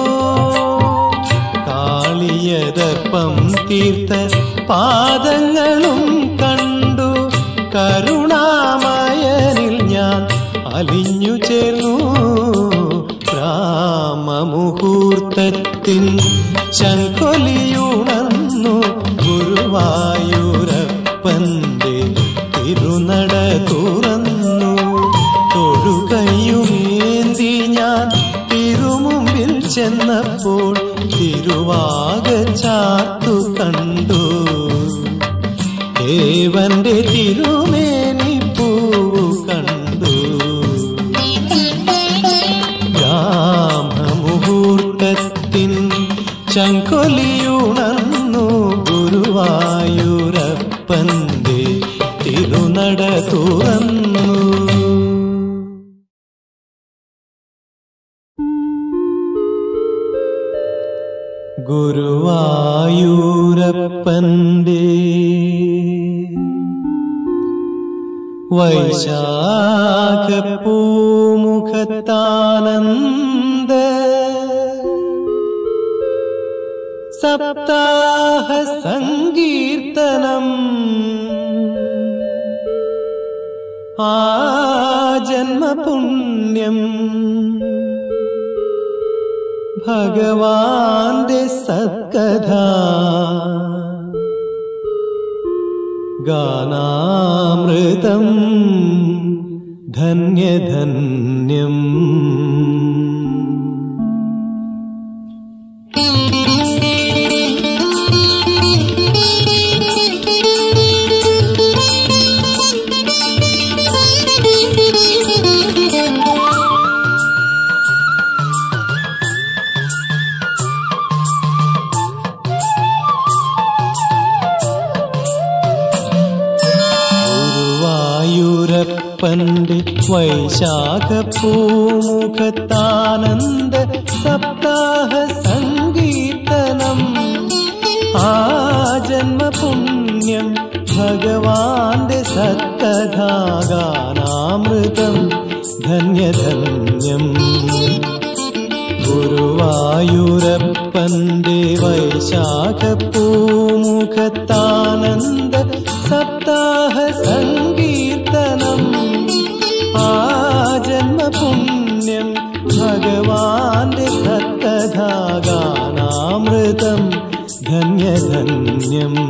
കാളിയദർപ്പം തീർത്ത പാദങ്ങളും കണ്ടു കരുണാമയനിൽ ഞാൻ അലിഞ്ഞു ചേർന്നു രാമമുഹൂർത്തത്തിൻ ശങ്കൊലിയുണർന്നു ഗുരുവായൂരപ്പന്റെ തിരുനട തുറന്നു തൊഴുകയുമേന്തി ഞാൻ തിരുമുമ്പിൽ ചെന്നപ്പോൾ തിരുവാക ചാത്തു കണ്ടു ദേവന്റെ തിരുമേനി പൂവു കണ്ടു രാമമുഹൂർത്തത്തിൻ ശങ്കൊലിയുണർന്നു ഗുരുവായൂരപ്പന്റെ തിരുനട തുറന്നു ഗുരുവായൂരപ്പന്റെ വൈശാഖപ്പൂമുഖത്താനന്ദ സപ്താഹ സങ്കീർത്തനം ആ ജന്മപുണ്യം ഭഗവാന്റെ സത്കഥ ഗാനാമൃതം ധന്യധന്യം ഗുരുവായൂരപ്പന്റെ വൈശാഖപ്പൂമുഖത്താനന്ദ സപ്താഹ സങ്കീർത്തനം ആ ജന്മപുണ്യം ഭഗവാന്റെ സത്കഥാഗാനാമൃതം ധന്യധന്യം ഗുരുവായൂരപ്പന്റെ വൈശാഖപ്പൂമുഖത്താനന്ദ സപ്താഹ സങ്കീർത്തനം ആ ജന്മപുണ്യം ഭഗവാന്റെ സത്കഥാഗാനാമൃതം ധന്യധന്യം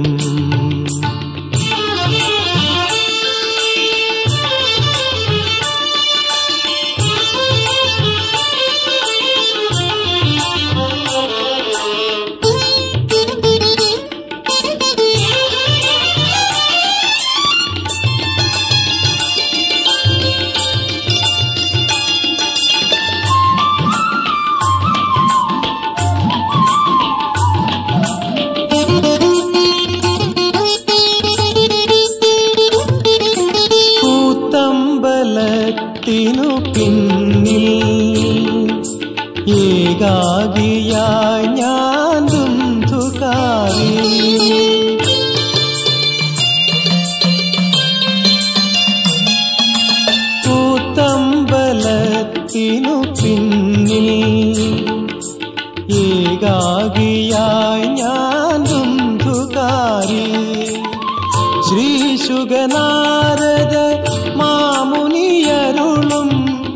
ഏകാകിയായി ഞാൻ ദുന്ധുകാരി ശ്രീ ശുഗനാരദ മാമുനിയരുളും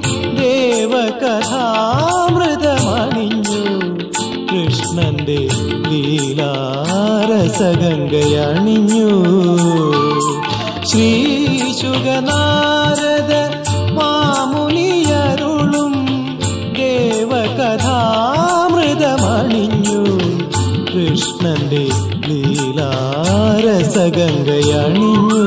ദേവകഥാമൃതമണിഞ്ഞു കൃഷ്ണന്റെ ലീലാരസഗംഗയണിഞ്ഞു ശ്രീ ശുഗനാരദ മാമുനിയരുളും ദേവകഥാമൃതമണിഞ്ഞു കൃഷ്ണന്റെ ലീലാരസഗംഗയണിഞ്ഞു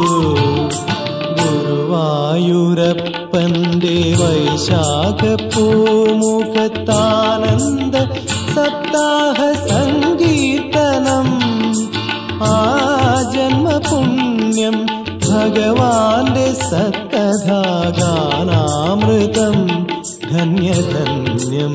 ഗുരുവായൂരപ്പന്റെ വൈശാഖ പൂമുഖത്താനന്ദ സപ്താഹ സങ്കീർത്തനം ആ ജന്മപുണ്യം ഭഗവാന്റെ സത്കഥാഗാനാമൃതം ധന്യധന്യം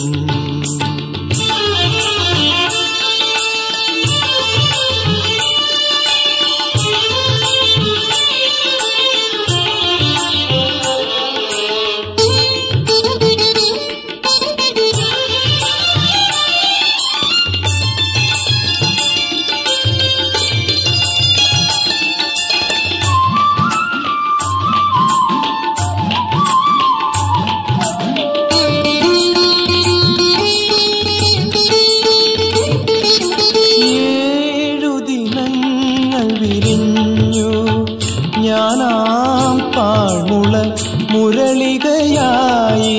ഏഴു ദിനങ്ങൾ വിരിഞ്ഞു ഞാനാം പാഴ്മുള മുരളികയായി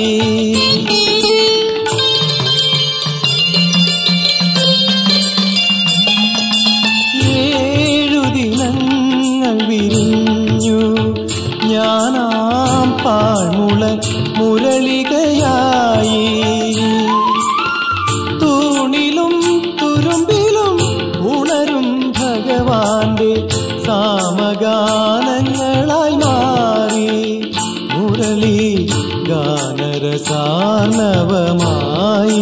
ഏഴു ദിനങ്ങൾ വിരിഞ്ഞു ഞാനാം പാഴ്മുള മുരളികയായി തൂണിലും തുരുമ്പിലും ഉണരും ഭഗവാന്റെ സാമഗാനങ്ങളായി മാറി മുരളി ഗാനരസാർണവമായി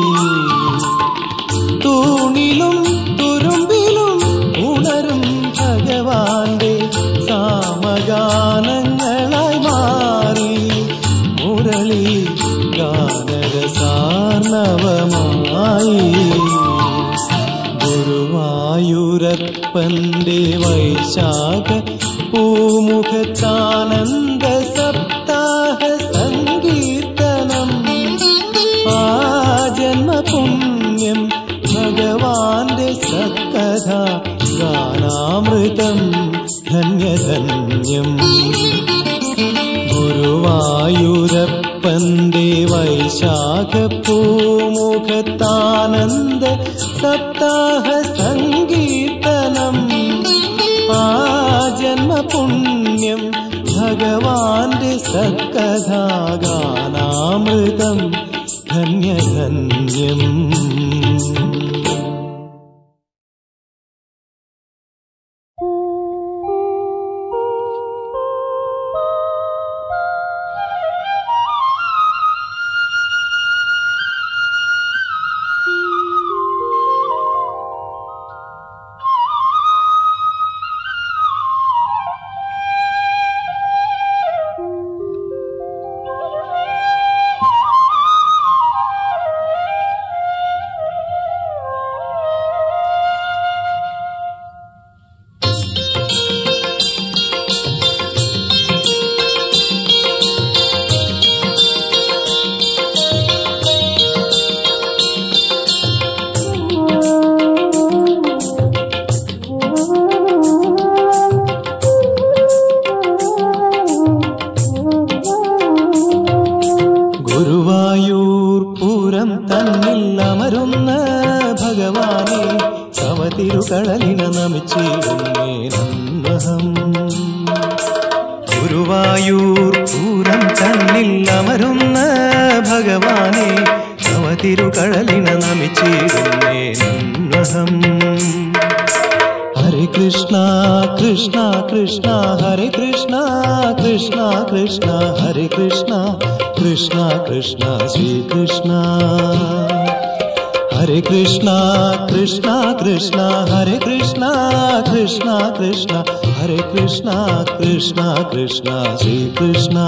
തൂണിലും തുരുമ്പിലും ഉണരും ഭഗവാന്റെ സാമഗാനങ്ങളായി മാറി മുരളി ഗാനരസാർണവമായി ഗുരുവായൂരപ്പന്റെ വൈശാഖ പൂമുഖത്താനന്ദ സപ്താഹ സങ്കീർത്തനം ആ ജന്മപുണ്യം ഭഗവാന്റെ സത്കഥ ഗാനാമൃതം ധന്യധന്യം ഗുരുവായൂരപ്പന്റെ വൈശാഖ പൂമുഖത്താനന്ദ സപ്താഹ സങ്കീർത്തനം ആ ജന്മപുണ്യം ഭഗവാന്റെ സത്കഥാഗാനാമൃതം ധന്യധന്യം ഗുരുവായൂർ പൂരം തന്നിൽ അമരുന്ന ഭഗവാനെ തവ തിരുകടലിന നമിച്ചിടുന്നേ നന്മഹം ഗുരുവായൂർ പൂരം തന്നിൽ അമരുന്ന ഭഗവാനെ തവ തിരുകടലിന നമിച്ചിടുന്നേ നന്മഹം ഹരേ കൃഷ്ണ കൃഷ്ണ കൃഷ്ണ ഹരേ കൃഷ്ണ കൃഷ്ണ കൃഷ്ണ ഹരേ കൃഷ്ണ കൃഷ്ണ കൃഷ്ണ ശ്രീകൃഷ്ണ ഹരേ കൃഷ്ണ കൃഷ്ണ കൃഷ്ണ ഹരേ കൃഷ്ണ കൃഷ്ണ കൃഷ്ണ ഹരേ കൃഷ്ണ കൃഷ്ണ കൃഷ്ണ ശ്രീകൃഷ്ണ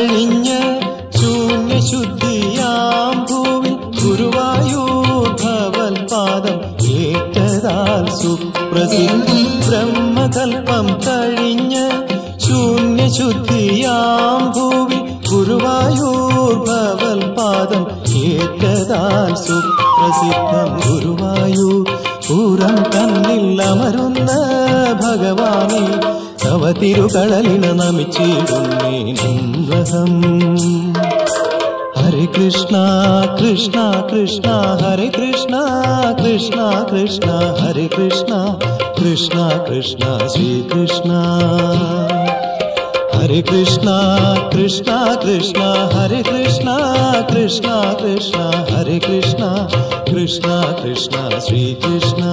കഴിഞ്ഞ് ശൂന്യശുദ്ധിയാം ഭൂവിൽ ഗുരുവായൂർ ഭവൻ പാദം ഏറ്റതാൽ സുപ്രസിദ്ധം ബ്രഹ്മകൽപ്പം കഴിഞ്ഞ് ശൂന്യശുദ്ധിയാം ഭൂവിൽ ഗുരുവായൂർ ഭവൻ പാദം ഏറ്റതാൽ സുപ്രസിദ്ധം ഗുരുവായൂർ പൂരം തന്നിൽ അമരുന്ന ഭഗവാനെ തവ തിരുകളലിന നമിച്ചിടുന്നേ നന്ദഹം ഹരേ കൃഷ്ണ കൃഷ്ണ കൃഷ്ണ ഹരേ കൃഷ്ണ കൃഷ്ണ കൃഷ്ണ ഹരേ കൃഷ്ണ കൃഷ്ണ കൃഷ്ണ ശ്രീകൃഷ്ണ ഹരേ കൃഷ്ണ കൃഷ്ണ കൃഷ്ണ ഹരേ കൃഷ്ണ കൃഷ്ണ കൃഷ്ണ ഹരേ കൃഷ്ണ കൃഷ്ണ കൃഷ്ണ ശ്രീകൃഷ്ണ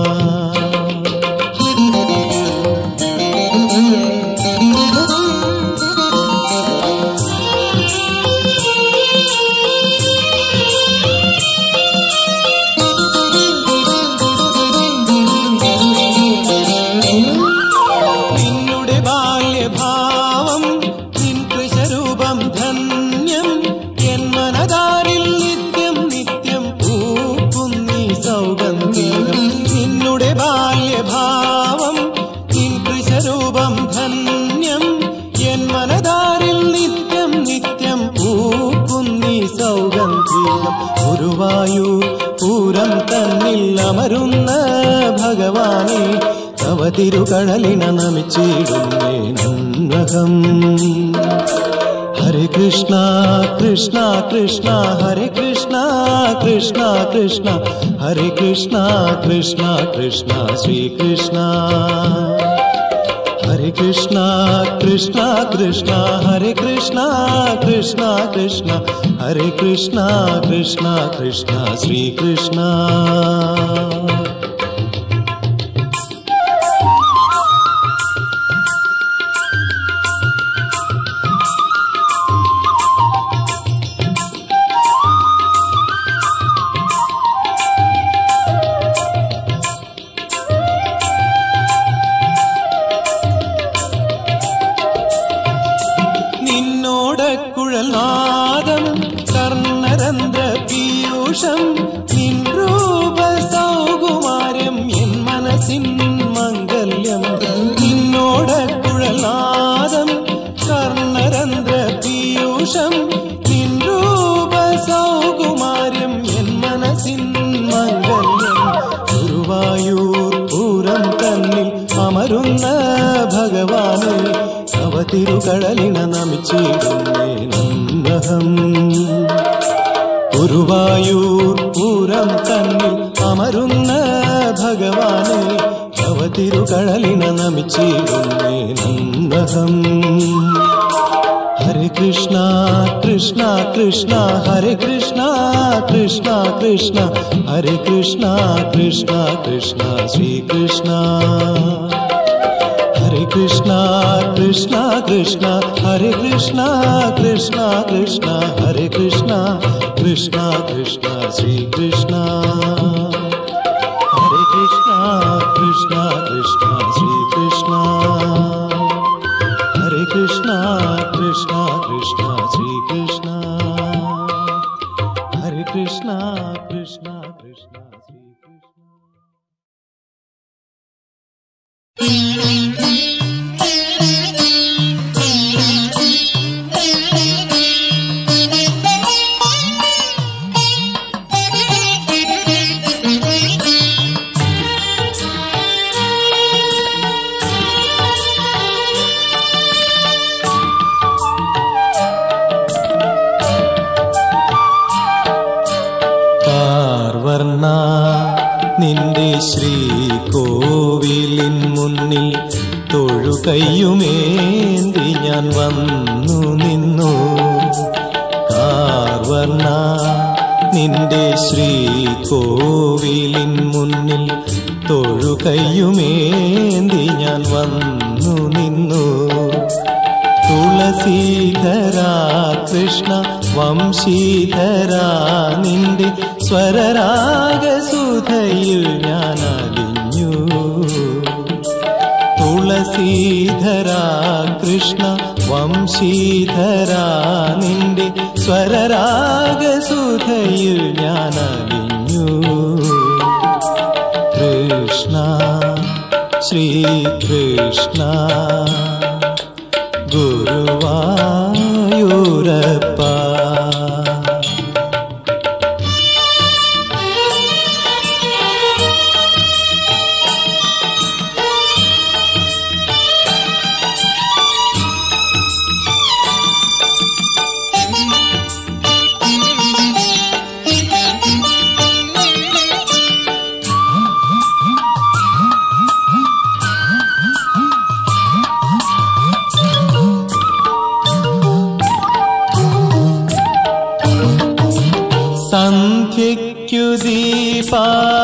നിന്നുടെ ബാല്യഭാവം നിൻ കൃശരൂപം ധന്യം എൻ മനതാരിൽ നിത്യം നിത്യം പൂക്കുന്നീ സൗഗന്ധികം നിന്നുടെ ബാല്യഭാവം നിൻ കൃശരൂപം ധന്യം എൻ മനതാരിൽ നിത്യം നിത്യം പൂക്കുന്നീ സൗഗന്ധികം ഗുരുവായൂർ പൂരം തന്നിൽ അമരുന്ന ഭഗവാനെ തവ തിരുകടലിന നമിച്ചിടുന്നേ നന്നഹം ഹരേ കൃഷ്ണ കൃഷ്ണ കൃഷ്ണ ഹരേ കൃഷ്ണ കൃഷ്ണ കൃഷ്ണ ഹരേ കൃഷ്ണ കൃഷ്ണ കൃഷ്ണ ശ്രീകൃഷ്ണ ഹരേ കൃഷ്ണ കൃഷ്ണ കൃഷ്ണ ഹരേ കൃഷ്ണ കൃഷ്ണ കൃഷ്ണ ഹരേ കൃഷ്ണ കൃഷ്ണ കൃഷ്ണ ശ്രീകൃഷ്ണ നിന്നോട് കുഴൽനാദം കർണരന്ധ്ര പീയൂഷം നിൻ രൂപ സൗകുമാര്യം എൻ മനസ്സിൻ മംഗല്യം നിന്നോട് കുഴൽനാദം കർണരന്ധ്ര പീയൂഷം നിൻ രൂപ സൗകുമാര്യം എൻ മനസ്സിൻ മംഗല്യം ഗുരുവായൂർ പൂരം തന്നിൽ അമരുന്ന ഭഗവാനെ അവ തിരുകടലിന നമിച്ചിടുന്നേ നന്ദഹം ഗുരുവായൂർ പൂരം തന്നിൽ അമരുന്ന ഭഗവാനെ അവ തിരുകടലിന നമിച്ചിടുന്നേ നന്ദഹം ഹരേ കൃഷ്ണ കൃഷ്ണ കൃഷ്ണ ഹരേ കൃഷ്ണ കൃഷ്ണ കൃഷ്ണ ഹരേ കൃഷ്ണ കൃഷ്ണ കൃഷ്ണ ശ്രീകൃഷ്ണ ഹരേ കൃഷ്ണ കൃഷ്ണ കൃഷ്ണ ഹരേ കൃഷ്ണ കൃഷ്ണ കൃഷ്ണ ഹരേ കൃഷ്ണ കൃഷ്ണ കൃഷ്ണ ശ്രീകൃഷ്ണ ഹരേ കൃഷ്ണ കൃഷ്ണ കൃഷ്ണ ശ്രീകൃഷ്ണ ഹരേ കൃഷ്ണ കൃഷ്ണ കൃഷ്ണ ശ്രീകൃഷ്ണ ഹരേ കൃഷ്ണ കൃഷ്ണ കൃഷ്ണ ശ്രീകൃഷ്ണ പാർവർണ നിന്റെ ശ്രീകോവിലിൻ മുന്നിൽ തൊഴുകയ്യുമേന്തി ഞാൻ വന്നു നിന്നു കാർവർണ നിന്റെ ശ്രീകോവിലിൻ മുന്നിൽ തൊഴുകയ്യുമേന്തി ഞാൻ വന്നു നിന്നു തുളസീധര കൃഷ്ണ വംശീധര നിന്റെ സ്വരരാഗസുധയിൽ ഞാൻ അലിഞ്ഞു തുള തുളസീധരാ കൃഷ്ണ വംശീധരാ നിന്റെ സ്വരരാഗസുധയിൽ ഞാൻ അലിഞ്ഞു കൃഷ്ണ ശ്രീകൃഷ്ണ ഗുരുവായൂരപ്പ സന്ധ്യയ്ക്കു ദീപാരാധന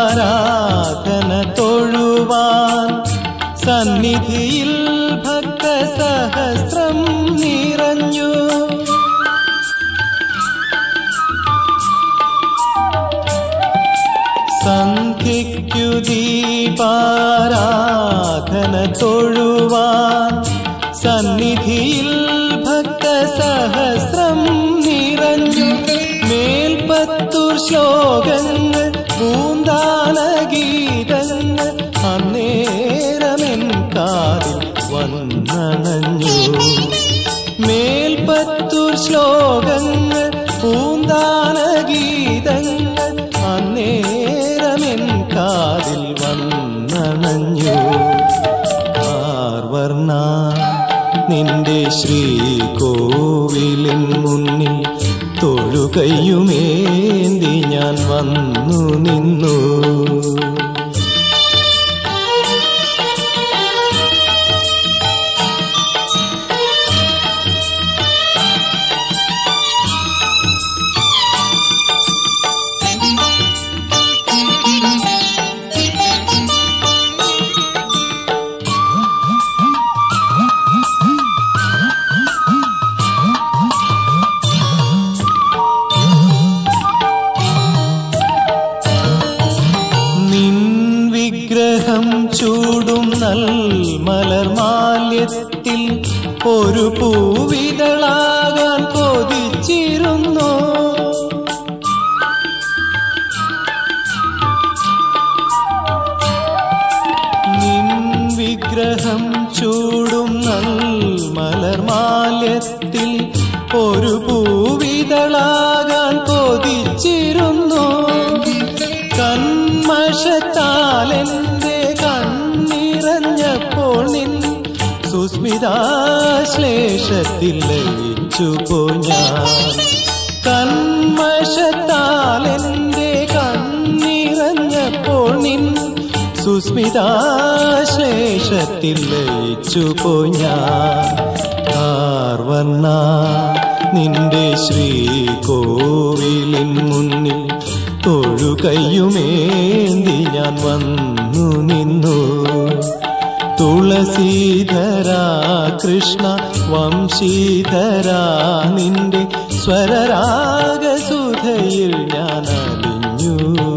തൊഴുവാൻ സന്നിധിയിൽ ഭക്തസഹസ്രം നിറഞ്ഞു സന്ധ്യയ്ക്കു ദീപാരാധന തൊഴുവാൻ സന്നിധിയിൽ ഭക്തസഹസ്രം നിറഞ്ഞു മേൽപ്പത്തൂർ ശ്ലോകങ്ങൾ പൂന്താന ഗീതങ്ങൾ അന്നേരമെൻ കാതിൽ വന്നണഞ്ഞു മേൽപ്പത്തൂർ ശ്ലോകങ്ങൾ പൂന്താന ഗീതങ്ങൾ അന്നേരമെൻ കാതിൽ വന്നണഞ്ഞു ആർവർണ നിന്റെ ശ്രീകോവിലിൻ മുന്നിൽ തൊഴുകയുമേന്തി ഞാൻ വന്നു നിന്നു നിൻ വിഗ്രഹം ചൂടും നൽ മലർമാല്യത്തിൽ ഒരു പൂവിതളാകാൻ കൊതിച്ചിരുന്നു നിൻ വിഗ്രഹം ചൂടും നൽ മലർമാല്യത്തിൽ ഒരു പൂവിതളാകാൻ കൊതിച്ചിരുന്നു കന്മഷത്താലെന്റെ കണ്ണിറഞ്ഞപ്പോൾ നിൻ സുസ്മിതാശ്ലേഷത്തിൽ ലയിച്ചു പോ ഞാൻ കന്മഷത്താലെന്റെ കണ്ണിറഞ്ഞപ്പോൾ നിൻ സുസ്മിതാശ്ലേഷത്തിൽ ലയിച്ചു പോ ഞാൻ ആർവർണ നിന്റെ ശ്രീകോവിലിൻ മുന്നിൽ തൊഴുകയുമേന്തി ഞാൻ വന്നു നിന്നു തുളസീധരാ കൃഷ്ണ വംശീധരാ നിന്റെ സ്വരരാഗസുധയിൽ ഞാൻ അലിഞ്ഞു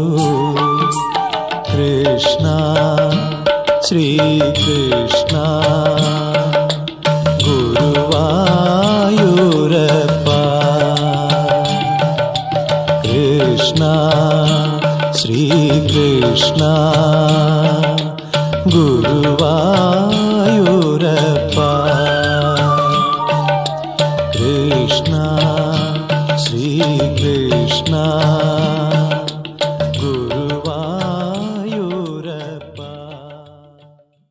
കൃഷ്ണ ശ്രീകൃഷ്ണ ഗുരുവായൂരപ്പ കൃഷ്ണ ശ്രീകൃഷ്ണ ഗുരുവായൂരപ്പ കൃഷ്ണ ശ്രീകൃഷ്ണ ഗുരുവായൂരപ്പ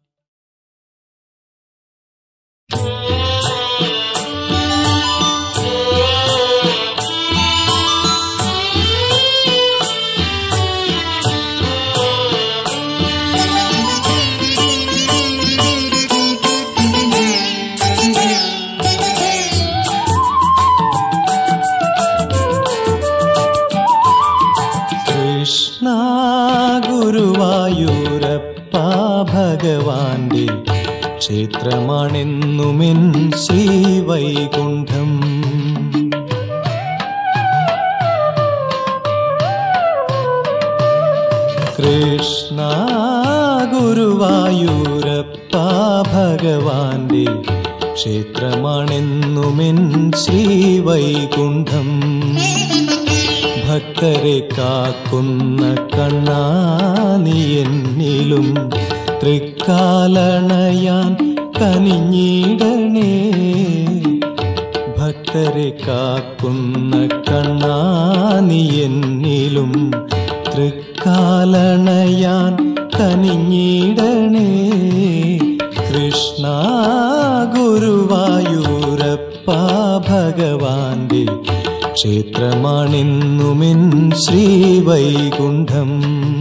കൃഷ്ണ ഗുരുവായൂരപ്പ ഭഗവാന്റെ ക്ഷേത്രമാണെന്നുമെൻ ശ്രീവൈകുണ്ഠം കൃഷ്ണ ഗുരുവായൂരപ്പ ഭഗവാന്റെ ക്ഷേത്രമാണെന്നുമെൻ ശ്രീവൈകുണ്ഠം ഭക്തരെ കാക്കുന്ന കണ്ണാനി എന്നിലും തൃക്കാലണയാൻ കനിഞ്ഞിടണേ ഭക്തരെ കാക്കുന്ന കണ്ണാനി എന്നിലും തൃക്കാലണയാൻ കനിഞ്ഞിടണേ കൃഷ്ണ ഗുരുവായൂരപ്പ ഭഗവാന്റെ ക്ഷേത്രമാണെന്നുമെൻ ശ്രീവൈകുണ്ഠം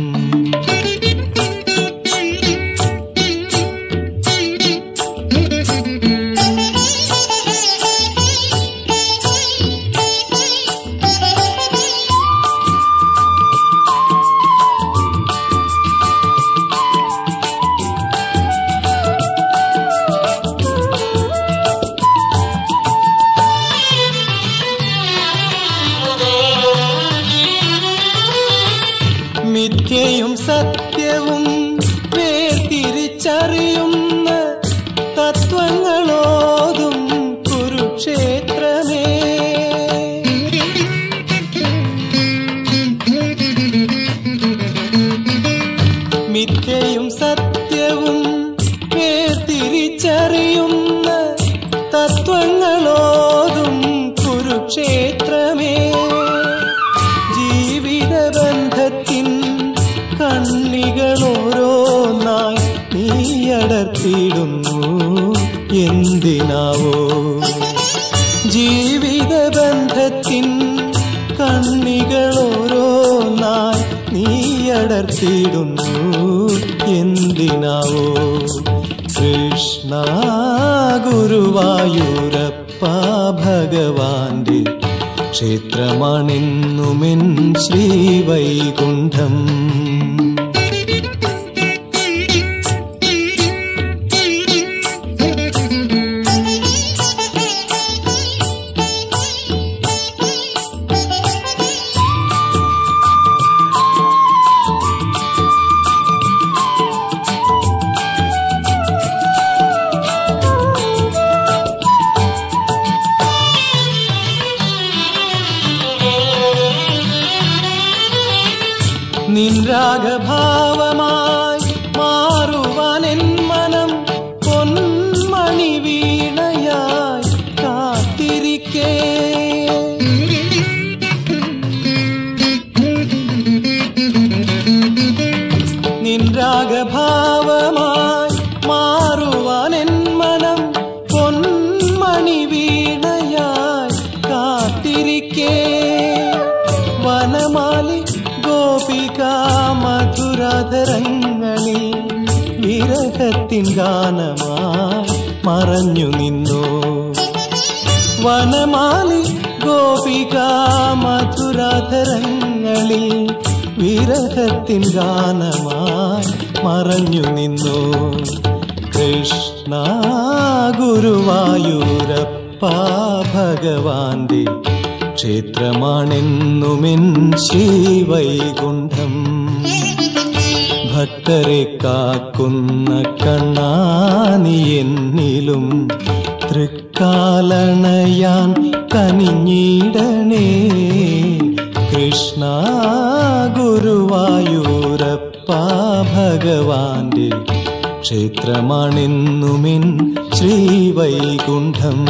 മിഥ്യയും സത്യവും വേർതിരിച്ചറിയുന്ന തത്വങ്ങളോതും കുരുക്ഷേത്രമേ മിഥ്യയും സത്യവും വേർതിരിച്ചറിയുന്ന തത്വങ്ങളോതും കുരുക്ഷേത്രമേ ജീവിതബന്ധത്തിൻ കണ്ണികളോരോന്നായി നീയടർത്തിയിടുന്നു എന്തിനാവോ ജീവിതബന്ധത്തിൻ കണ്ണികളോരോന്നായി നീയടർത്തിയിടുന്നു എന്തിനാവോ കൃഷ്ണ ഗുരുവായൂരപ്പ ഭഗവാന്റെ ക്ഷേത്രമാണെന്നുമെൻ ശ്രീവൈകുണ്ഠം നിൻരാഗഭാവമായി മാറുവാനെൻ മനം പൊന്മണി വീണയായി കാത്തിരിക്കേ നിൻരാഗഭാവമായി മാറുവാനെൻ മനം പൊന്മണി വീണയായി കാത്തിരിക്കേ വനമാലി ഗോപിക മധുരാധരങ്ങളിൽ വിരഹത്തിൻ ഗാനമായി മറഞ്ഞു നിന്നു വനമാലി ഗോപിക മധുരാധരങ്ങളിൽ വിരഹത്തിൻ ഗാനമായി മറഞ്ഞു നിന്നു കൃഷ്ണ ഗുരുവായൂരപ്പ ഭഗവാന്റെ ക്ഷേത്രമാണെന്നുമെൻ ശ്രീവൈകുണ്ഠം ഭക്തരെ കാക്കുന്ന കണ്ണാനി എന്നിലും തൃക്കാലണയാൻ കനിഞ്ഞിടണേ കൃഷ്ണ ഗുരുവായൂരപ്പ ഭഗവാന്റെ ക്ഷേത്രമാണെന്നുമിൻ ശ്രീവൈകുണ്ഠം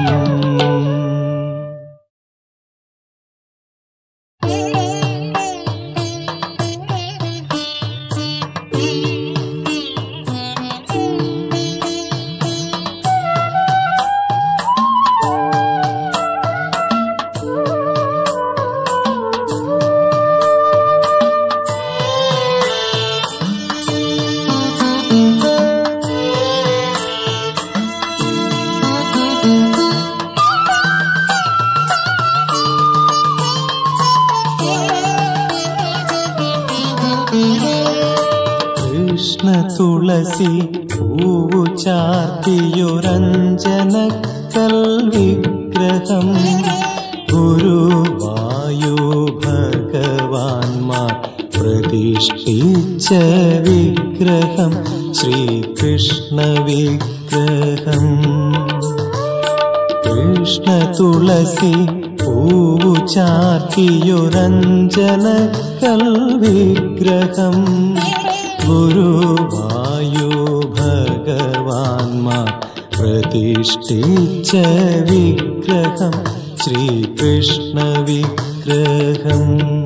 കൃഷ്ണ തുളസി പൂവു ചാർത്തിയൊരഞ്ജനക്കൽ വിഗ്രഹം ഗുരുവായു ഭഗവാൻമാർ പ്രതിഷ്ഠിച്ച വിഗ്രഹം ശ്രീകൃഷ്ണ വിഗ്രഹം കൃഷ്ണ തുളസി പൂവു ചാർത്തിയൊരഞ്ജന വിഗ്രഹം ഗുരുവായു ഭഗവാൻമാർ പ്രതിഷ്ഠിച്ച വിഗ്രഹം ശ്രീകൃഷ്ണ വിഗ്രഹം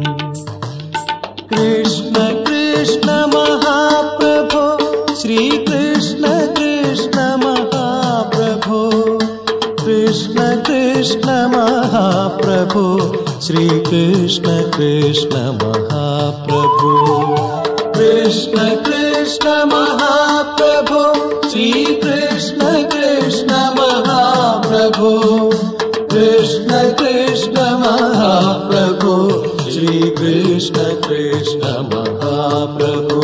കൃഷ്ണ കൃഷ്ണ മഹാപ്രഭോ ശ്രീകൃഷ്ണ കൃഷ്ണ മഹാപ്രഭോ കൃഷ്ണ കൃഷ്ണ മഹാപ്രഭോ ശ്രീകൃഷ്ണ കൃഷ്ണ മഹാപ്രഭോ കൃഷ്ണ കൃഷ്ണ മഹാപ്രഭോ ശ്രീകൃഷ്ണ കൃഷ്ണ മഹാപ്രഭോ കൃഷ്ണ കൃഷ്ണ മഹാപ്രഭോ ശ്രീകൃഷ്ണ കൃഷ്ണ മഹാപ്രഭോ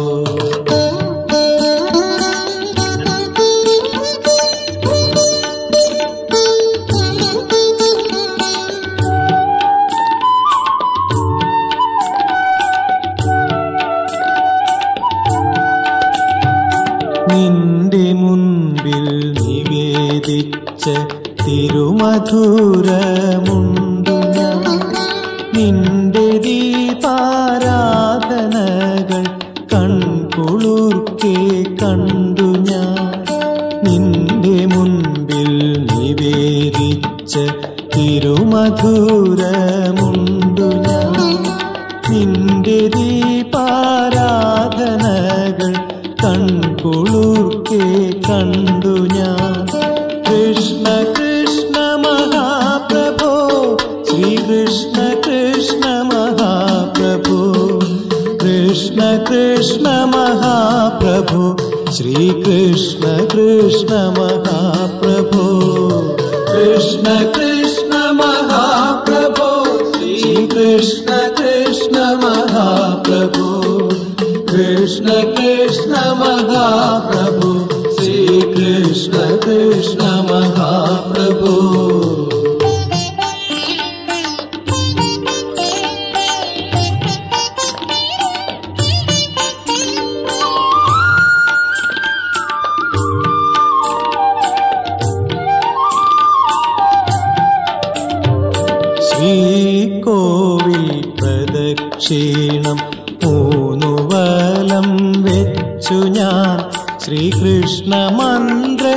നിന്റെ മുൻപിൽ നിവേദിച്ച തിരുമധുരമുണ്ടു ഞാൻ നിന്റെ ദീപാരാധനകൾ കൺകുളിർക്കെ കണ്ടു ഞാൻ നിന്റെ മുൻപിൽ നിവേദിച്ച തിരുമധുരമുണ്ടു ഞാൻ നിന്റെ ദീപാരാധനകൾ കൺകുളിർക്കെ കണ്ടു ഞാൻ കൃഷ്ണ കൃഷ്ണ മഹാപ്രഭോ ശ്രീകൃഷ്ണ കൃഷ്ണ മഹാപ്രഭോ കൃഷ്ണ കൃഷ്ണ മഹാപ്രഭോ ശ്രീകൃഷ്ണ കൃഷ്ണ മഹാപ്രഭോ കൃഷ്ണ കൃഷ്ണ മഹാപ്രഭോ ശ്രീകൃഷ്ണ കൃഷ്ണ മഹാപ്രഭോ കൃഷ്ണ കൃഷ്ണ മഹാപ്രഭു ശ്രീകൃഷ്ണ കൃഷ്ണ മഹാപ്രഭു ശ്രീകോവിൽ പ്രദക്ഷിണം മൂന്നു വലം വെച്ചു ഞാൻ ശ്രീകൃഷ്ണ മന്ത്ര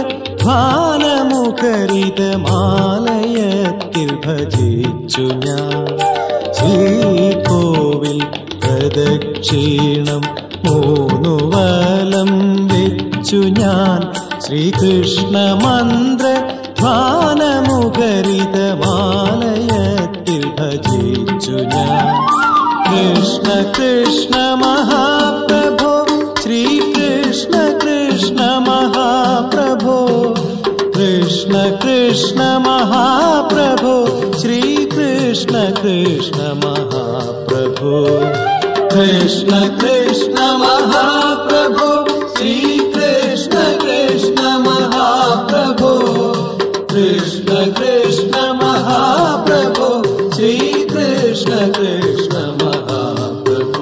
ഭാനമുഖരിതമാലയത്തിൽ ഭജിച്ചു ഞാൻ ശ്രീകോവിൽ പ്രദക്ഷിണം മൂന്നു വലം വെച്ചു ഞാൻ ശ്രീകൃഷ്ണ മന്ത്ര ധ്യാനമുഖരിതമാലയത്തിൽ ഭജിച്ചു ഞാൻ കൃഷ്ണ കൃഷ്ണ മഹാപ്രഭോ ശ്രീകൃഷ്ണ കൃഷ്ണ മഹാപ്രഭോ കൃഷ്ണ കൃഷ്ണ മഹാപ്രഭോ ശ്രീകൃഷ്ണ കൃഷ്ണ മഹാപ്രഭോ കൃഷ്ണ കൃഷ്ണ മഹാപ്രഭോ ശ്രീകൃഷ്ണ കൃഷ്ണ മഹാപ്രഭോ കൃഷ്ണ കൃഷ്ണ മഹാപ്രഭോ ശ്രീകൃഷ്ണ കൃഷ്ണ മഹാപ്രഭോ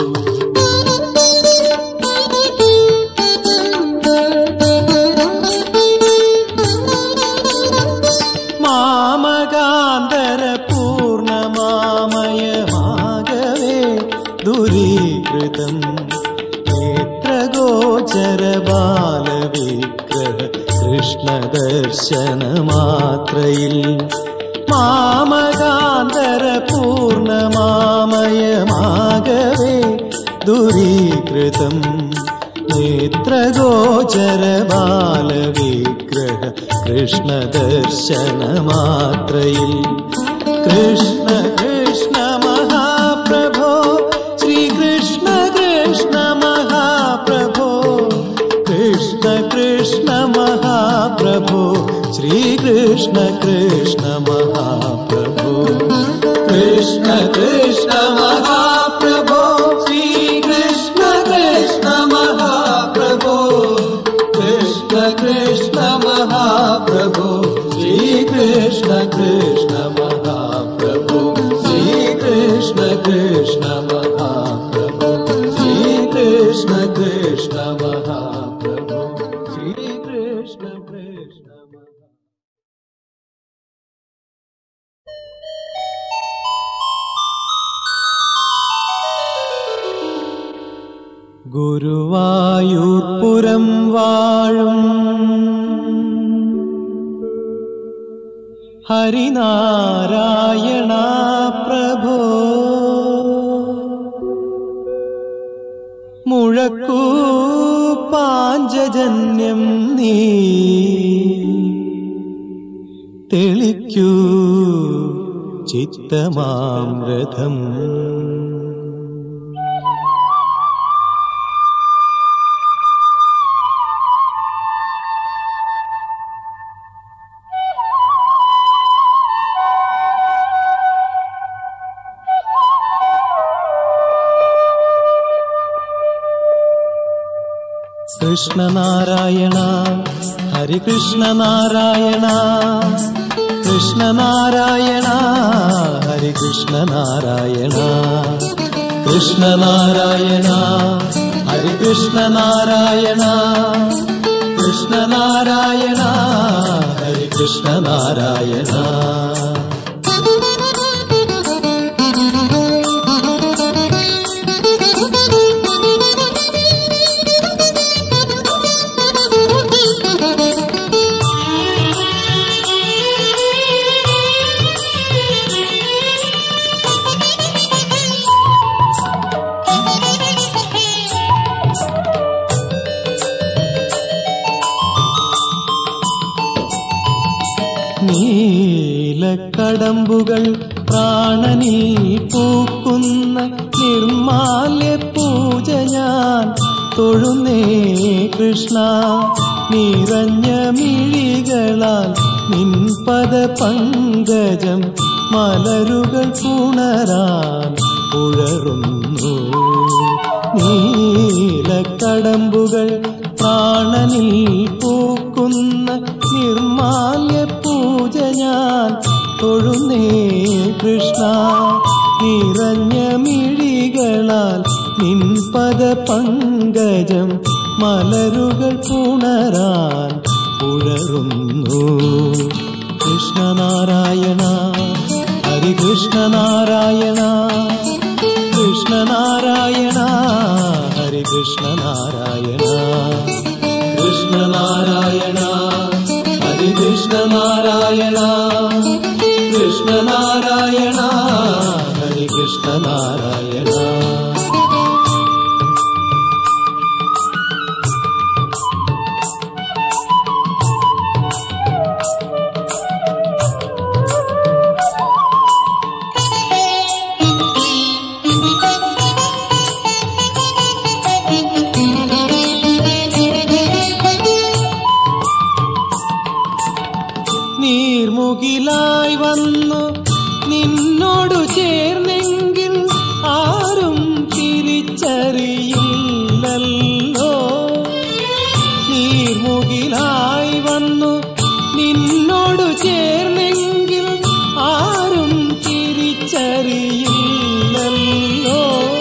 മാമകാന്തര പൂർണമാമയമാകവേ ദുരീകൃതം നേത്രഗോചര ബാലവിഗ്രഹ കൃഷ്ണദർശനമാത്രയിൽ മാമകാന്തര പൂർണമാമയമാകവേ ദുരീകൃതം നേത്രഗോചര ബാലവിഗ്രഹ കൃഷ്ണദർശനമാത്രയിൽ കൃഷ്ണ കൃഷ്ണ മഹാപ്രഭോ ശ്രീകൃഷ്ണ കൃഷ്ണ മഹാപ്രഭോ കൃഷ്ണ കൃഷ്ണ മഹാപ്രഭോ ശ്രീകൃഷ്ണ കൃഷ്ണ മഹാപ്രഭോ കൃഷ്ണ കൃഷ്ണ മഹാപ്രഭോ ശ്രീകൃഷ്ണ കൃഷ്ണ മഹാപ്രഭോ കൃഷ്ണ കൃഷ്ണ മഹാപ്രഭോ ശ്രീകൃഷ്ണ കൃഷ്ണ മഹാപ്രഭോ ശ്രീകൃഷ്ണ കൃഷ്ണ മഹാപ്രഭോ ശ്രീകൃഷ്ണ കൃഷ്ണ മഹാ ഗുരുവായൂർപുരം വാഴും ഹരിനാരായണ പ്രഭോ മുഴക്കൂ പാഞ്ചജന്യം നീ തെളിക്കൂ ചിത്തമാം രഥം കൃഷ്ണനാരായണ ഹരികൃഷ്ണനാരായണ കൃഷ്ണനാരായണ ഹരികൃഷ്ണനാരായണ കൃഷ്ണനാരായണ ഹരികൃഷ്ണനാരായണ കൃഷ്ണനാരായണ ഹരികൃഷ്ണനാരായണ നീലക്കടമ്പുകൾ പ്രാണനിൽ പൂക്കുന്ന നിർമാല്യ പൂജ ഞാൻ തൊഴുന്നേ കൃഷ്ണ നിറഞ്ഞ മിഴികളാൽ നിൻപദ പങ്കജം മലരുകൾ പുണരാൻ ഉഴറുന്നു നീലക്കടമ്പുകൾ പ്രാണനിൽ പൂക്കുന്ന നിർമാല്യ പൂജ ഞാൻ തൊഴുന്നേ കൃഷ്ണ നിറഞ്ഞ മിഴികളാൽ നിൻപദ പങ്കജം മലരുകൾ പുണരാൻ ഉഴറുന്നു കൃഷ്ണനാരായണ ഹരികൃഷ്ണനാരായണ കൃഷ്ണനാരായണ ഹരികൃഷ്ണനാരായണ കൃഷ്ണനാരായണ ഹരികൃഷ്ണനാരായണ കൃഷ്ണനാരായണ ഹരികൃഷ്ണനാരായണ നീർമുകിലായി വന്നു നിന്നോടു ചേർന്നെങ്കിൽ ആരും തിരിച്ചറിയില്ലല്ലോ നീർമുകിലായി വന്നു നിന്നോടു ചേർന്നെങ്കിൽ ആരും തിരിച്ചറിയില്ലല്ലോ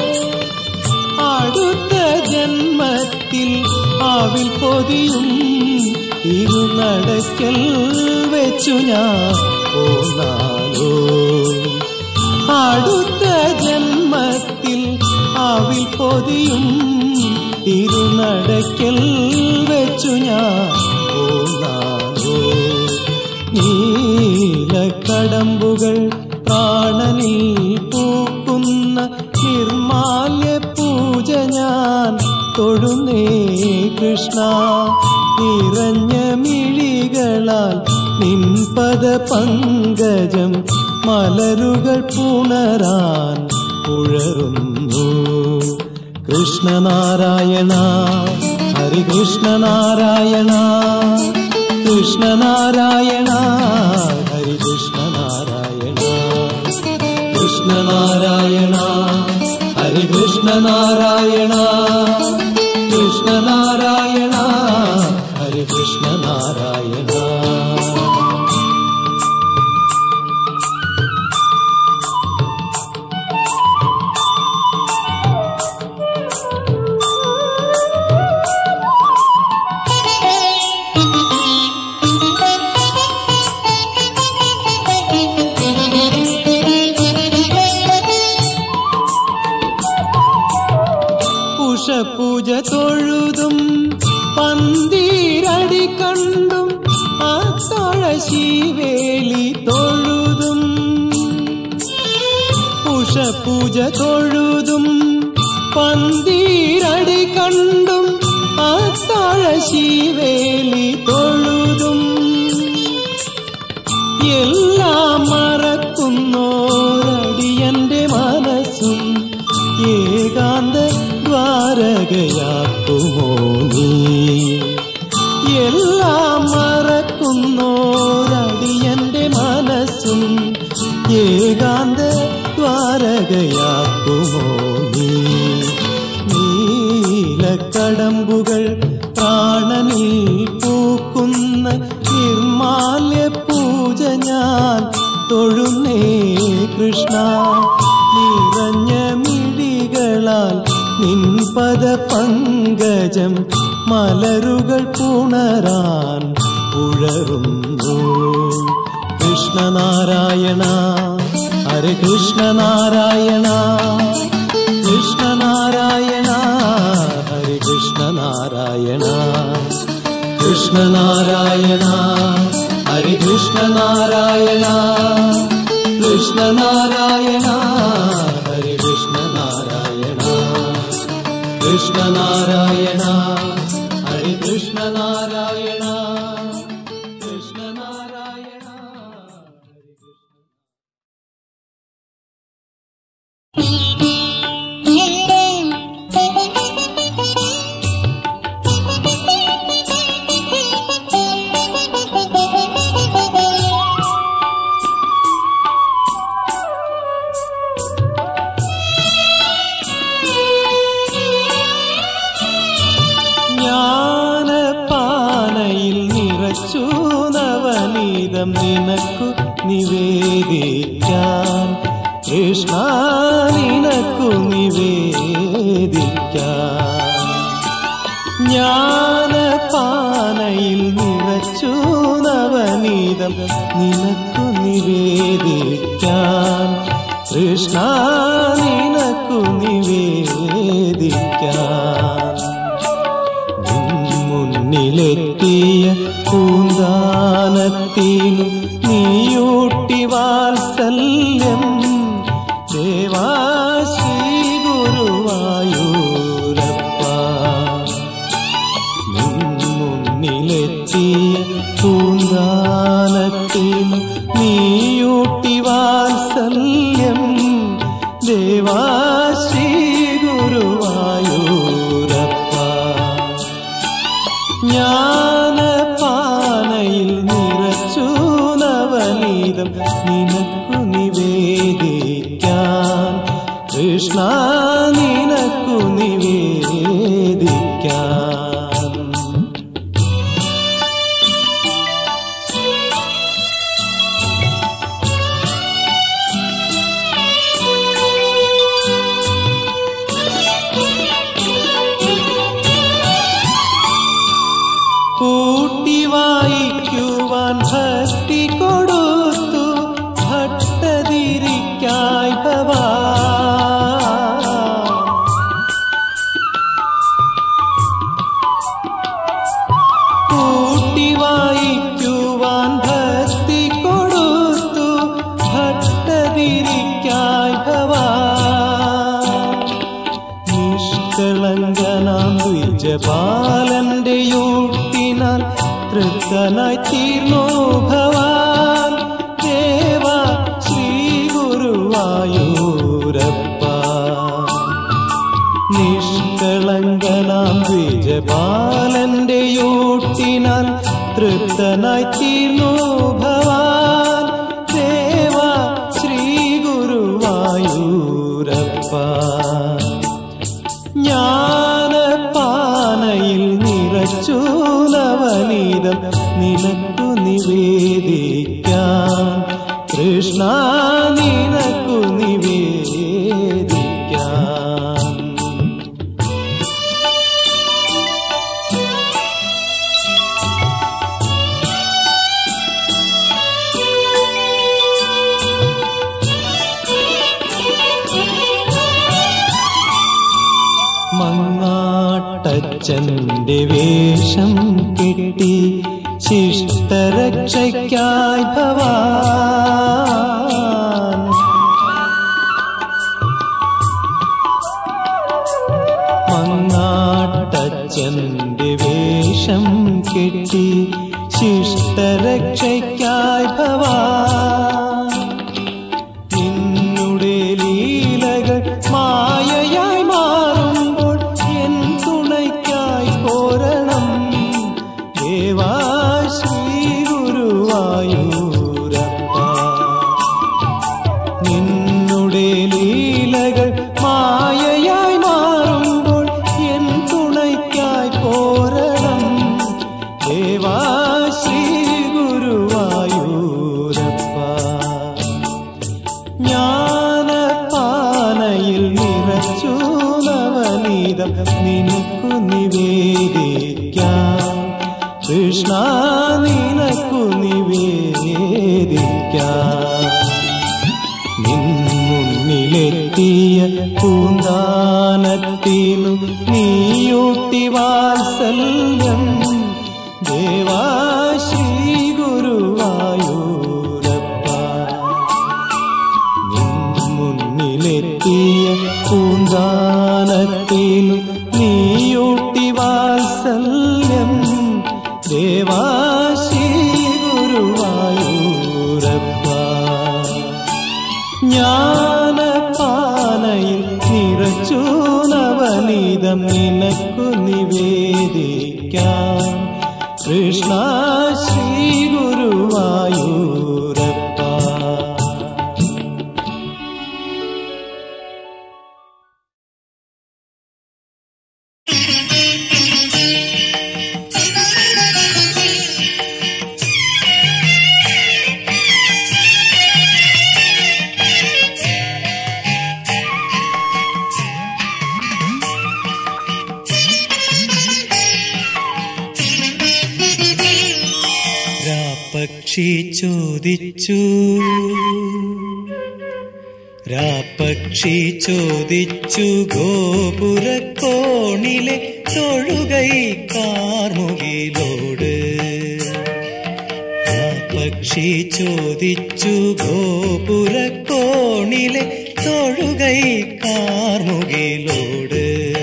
അടുത്ത ജന്മത്തിൽ ആവിൽ പൊതിയും ഇരുനടക്കൽ വെച്ചു ഞാൻ പോന്നാലോ അടുത്ത ജന്മത്തിൽ ആവിൽ പൊതിയും ഇരുനടക്കൽ വെച്ചു ഞാൻ പോന്നാലോ നീലക്കടമ്പുകൾ പ്രാണനിൽ പൂക്കുന്ന നിർമാല്യ പൂജ ഞാൻ തൊഴുന്നേ കൃഷ്ണ നിറഞ്ഞ മിഴികളാൽ നിൻപദ പങ്കജം മലരുകൾ പുണരാൻ ഉഴറുന്നു കൃഷ്ണനാരായണ ഹരികൃഷ്ണനാരായണ കൃഷ്ണനാരായണ ഹരികൃഷ്ണനാരായണ കൃഷ്ണനാരായണ ഹരികൃഷ്ണനാരായണ കൃഷ്ണനാരായണ ഹരികൃഷ്ണനാരായണ ഉഷപൂജ ഉഷപൂജ തൊഴുതും പന്തീരടി കണ്ടും അത്താഴ ശീവേലി തൊഴുതും എല്ലാം മറക്കുന്നോരടിയന്റെ മനസ്സും ഏകാന്ത ദ്വാരകയാക്കുമോ നീ എല്ലാം മറക്കുന്നോരടിയന്റെ മനസ്സും ഏകാന്ത ദ്വാരകയാക്കുമോ നീ നീലക്കടമ്പുകൾ പ്രാണനിൽ പൂക്കുന്ന നിർമാല്യ പൂജ ഞാൻ തൊഴുന്നേ കൃഷ്ണ നിറഞ്ഞ മിഴികളാൽ നിൻപദ പങ്കജം മലരുകൾ പുണരാൻ ഉഴറുന്നു കൃഷ്ണനാരായണ ഹരേ കൃഷ്ണനാരായണ കൃഷ്ണനാരായണ ഹരേ കൃഷ്ണനാരായണ കൃഷ്ണനാരായണ ഹരി കൃഷ്ണനാരായണ കൃഷ്ണനാരായണ ഹരി കൃഷ്ണനാരായണ കൃഷ്ണനാരായണ ഹരി കൃഷ്ണനാരായണ കൃഷ്ണനാരായണ ഹരി കൃഷ്ണ ജ്ഞാനപ്പാനയിൽ നിറച്ചു നവനീതം നിനക്കു നിവേദിക്കാൻ കൃഷ്ണ നിനക്കു നിവേദിക്കാൻ ജ്ഞാനപ്പാനയിൽ നിറച്ചു നവനീതം നിനക്കു നിവേദിക്കാൻ കൃഷ്ണ നിനക്കു നിവേദിക്കാൻ മുന്നിലെത്തിയ പൂന്താനത്തിനു നീയൂട്ടി വാത്സല്യം ദേവാശ്രീ ഗുരുവായൂരപ്പ മുന്നിലെത്തിയ പൂന്താനത്തിനു നീയൂട്ടി വാത്സല്യം ദേവാശ്രീ ഗുരുവായൂരപ്പ ജ്ഞാനപാനയിൽ നിറച്ചു നവനീതം നിനക്കു നിവേദിക്കാൻ കൃഷ്ണ നിനക്കു നിവേദിക്കാൻ കൂട്ടി വായിക്കുവാൻ ഭക്തി കൊടുത്തു ഭട്ടതിരിക്കായി ഭവാ കൂട്ടി വായിക്കുവാൻ ഭക്തി കൊടുത്തു ഭട്ടതിരിക്കായി ഭവാ നിഷ്കളങ്കനാം ദ്വിജപാലന്റെ യൂട്ടിനാൽ തൃപ്തനായി തീർന്നു ഭവാൻ ദേവ ശ്രീ ഗുരുവായൂരപ്പ നിഷ്കളങ്കനാം ദ്വിജപാലന്റെ യൂട്ടിനാൽ തൃപ്തനായി തീർന്നു ഭവാൻ ദേവ ശ്രീ ഗുരുവായൂരപ്പ ജ്ഞാനപാനയിൽ നിറച്ചു നവനീതം നിനക്കു നിവേദിക്കാൻ കൃഷ്ണ നിനക്കു നിവേദിക്കാൻ മങ്ങാട്ടച്ചന്റെ വേഷം കെട്ടി ശിഷ്ടരക്ഷയ്ക്കായി ഭവാൻ നിന്നുടെ ലീലകൾ മായയായി മാറുമ്പോൾ എൻ തുണയ്ക്കായി പോരണം ദേവാ ശ്രീ ഗുരുവായൂരപ്പ ജ്ഞാനപാനയിൽ നിറച്ചു നവനീതം നിനക്കു നിവേദിക്കാം കൃഷ്ണ നിനക്കു നിവേദിക്കാം നിൻമുന്നിലെത്തിയ പൂന്താനത്തിനു നീയൂട്ടി വാത്സല്യം ദേവാ ശ്രീ ഗുരുവായൂരപ്പ നിൻമുന്നിലെത്തിയ പൂന്താനത്തിനു നീയൂട്ടി വാത്സല്യം ദേവാ ശ്രീ ഗുരുവായൂരപ്പ ജ്ഞാനപാനയിൽ നിറച്ചു നവനീതം നിനക്കു നിവേദിക്കാം കൃഷ്ണ ശ്രീ ഗുരുവായൂരപ്പ രാപ്പക്ഷി ചോദിച്ചു രാപ്പക്ഷി ചോദിച്ചു ഗോപുരക്കോണിലെ തൊഴുകൈ കാർമുകിലോട് രാപ്പക്ഷി ചോദിച്ചു ഗോപുരക്കോണിലെ തൊഴുകൈ കാർമുകിലോട്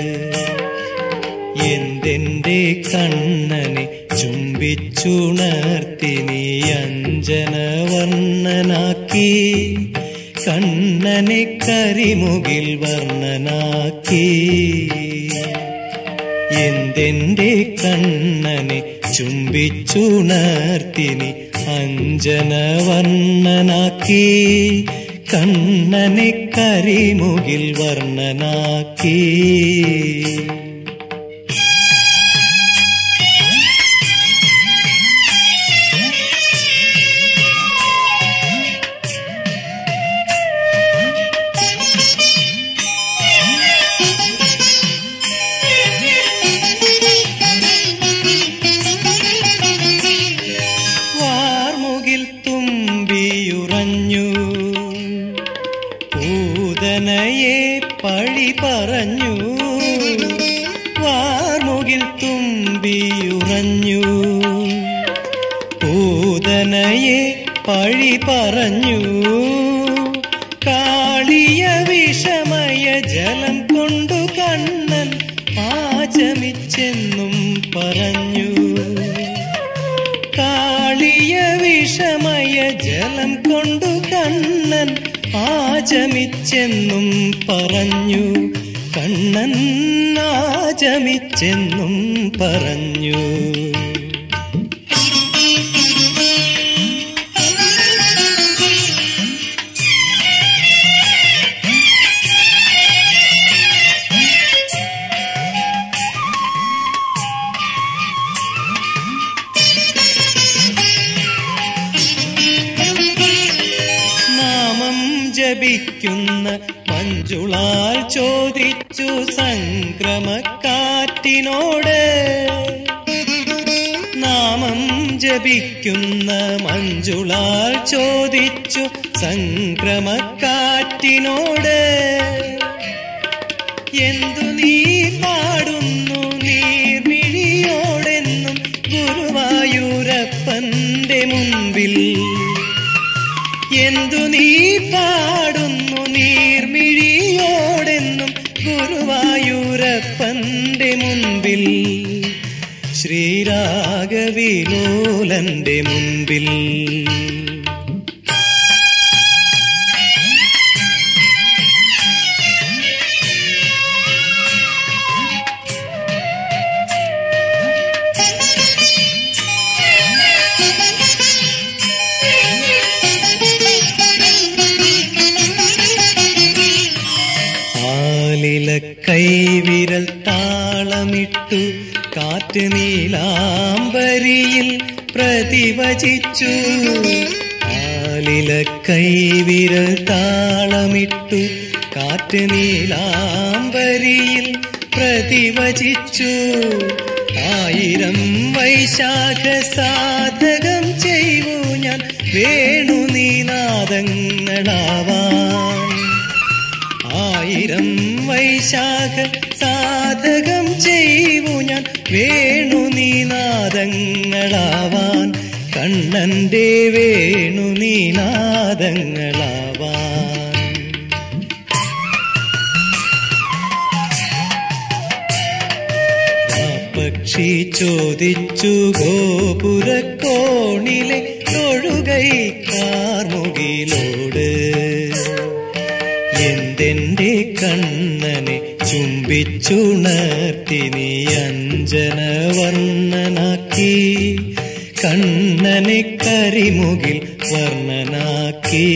എന്തെന്റെ കണ്ണനെ ചുംബിച്ചുണർത്തി നീ അഞ്ജനവർണ്ണനാക്കി കണ്ണനെ കരിമുകിൽ വർണ്ണനാക്കി എന്തെന്റെ കണ്ണനെ ചുംബിച്ചുണർത്തി നീ അഞ്ജനവർണ്ണനാക്കി കണ്ണനെ കരിമുകിൽ വർണ്ണനാക്കി വാർമുകിൽ തുമ്പിയുറഞ്ഞു പൂതനയെ പഴി പറഞ്ഞു വാർമുകിൽ തുമ്പിയുറഞ്ഞു പൂതനയെ പഴി പറഞ്ഞു കാളിയ വിഷമയ ജലം കൊണ്ടു കണ്ണൻ ആചമിച്ചെന്നും പറഞ്ഞു കാളിയ വിഷമയ ജലം കൊണ്ടു കണ്ണൻ ആചമിച്ചെന്നും പറഞ്ഞു കണ്ണൻ ആചമിച്ചെന്നും പറഞ്ഞു നാമം ജപിക്കുന്ന മഞ്ജുളാൽ ചോദിച്ചു സംക്രമക്കാറ്റിനോട് നാമം ജപിക്കുന്ന മഞ്ജുളാൽ ചോദിച്ചു സംക്രമക്കാറ്റിനോട് എന്തു നീ പാടുന്നു നീർമിഴിയോടെന്നും ഗുരുവായൂരപ്പന്റെ മുൻപിൽ എന്തു നീ പാടുന്നു നീർമിഴിയോടെന്നും ഗുരുവായൂരപ്പന്റെ മുൻപിൽ ശ്രീരാഗവിലോലന്റെ മുൻപിൽ Thank you. കൈവിരൽ താളമിട്ടു കാറ്റ് നീലാംബരിയിൽ പ്രതിവചിച്ചു ആലില കൈവിരൽ താളമിട്ടു കാറ്റ് നീലാംബരിയിൽ പ്രതിവചിച്ചു ആയിരം വൈശാഖ സാധകം ചെയ്യൂ ഞാൻ വേണു നീനാദങ്ങളാവാൻ ആയിരം വൈശാഖ സാധകം ചെയ്യൂ ഞാൻ വേണു നീനാദങ്ങളാവാൻ കണ്ണന്റെ വേണു നീനാദങ്ങളാവാൻ ആ പക്ഷി ചോദിച്ചു ഗോപുരക്കോണിലെ തൊഴുകൈ കാർമുകിലോട് എന്തെന്റെ കണ്ണനെ ചുംബിച്ചുണർത്തി നീ അഞ്ജന വർണ്ണനാക്കി കണ്ണനെ കരിമുകിൽ വർണ്ണനാക്കി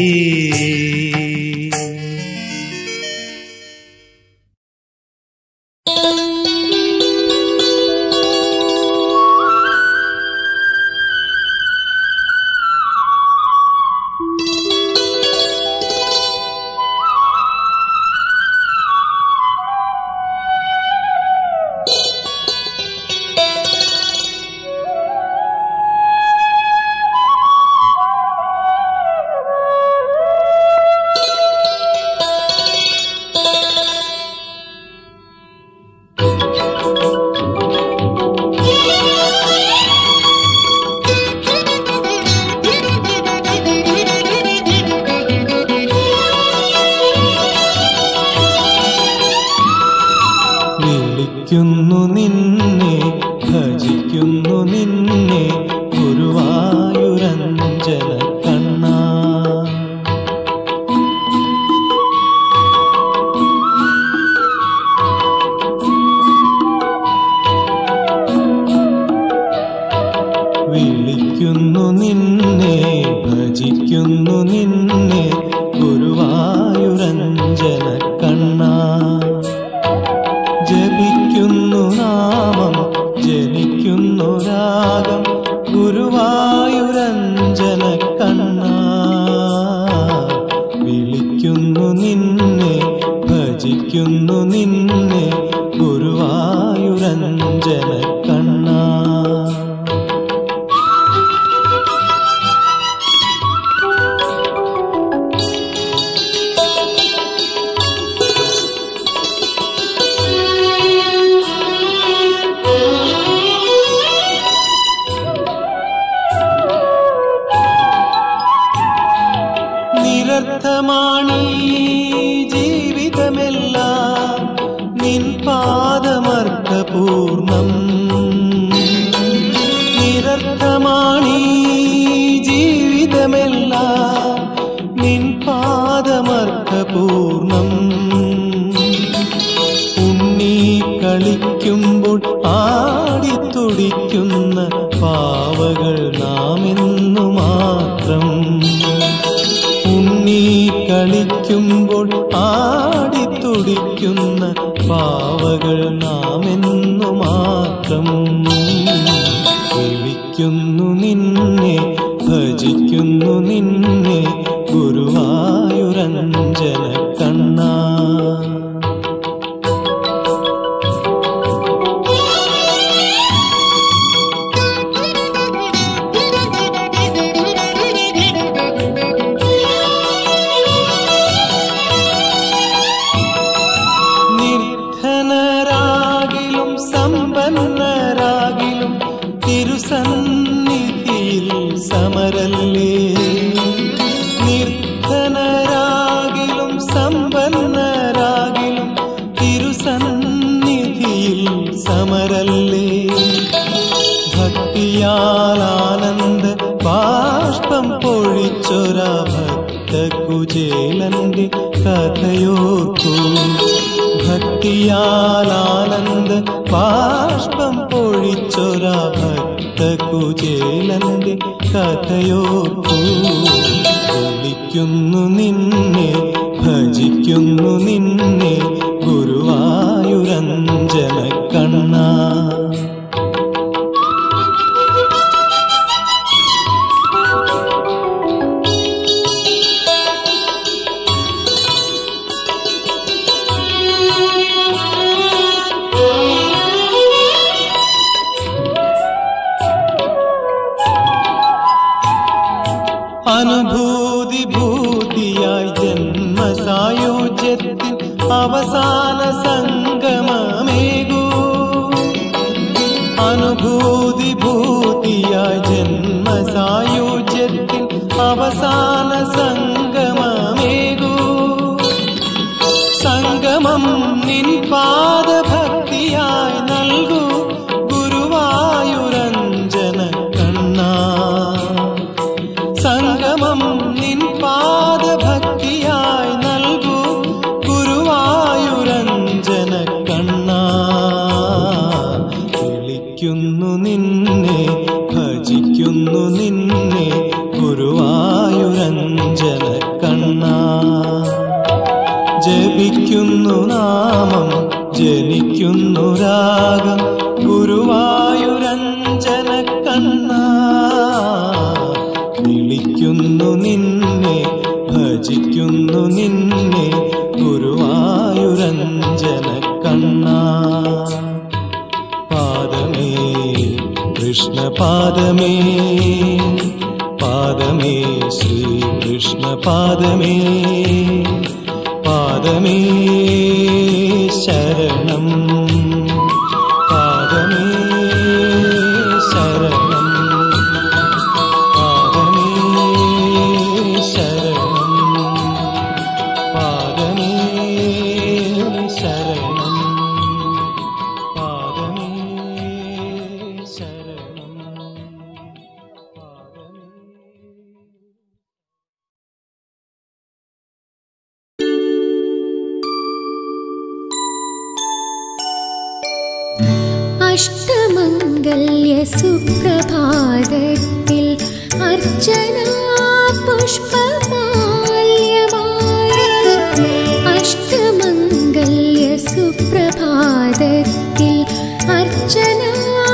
വിളിക്കുന്നു നിന്നെ ഭജിക്കുന്നു നിന്നെ ഗുരുവായൂരഞ്ജന കണ്ണ വിളിക്കുന്നു നിന്നെ ഭജിക്കുന്നു നിന്നെ ഗുരുവായൂരഞ്ജന കണ്ണ ജപിക്കുന്നു നാമം ജനിക്കുന്നു രാഗം ഗുരുവായൂരഞ്ജന കണ്ണ വിളിക്കുന്നു നിന്നെ ഭജിക്കുന്നു നിന്നെ ഗുരുവായൂരഞ്ജന കണ്ണ നിരർത്ഥമാണീ ജീവിതമെല്ലാം നിൻ പാദമർക്കപൂർണം നിരർത്ഥമാണീ ജീവിതമെല്ലാം നിൻ പാദമർക്കപൂർണം ഉണ്ണി കളിക്കുമ്പോൾ ആടിത്തുടിക്കുന്ന പാവകൾ നാം എന്നു മാത്രം ഉണ്ണി കളിക്കുമ്പോൾ ആടിത്തുടിക്കുന്ന പാവകൾ നാം എന്നു മാത്രം വിളിക്കുന്നു നിന്നെ ഭജിക്കുന്നു നിന്നെ ഗുരുവായൂരഞ്ജന കണ്ണ നിർധനരാകിലും സമ്പന്നരാകിലും തിരുസന്നിധിയിൽ സമരല്ലേ നിർധനരാകിലും സമ്പന്നരാകിലും തിരുസന്നിധിയിൽ സമരല്ലേ ഭക്തിയാൽ ആനന്ദ ബാഷ്പം പൊഴിച്ചൊര ഭക്ത കുചേലന്റെ കഥയോർക്കൂ ഭക്തിയാൽ ആനന്ദ ബാഷ്പം പൊഴിച്ചൊര ഭക്ത കുചേലന്റെ കഥയോർക്കൂ വിളിക്കുന്നു നിന്നെ ഭജിക്കുന്നു നിന്നെ ഗുരു അനുഭൂതി ഭൂതിയായി ജന്മസായുജ്യത്തിൻ അവസാന സംഗമമേകൂ അനുഭൂതി ഭൂതിയായി ജന്മസായുജ്യത്തിൻ അവസാന സംഗമമേകൂ സംഗമം നിൻ പാദഭക്തിയായി നൽകൂ ഗുരുവായുരഞ്ജന കണ്ണാ സംഗമം നിൻ പാദഭക്തിയായി നൽകൂ ഗുരുവായുരഞ്ജന കണ്ണാ വിളിക്കുന്നു നിന്നെ ഭജിക്കുന്നു നിന്നെ ഗുരുവായുരഞ്ജന കണ്ണാ ജപിക്കുന്നു നാമം ജനിക്കുന്നു രാഗം ഗുരുവായുരഞ്ജന കണ്ണ വിളിക്കുന്നു നിന്നെ ഭജിക്കുന്നു നിന്നെ ഗുരുവായുരഞ്ജന കണ്ണ പാദമേ കൃഷ്ണ പാദമേ പാദമേ ശ്രീകൃഷ്ണ പാദമേ പാദമേ ശരണം പാദമേ ശരണം പാദമേ ശരണം പാദമേ ശരണം പാദമേ ശരണം പാദമേ അഷ്ടമംഗല്യസുപ്രഭാതത്തിൽ അർച്ചനാ പുഷ്പമാല്യമായി അഷ്ടമംഗല്യസുപ്രഭാതത്തിൽ അർച്ചനാ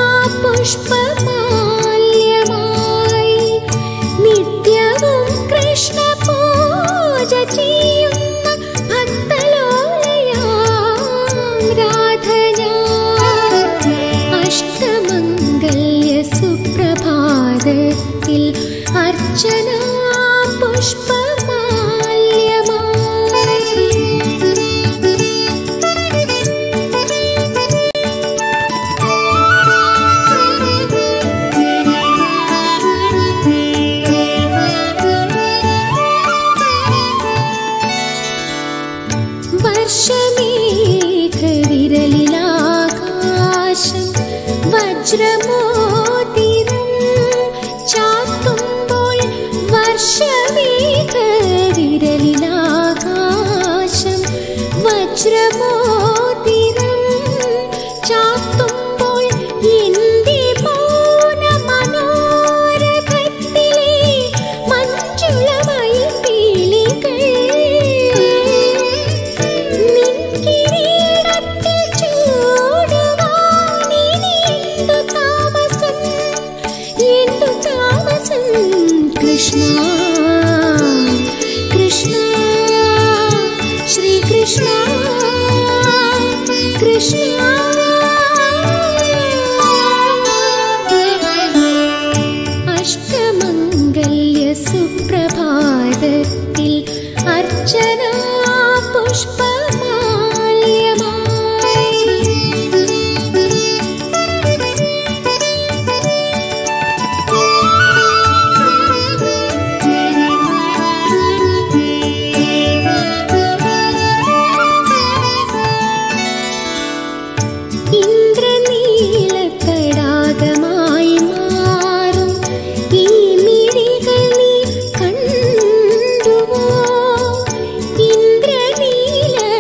പുഷ്പമാല്യമായി നിത്യവും കൃഷ്ണ പൂജ ചെയ്യുന്ന ഭക്തലോലയാം രാധനാം അഷ്ടമംഗല്യ സുപ്രഭാതത്തിൽ അർച്ചനാ വർഷമേഘവിരലിലാകാശം വജ്രമോതിരം ചാത്തുമ്പോൾ വർഷമേഘവിരലിലാകാശം വജ്രമോതിരം ചാത്തുമ്പോൾ എന്റെ മൗന മനോരഥത്തിലെ മഞ്ജുളമയിൽ പീലികൾ നിൻ കിരീടത്തിൽ ചൂടുവാനിനി എന്തു താമസം എന്തു താമസം കൃഷ്ണ കൃഷ്ണ ശ്രീകൃഷ്ണ കൃഷ്ണ അഷ്ടമംഗല്യ സുപ്രഭാതത്തിൽ അർച്ചനാ ഇന്ദ്രനീലത്തടാകമായി മാറും ഈ മിഴികൾ നീ കണ്ടുവോ ഇന്ദ്രനീലത്തടാകമായി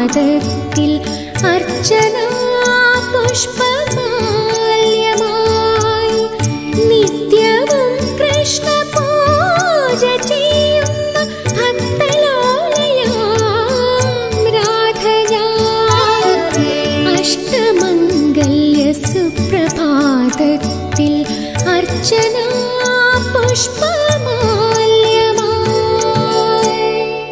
സുപ്രഭാതത്തിൽ അർച്ചന പുഷ്പമാല്യമായി നിത്യവും കൃഷ്ണ പൂജ ചെയ്യുന്ന ഭക്തലോലയാം രാധയാം അഷ്ടമംഗല്യ സുപ്രഭാതത്തിൽ അർച്ചന പുഷ്പമാല്യമായി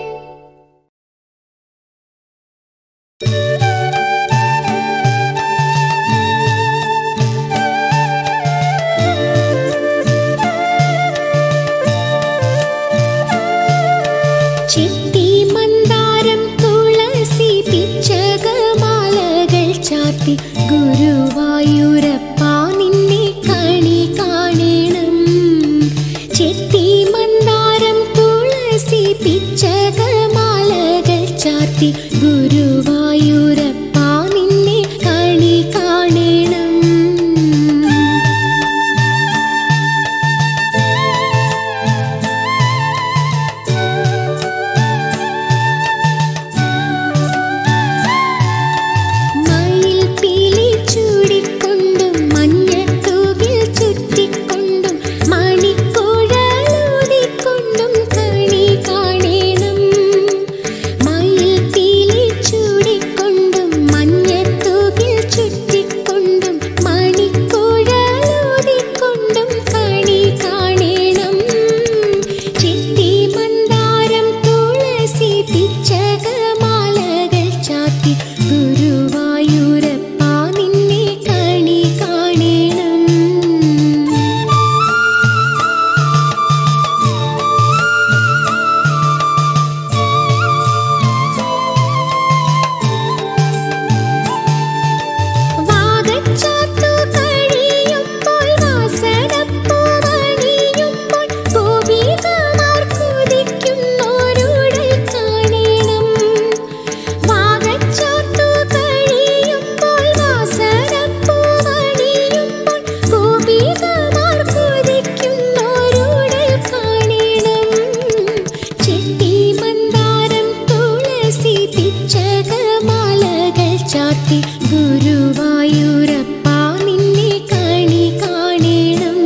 ചിത്തി മന്ദാരം തുളസി പിച്ചകമാലകൾ ചാർത്തി ഗുരുവായൂരപ്പ നിന്നെ കണി കാണണം ചിത്തി മന്ദാരം തുളസി പിച്ചകമാലകൾ ചാർത്തി ഗുരുവായൂരപ്പ നിന്നെ കണി കാണണം മയിൽ പീലി ചൂടിക്കൊണ്ടും മഞ്ഞത്തൂകിൽ ചുറ്റിക്കൊണ്ടും മണിക്കുഴലൂതിക്കൊണ്ടും കണി കാണേണം മയിൽ പീലി ചൂടിക്കൊണ്ടും മഞ്ഞത്തൂകിൽ ചുറ്റിക്കൊണ്ടും മണിക്കുഴലൂതിക്കൊണ്ടും കണി കാണേണം ചിത്തി മന്ദാരം തുളസി പിച്ചകമാലകൾ ചാത്തി ഗുരുവായൂരപ്പ നിന്നെ കണി കാണേണം വാഗച്ചാത്തു കഴിയുമ്പോൾ വാസനപ്പൂവണിയുമ്പോൾ ഗോപികമാർ കുതിക്കുന്നോരുടൽ കാണേണം വാഗച്ചാത്തു കഴിയുമ്പോൾ വാസനപ്പൂവണിയുമ്പോൾ ഗോപികമാർ കുതിക്കുന്നോരുടൽ കാണേണം ചെത്തി മന്ദാരം തുളസി പിച്ചകമാലകൾ ചാർത്തി ഗുരുവായൂരപ്പ നിന്നെ കണി കാണേണം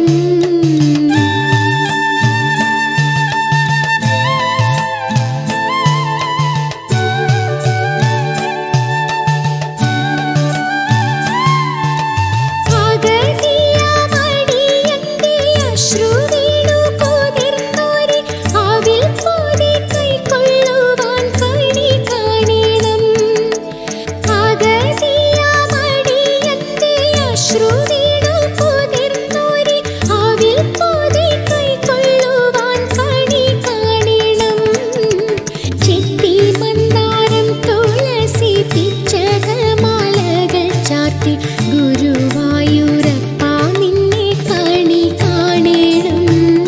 അഗതിയമടിയന്റെ അശ്രുവീണു കുതിർന്നോരെ അവിൽ പോതി കൈക്കൊള്ളുവാൻ കണി കാണേണം അഗതിയമടിയന്റെ അശ്രുവീണു കുതിർന്നോരെ അവിൽ പോതി കൈക്കൊള്ളുവാൻ കണി കാണേണം ചിത്തി മന്ദാരം തുളസി പിച്ചകമാലകൾ ചാർത്തി ഗുരുവായൂരപ്പ നിന്നെ കണി കാണേണം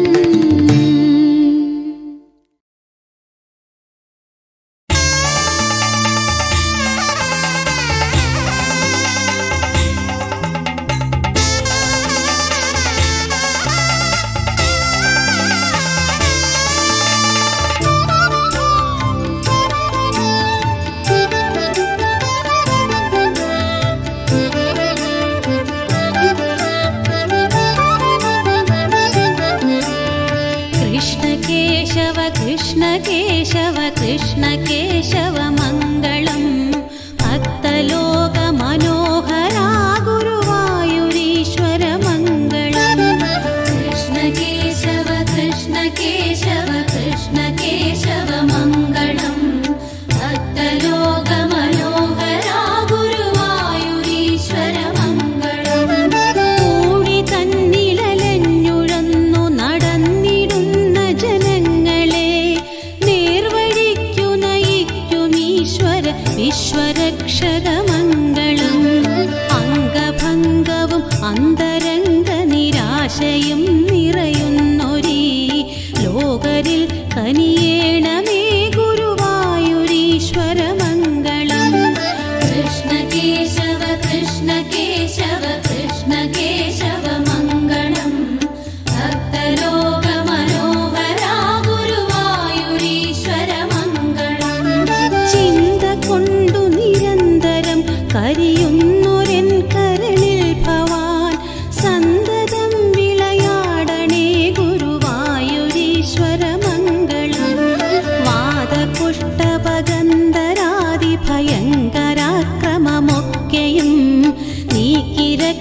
कृष्ण केशव कृष्ण केशव कृष्ण केशव मङ्गलम् भक्तलोक मनोहरा गुरुवायुरीश्वर मङ्गलम् कृष्ण केशव कृष्ण केशव कृष्ण केशव मङ्गलम् भक्तलोक मनोहरा गुरुवायुरीश्वर मङ्गलम् കൂടി തന്നിലലഞ്ഞുഴന്നു നടന്നിടുന്ന ജനങ്ങളെ നേർവഴിക്കു നയിക്കുമീശ്വര വിശ്വരക്ഷകമംഗളം അംഗഭംഗവും അന്തരംഗ നിരാശയും നിറയുന്നൊരീ ലോകരിൽ കനിയേണമേ ഗുരുവായൂരീശ്വര മംഗളം കൃഷ്ണ കേശവ കൃഷ്ണ കേശവ കൃഷ്ണ കേശവ മംഗളം ഭക്തലോക മനോഹരാ ഗുരുവായൂരീശ്വര മംഗളം ചിന്ത കൊണ്ടു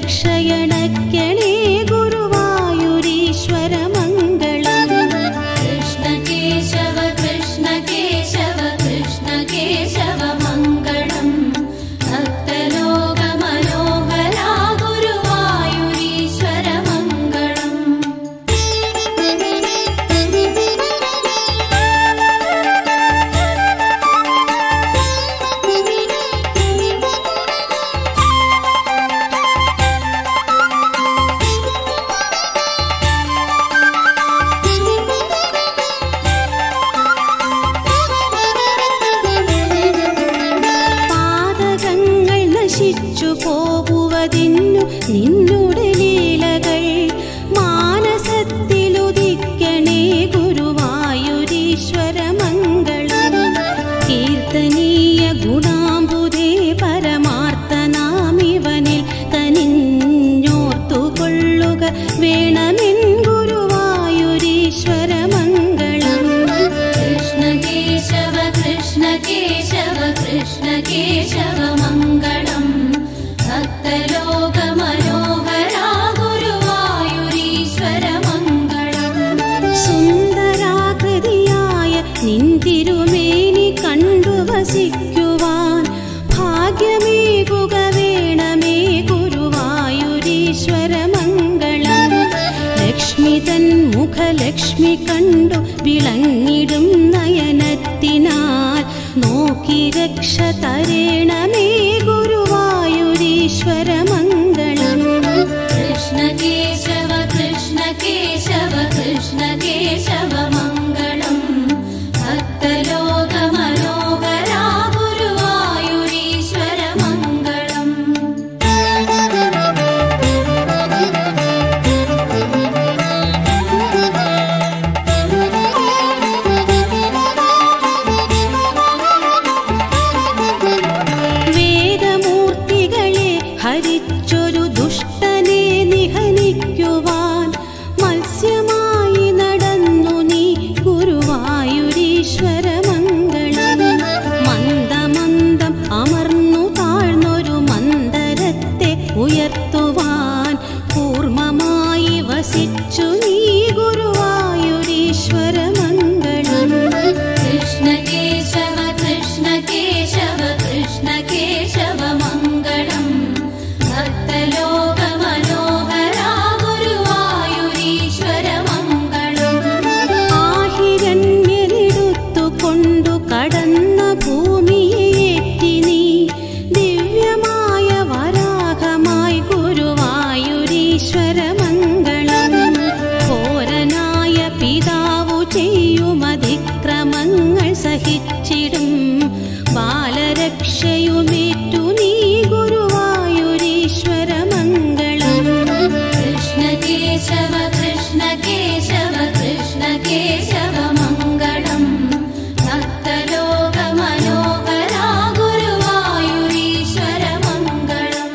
രക്ഷയണക്കണേ ഗുരുവായൂരീശ്വര മംഗളം कृष्ण केशव कृष्ण केशव कृष्ण केशव मङ्गलम् भक्तलोकमनोहरा गुरुवायुरीश्वर मङ्गलम् പാതകങ്ങൾ നശിച്ചു പോകുവതിന്നു നിന്നുടെ ലീലകൾ മാനസത്തിലുദിക്കണേ ഗുരുവായൂരീശ്വര മംഗളം കീർത്തനീയ ഗുണാംബുദേ പരമാർത്ഥനാമിവനിൽ കനിഞ്ഞോർത്തുകൊള്ളുക വേണമെൻ ഗുരുവായൂരീശ്വര മംഗളം कृष्ण केशव कृष्ण केशव कृष्ण केशव मङ्गलम् भक्तलोकमनोहरा गुरुवायुरीश्वर मङ्गलम् സുന്ദരാകൃതിയായ നിന്തിരുമേനി കണ്ടു വസിക്കുവാൻ ഭാഗ്യമേകുക വേണമേ ഗുരുവായൂരീശ്വര മംഗളം ലക്ഷ്മി തൻ മുഖലക്ഷ്മി കണ്ടു വിളങ്ങിടും നയനത്തിനാൽ നോക്കി രക്ഷ തരേണമേ ഗുരുവായൂരീശ്വര മംഗളം कृष्ण केशव कृष्ण केशव कृष्ण केशव मङ्गलम् भक्तलोकमनोहरा गुरुवायुरीश्वर मङ्गलम् വേദമൂർത്തികളെ ഹരിച്ചൊരു ദുഷ്ടനെ നിഹനിക്കുവാൻ മത്സ്യമായി നടന്നു നീ ഗുരുവായൂരീശ്വര മംഗളം മന്ദമന്ദം അമർന്നു താഴ്ന്നൊരു മന്ദരത്തെ ഉയർത്തുവാൻ കൂർമ്മമായി വസിച്ചു നീ ഗുരുവായൂരീശ്വര മംഗളം कृष्ण केशव कृष्ण केशव कृष्ण केशव मङ्गलम् भक्तलोकमनोहरा गुरुवायुरीश्वर मङ्गलम् ആഹിരണ്യനെടുത്തുകൊണ്ടു കടന്ന ഭൂമിയേറ്റി നീ ദിവ്യമായ വരാഹമായി ഗുരുവായൂരീശ്വര മംഗളം ഘോരനായ പിതാവു ചെയ്യും അതിക്രമങ്ങൾ സഹിച്ചിടും ബാലരക്ഷയുമേറ്റു നീ ഗുരുവായൂരീശ്വര മംഗളം कृष्ण केशव कृष्ण केशव कृष्ण केशव मङ्गलम् भक्तलोकमनोहरा गुरुवायुरीश्वर मङ्गलम्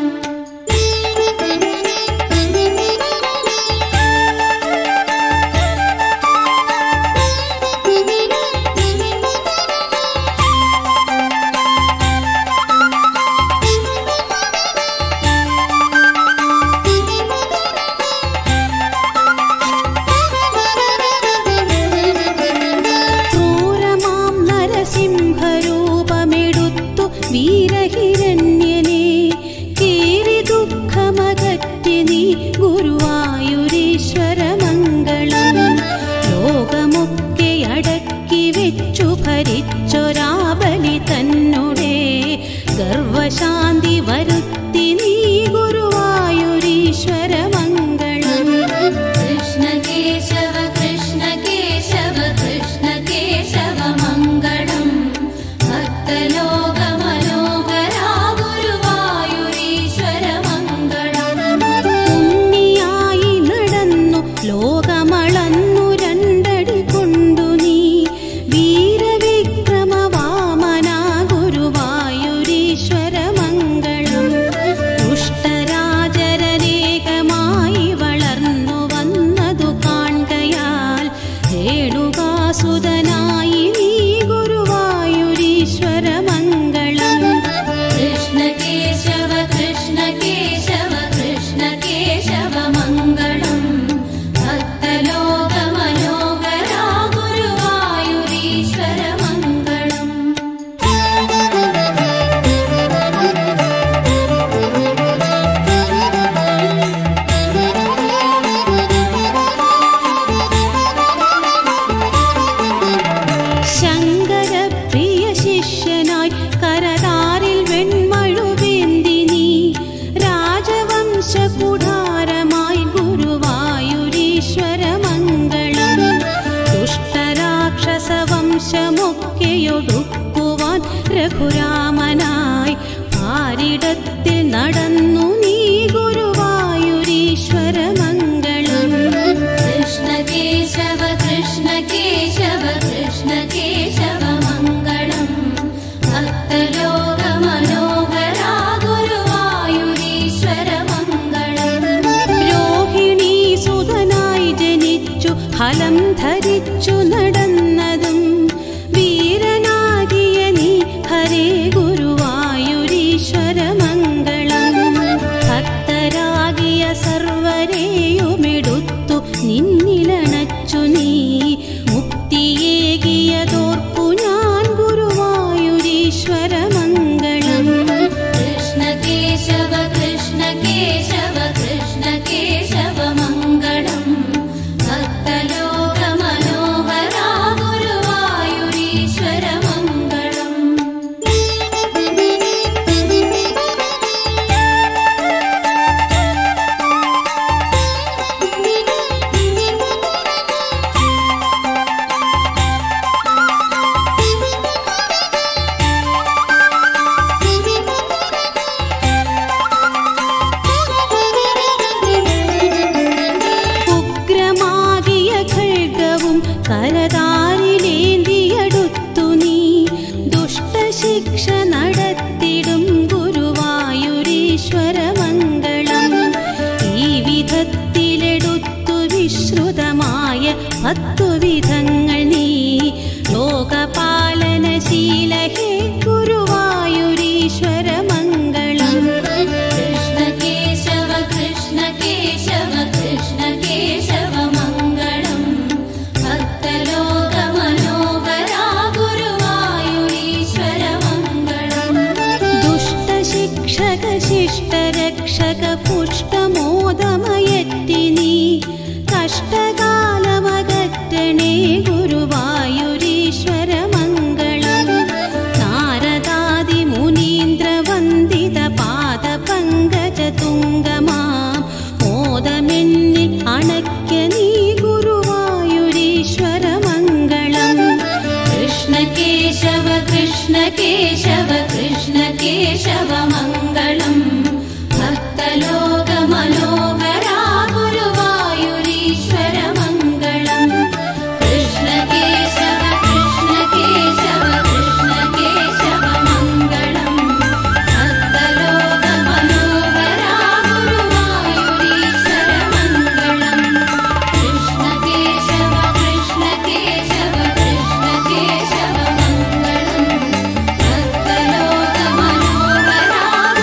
ക്രൂരമാം നരസിംഹരൂപമെടുത്തു വീരഹിരണ്യനെ കീറി ദുഃഖമകറ്റി നീ ഗുരുവായൂരീശ്വര മംഗളം ലോകമൊക്കെ അടക്കി വെച്ചു ഭരിച്ചൊരാബലി തന്നുടെ ഗർവശാന്തി വരുത്തി നീ ഗുരുവായൂരീശ്വര മംഗളം कृष्ण केशव कृष्ण केशव कृष्ण केशव मङ्गलम् भक्तलोकमनोहरा गुरुवायुरीश्वर मङ्गलम् ഉണ്ണിയായി നടന്നു ലോകമളന്നു രണ്ടടി കൊണ്ടു നീ വീരവിക്രമവാമന ഗുരുവായൂരീശ്വര മംഗളം പാരിടത്തിൽ നടന്നു നീ ഗുരുവായൂരീശ്വര മംഗളം कृष्ण केशव कृष्ण केशव कृष्ण केशव मङ्गलम् भक्तलोकमनोहरा गुरुवायुरीश्वर मङ्गलम् രോഹിണി സുതനായി ജനിച്ചു ഫലം ധരിച്ചു നടന്നതും വീരനാകിയ നീ ഹരേ ഗുരുവായൂരീശ്വര മംഗളം ഭക്തരാകിയ സർവരെയുമെടുത്തു നിന്നിലണച്ചു നീ മുക്തിയേകിയതോർപ്പു ഞാൻ ഗുരുവായൂരീശ്വര മംഗളം कृष्ण केशव कृष्ण केशव कृष्ण केशव मङ्गलम् भक्तलोकमनोहरा गुरुवायुरीश्वर मङ्गलम् ഉഗ്രമാകിയ ഖഡ്ഗവും കരതാരിലേന്തിയടുത്തു നീ ദുഷ്ടശിക്ഷ നടത്തിടും ഗുരുവായൂരീശ്വര മംഗളം ഈ വിധത്തിലെടുത്തു വിശ്രുതമായ പത്തു വിധങ്ങൾ നീ ലോകപാലനശീല ഹേ ഗുരുവായൂരീശ്വര മംഗളം कृष्ण केशव कृष्ण केशव कृष्ण केशव मङ्गलम् भक्तलोकमनोहरा गुरुवायुरीश्वर मङ्गलम् ദുഷ്ടശിക്ഷക ശിഷ്ടരക്ഷക പുഷ്ടമോദമയറ്റി നീ കഷ്ടകാലമകറ്റണേ ഗുരുവായൂരീശ്വര മംഗളം നാരദാദി മുനീന്ദ്ര വന്ദിത പാദ പങ്കജ തുങ്കമാം മോദമെന്നിൽ അണയ്ക്ക നീ ഗുരുവായൂരീശ്വര മംഗളം कृष्ण केशव कृष्ण केशव कृष्ण केशव मङ्गलम् भक्तलोकमनोहरा गुरुवायुरीश्वर मङ्गलम् कृष्ण केशव कृष्ण केशव कृष्ण केशव मङ्गलम् भक्तलोकमनोहरा गुरुवायुरीश्वर मङ्गलम् कृष्ण केशव कृष्ण केशव कृष्ण केशव मङ्गलम् भक्तलोकमनोहरा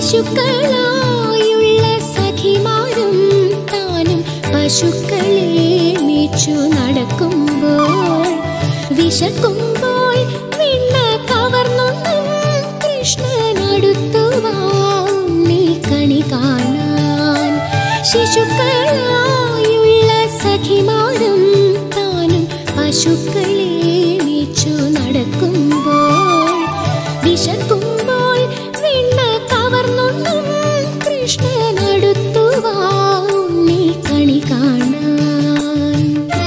ശിശുക്കളായുള്ള സഖിമാരും താനും പശുക്കളെ മേച്ചു നടക്കുമ്പോൾ വിശക്കുമ്പോൾ വെണ്ണ കവർന്നൊന്നും കൃഷ്ണനടുത്തുവാ നീ കണി കാണാൻ ശിശുക്കളായുള്ള സഖിമാരും താനും പശുക്കളെ മേച്ചു നടക്കുമ്പോൾ വിശക്കുമ്പോൾ വെണ്ണ കവർന്നൊന്നും കൃഷ്ണനടുത്തുവാ നീ കണി കാണാൻ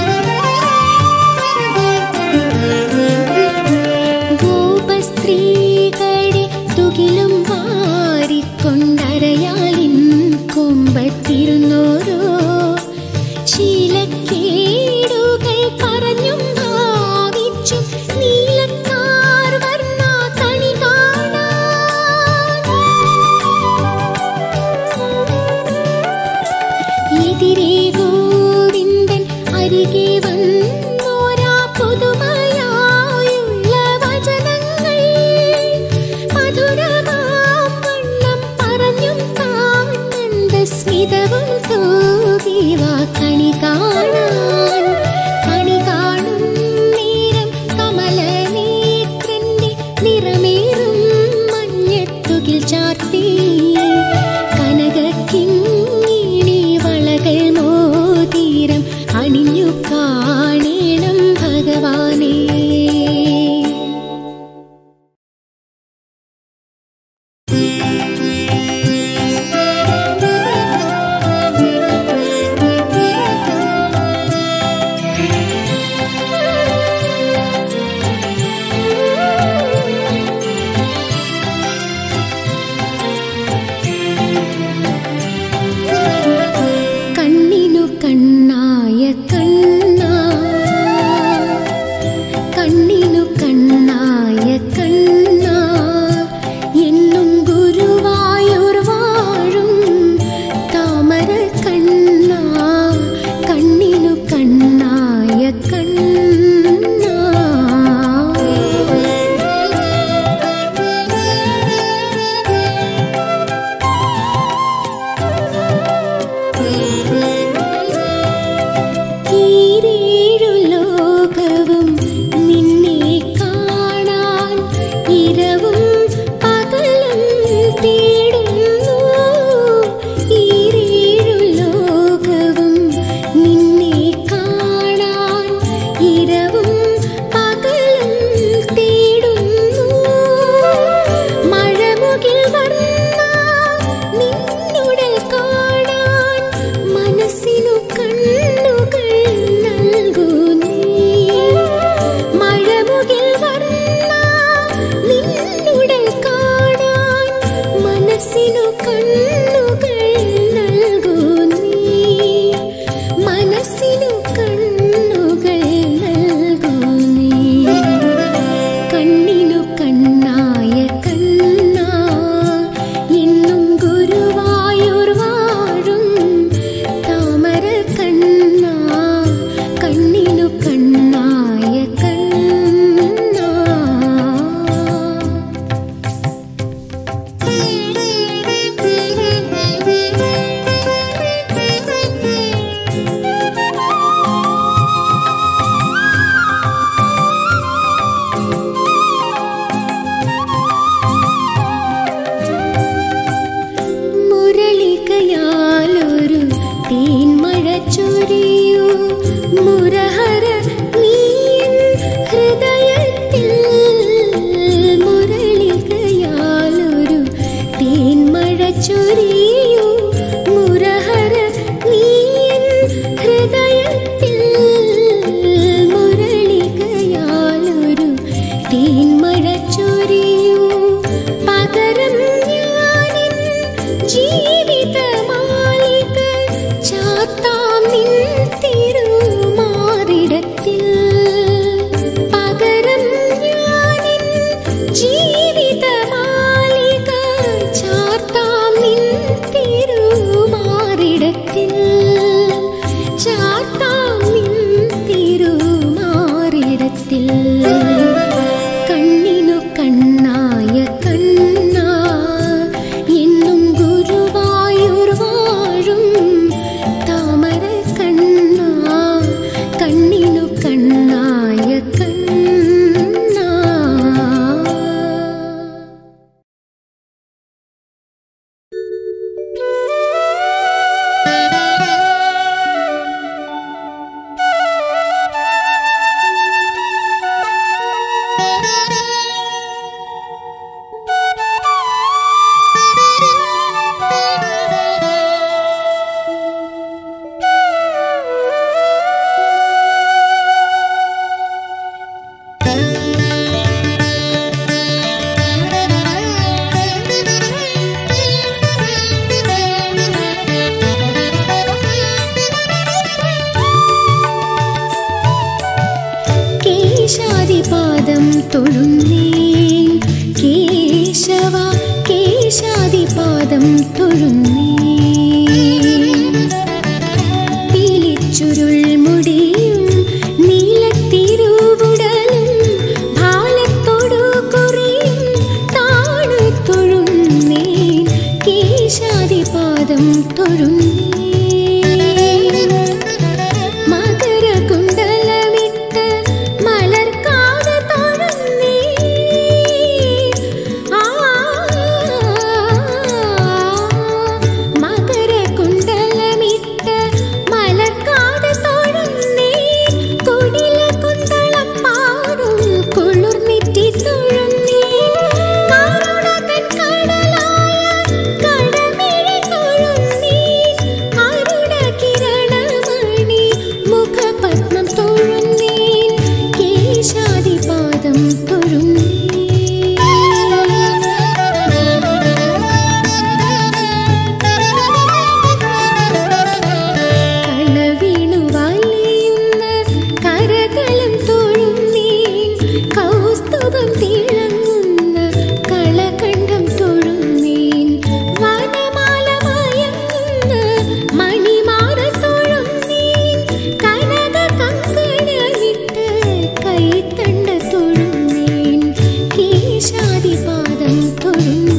ഗോപസ്ത്രീകളെ തുകിലും വാരിക്കൊണ്ടരയാലിൻ കൊമ്പത്തിരുന്നോരോ ശീലക്കേടുകൾ പറഞ്ഞും ഭാവിച്ചും നീലക്കാർ വർണ്ണ കണി എതിരെ ഗോവിന്ദൻ അരികെ വന്നോരാ പുതുമയായുള്ള വചനങ്ങൾ മധുരമാം വണ്ണം പറഞ്ഞും താൻ സ്മിതവും തൂകിവ കണി കാണാൻ കണി കാണും നേരം കമലനേത്രന്റെ നിറമേറും മഞ്ഞത്തുകിൽ ചാർത്തി കനകക്കിങ്ങിണി വളകൾ മോതിരം അണിഞ്ഞു കാണേണം ഭഗവാനേ കണ്ണിനു കണ്ണായ കണ്ണാ കണ്ണിനു കണ്ണായ കണ്ണാ എന്നും ഗുരുവായൂർ വാഴും താമര കണ്ണാ കണ്ണിനു കണ്ണായ കണ്ണാ ഈരേഴു ലോകവും നിന്നെ കാണാൻ ഇരവും പകലും തേടുന്നു ഈരേഴു ലോകവും നിന്നെ കാണാൻ ഇരവും പകലും തേടുന്നു മഴമുകിൽ വർണ്ണ നിന്നുടൽ കാണാൻ മനസ്സിനു കണ്ണുകൾ നൽകൂ നീ മഴമുകിൽ വർണ്ണ നിന്നുടൽ കാണാൻ മനസ്സിനു കണ്ണുകൾ നൽകൂ നീ മനസ്സിനു കണ്ണുകൾ നൽകൂ നീ കണ്ണിനു കണ്ണായ കണ്ണാ എന്നും ഗുരുവായൂർ വാഴും താമര കണ്ണാ കണ്ണിനു കണ്ണായ കണ്ണാ മുരളികയാലൊരു തേന്മഴ ചൊരിയൂ മുരഹര നീൻ ഹൃദയത്തിൽ മുരളികയാലൊരു തേന്മഴ ചൊരിയൂ മുരഹര നീൻ ഹൃദയത്തിൽ മുരളികയാലൊരു തേന്മഴ ചൊരിയൂ പകരം ഞാനിൻ ജീവിതമാലിക ചാത്താം നിൻ തിരുമാറിടത്തിൽ പകരം ഞാനിൻ ജീവിതമാലിക ചാത്താം നിൻ തിരുമാറിടത്തിൽ ചാത്താം നിൻ തിരുമാറിടത്തിൽ കണ്ണിനു കണ്ണായ കണ്ണാ എന്നും കേശാദിപാദം തൊഴുന്നേൻ കേശവ കേശാദിപാദം തൊഴുന്നേൻ പീലിച്ചുരുൾ മുടിയും നീലത്തിരുവുടലും ഭാലത്തോടു കുറിയും താണു തൊഴുന്നേൻ കേശാദിപാദം തൊഴുന്നേൻ മകരകുണ്ടലമിട്ട് മലർക്കാത തൊഴുന്നേ ആ മകരകുണ്ടലമിട്ട് മലർക്കാത തൊഴുന്നേ കുടില കുന്തളം പാടും കുളിർന്നിറ്റി തൊഴുന്നേ കരുണകൻ കടലായ കടമിഴി തൊഴുന്നേ അരുണ കിരണമണി മുഖപത്മം തൊഴുന്നേൻ കേശാദിപാദം കളവീണു വലിയുന്ന കരതലം തൊഴുന്നേൻ കൗസ്തുഭം തിളങ്ങുന്ന കളകണ്ഠം തൊഴുന്നേൻ വനമാല മയങ്ങുന്ന മണിമാല തൊഴുന്നേൻ കനക കങ്കണമിട്ട് കൈത്തണ്ട തൊഴുന്നേൻ കേശാദിപാദം തൊഴുന്നേൻ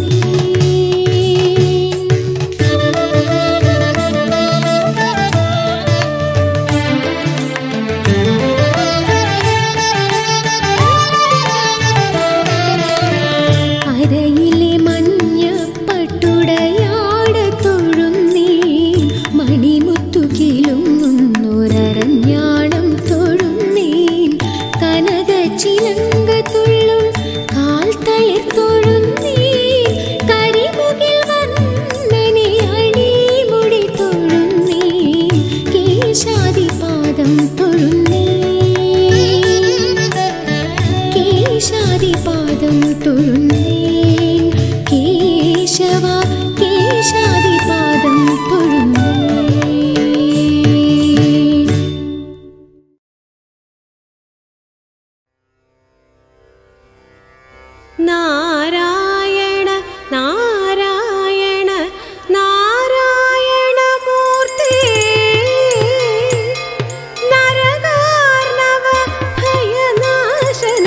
അരയിലെ മഞ്ഞപ്പട്ടുടയാട തൊഴുന്നേൻ മണിമുത്തുകിലുങ്ങുന്നൊരഞ്ഞാണം തൊഴുന്നേൻ കനക ചിലങ്ക തുള്ളും കാൽ തളിർ തൊഴുന്നേൻ കരിമുകിൽ വന്നനെ അണിമുടി തൊഴുന്നേൻ കേശാദിപാദം തൊഴുന്നേൻ കേശാദിപാദം തൊഴുന്നേൻ കേശവ കേശാദിപാദം തൊഴുന്നേൻ നാരായണ നാരായണ നാരായണ മൂർത്തി നരകാർണവ ഭയനാശന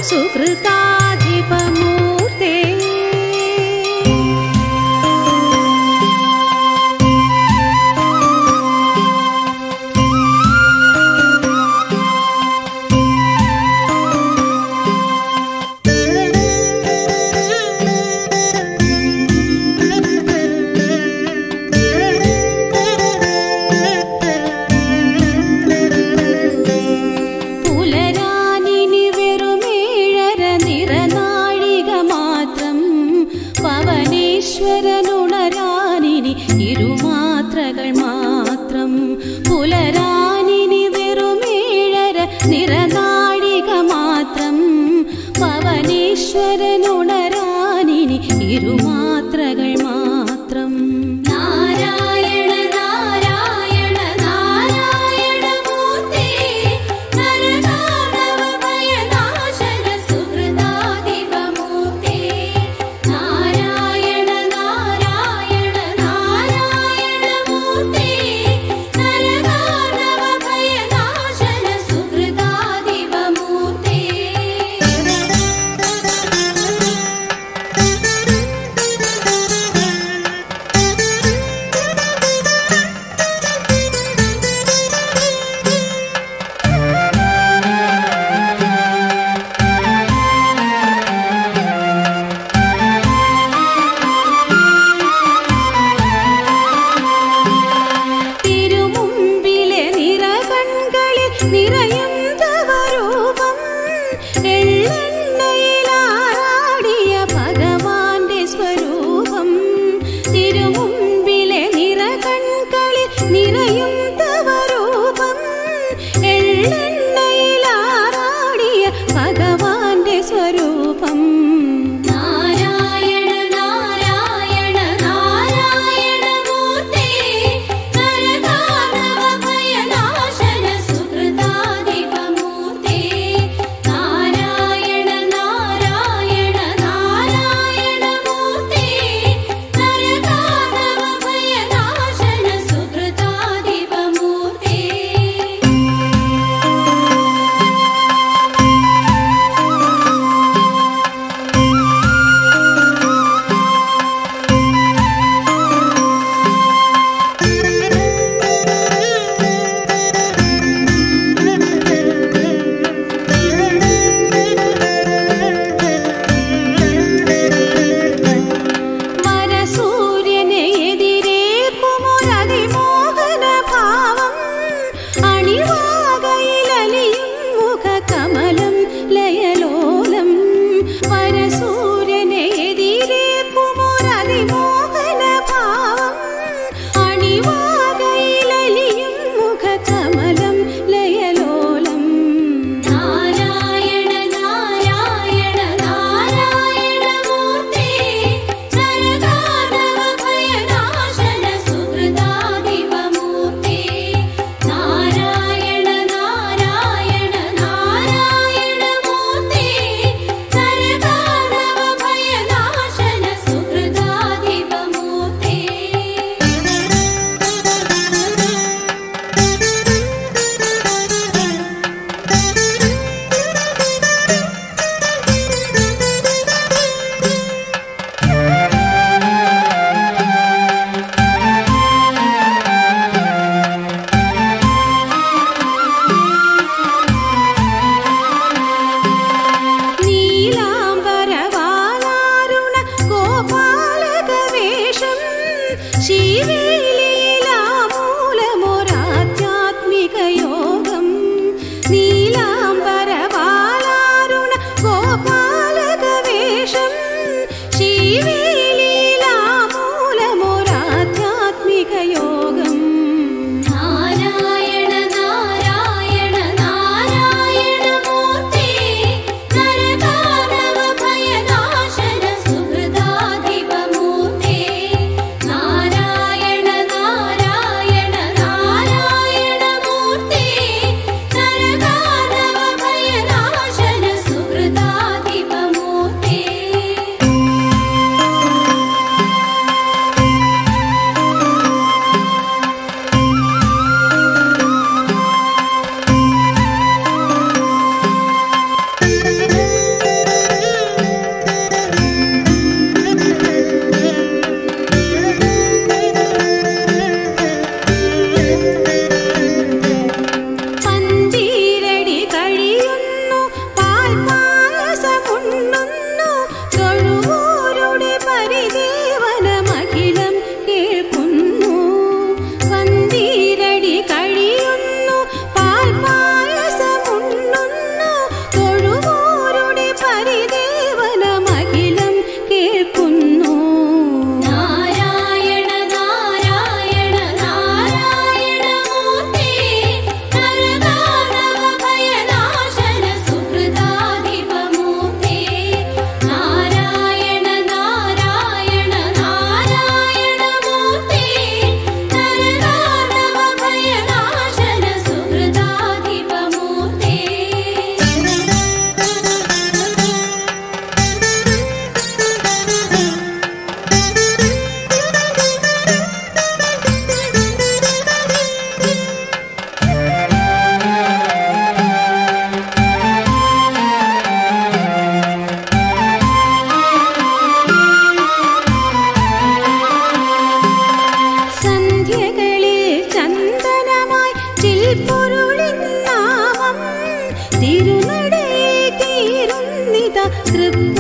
സുഹൃതാധിപമൂർത്തേ പുലരാനിനി വെറുമേഴര നിറനാഴിക മാത്രം പവനേശ്വരനുണരാനിനി ഇരുമാത്രകൾ മാത്രം പുലരാനിനി വെറുമേഴര നിറനാഴിക മാത്രം പവനേശ്വരനുണരാനിനി ഇരുമാത്രകൾ മാത്രം നാരായണ നാരായണ നാരായണ മൂർത്തേ നരകാണവ ഭയനാശന സുഹൃതാധിപ മൂർത്തേ നാരായണ നാരായണ നാരായണ മൂർത്തേ നരകാണവ ഭയനാശന സുഹൃതാധിപ മൂർത്തേ തൃപ്തി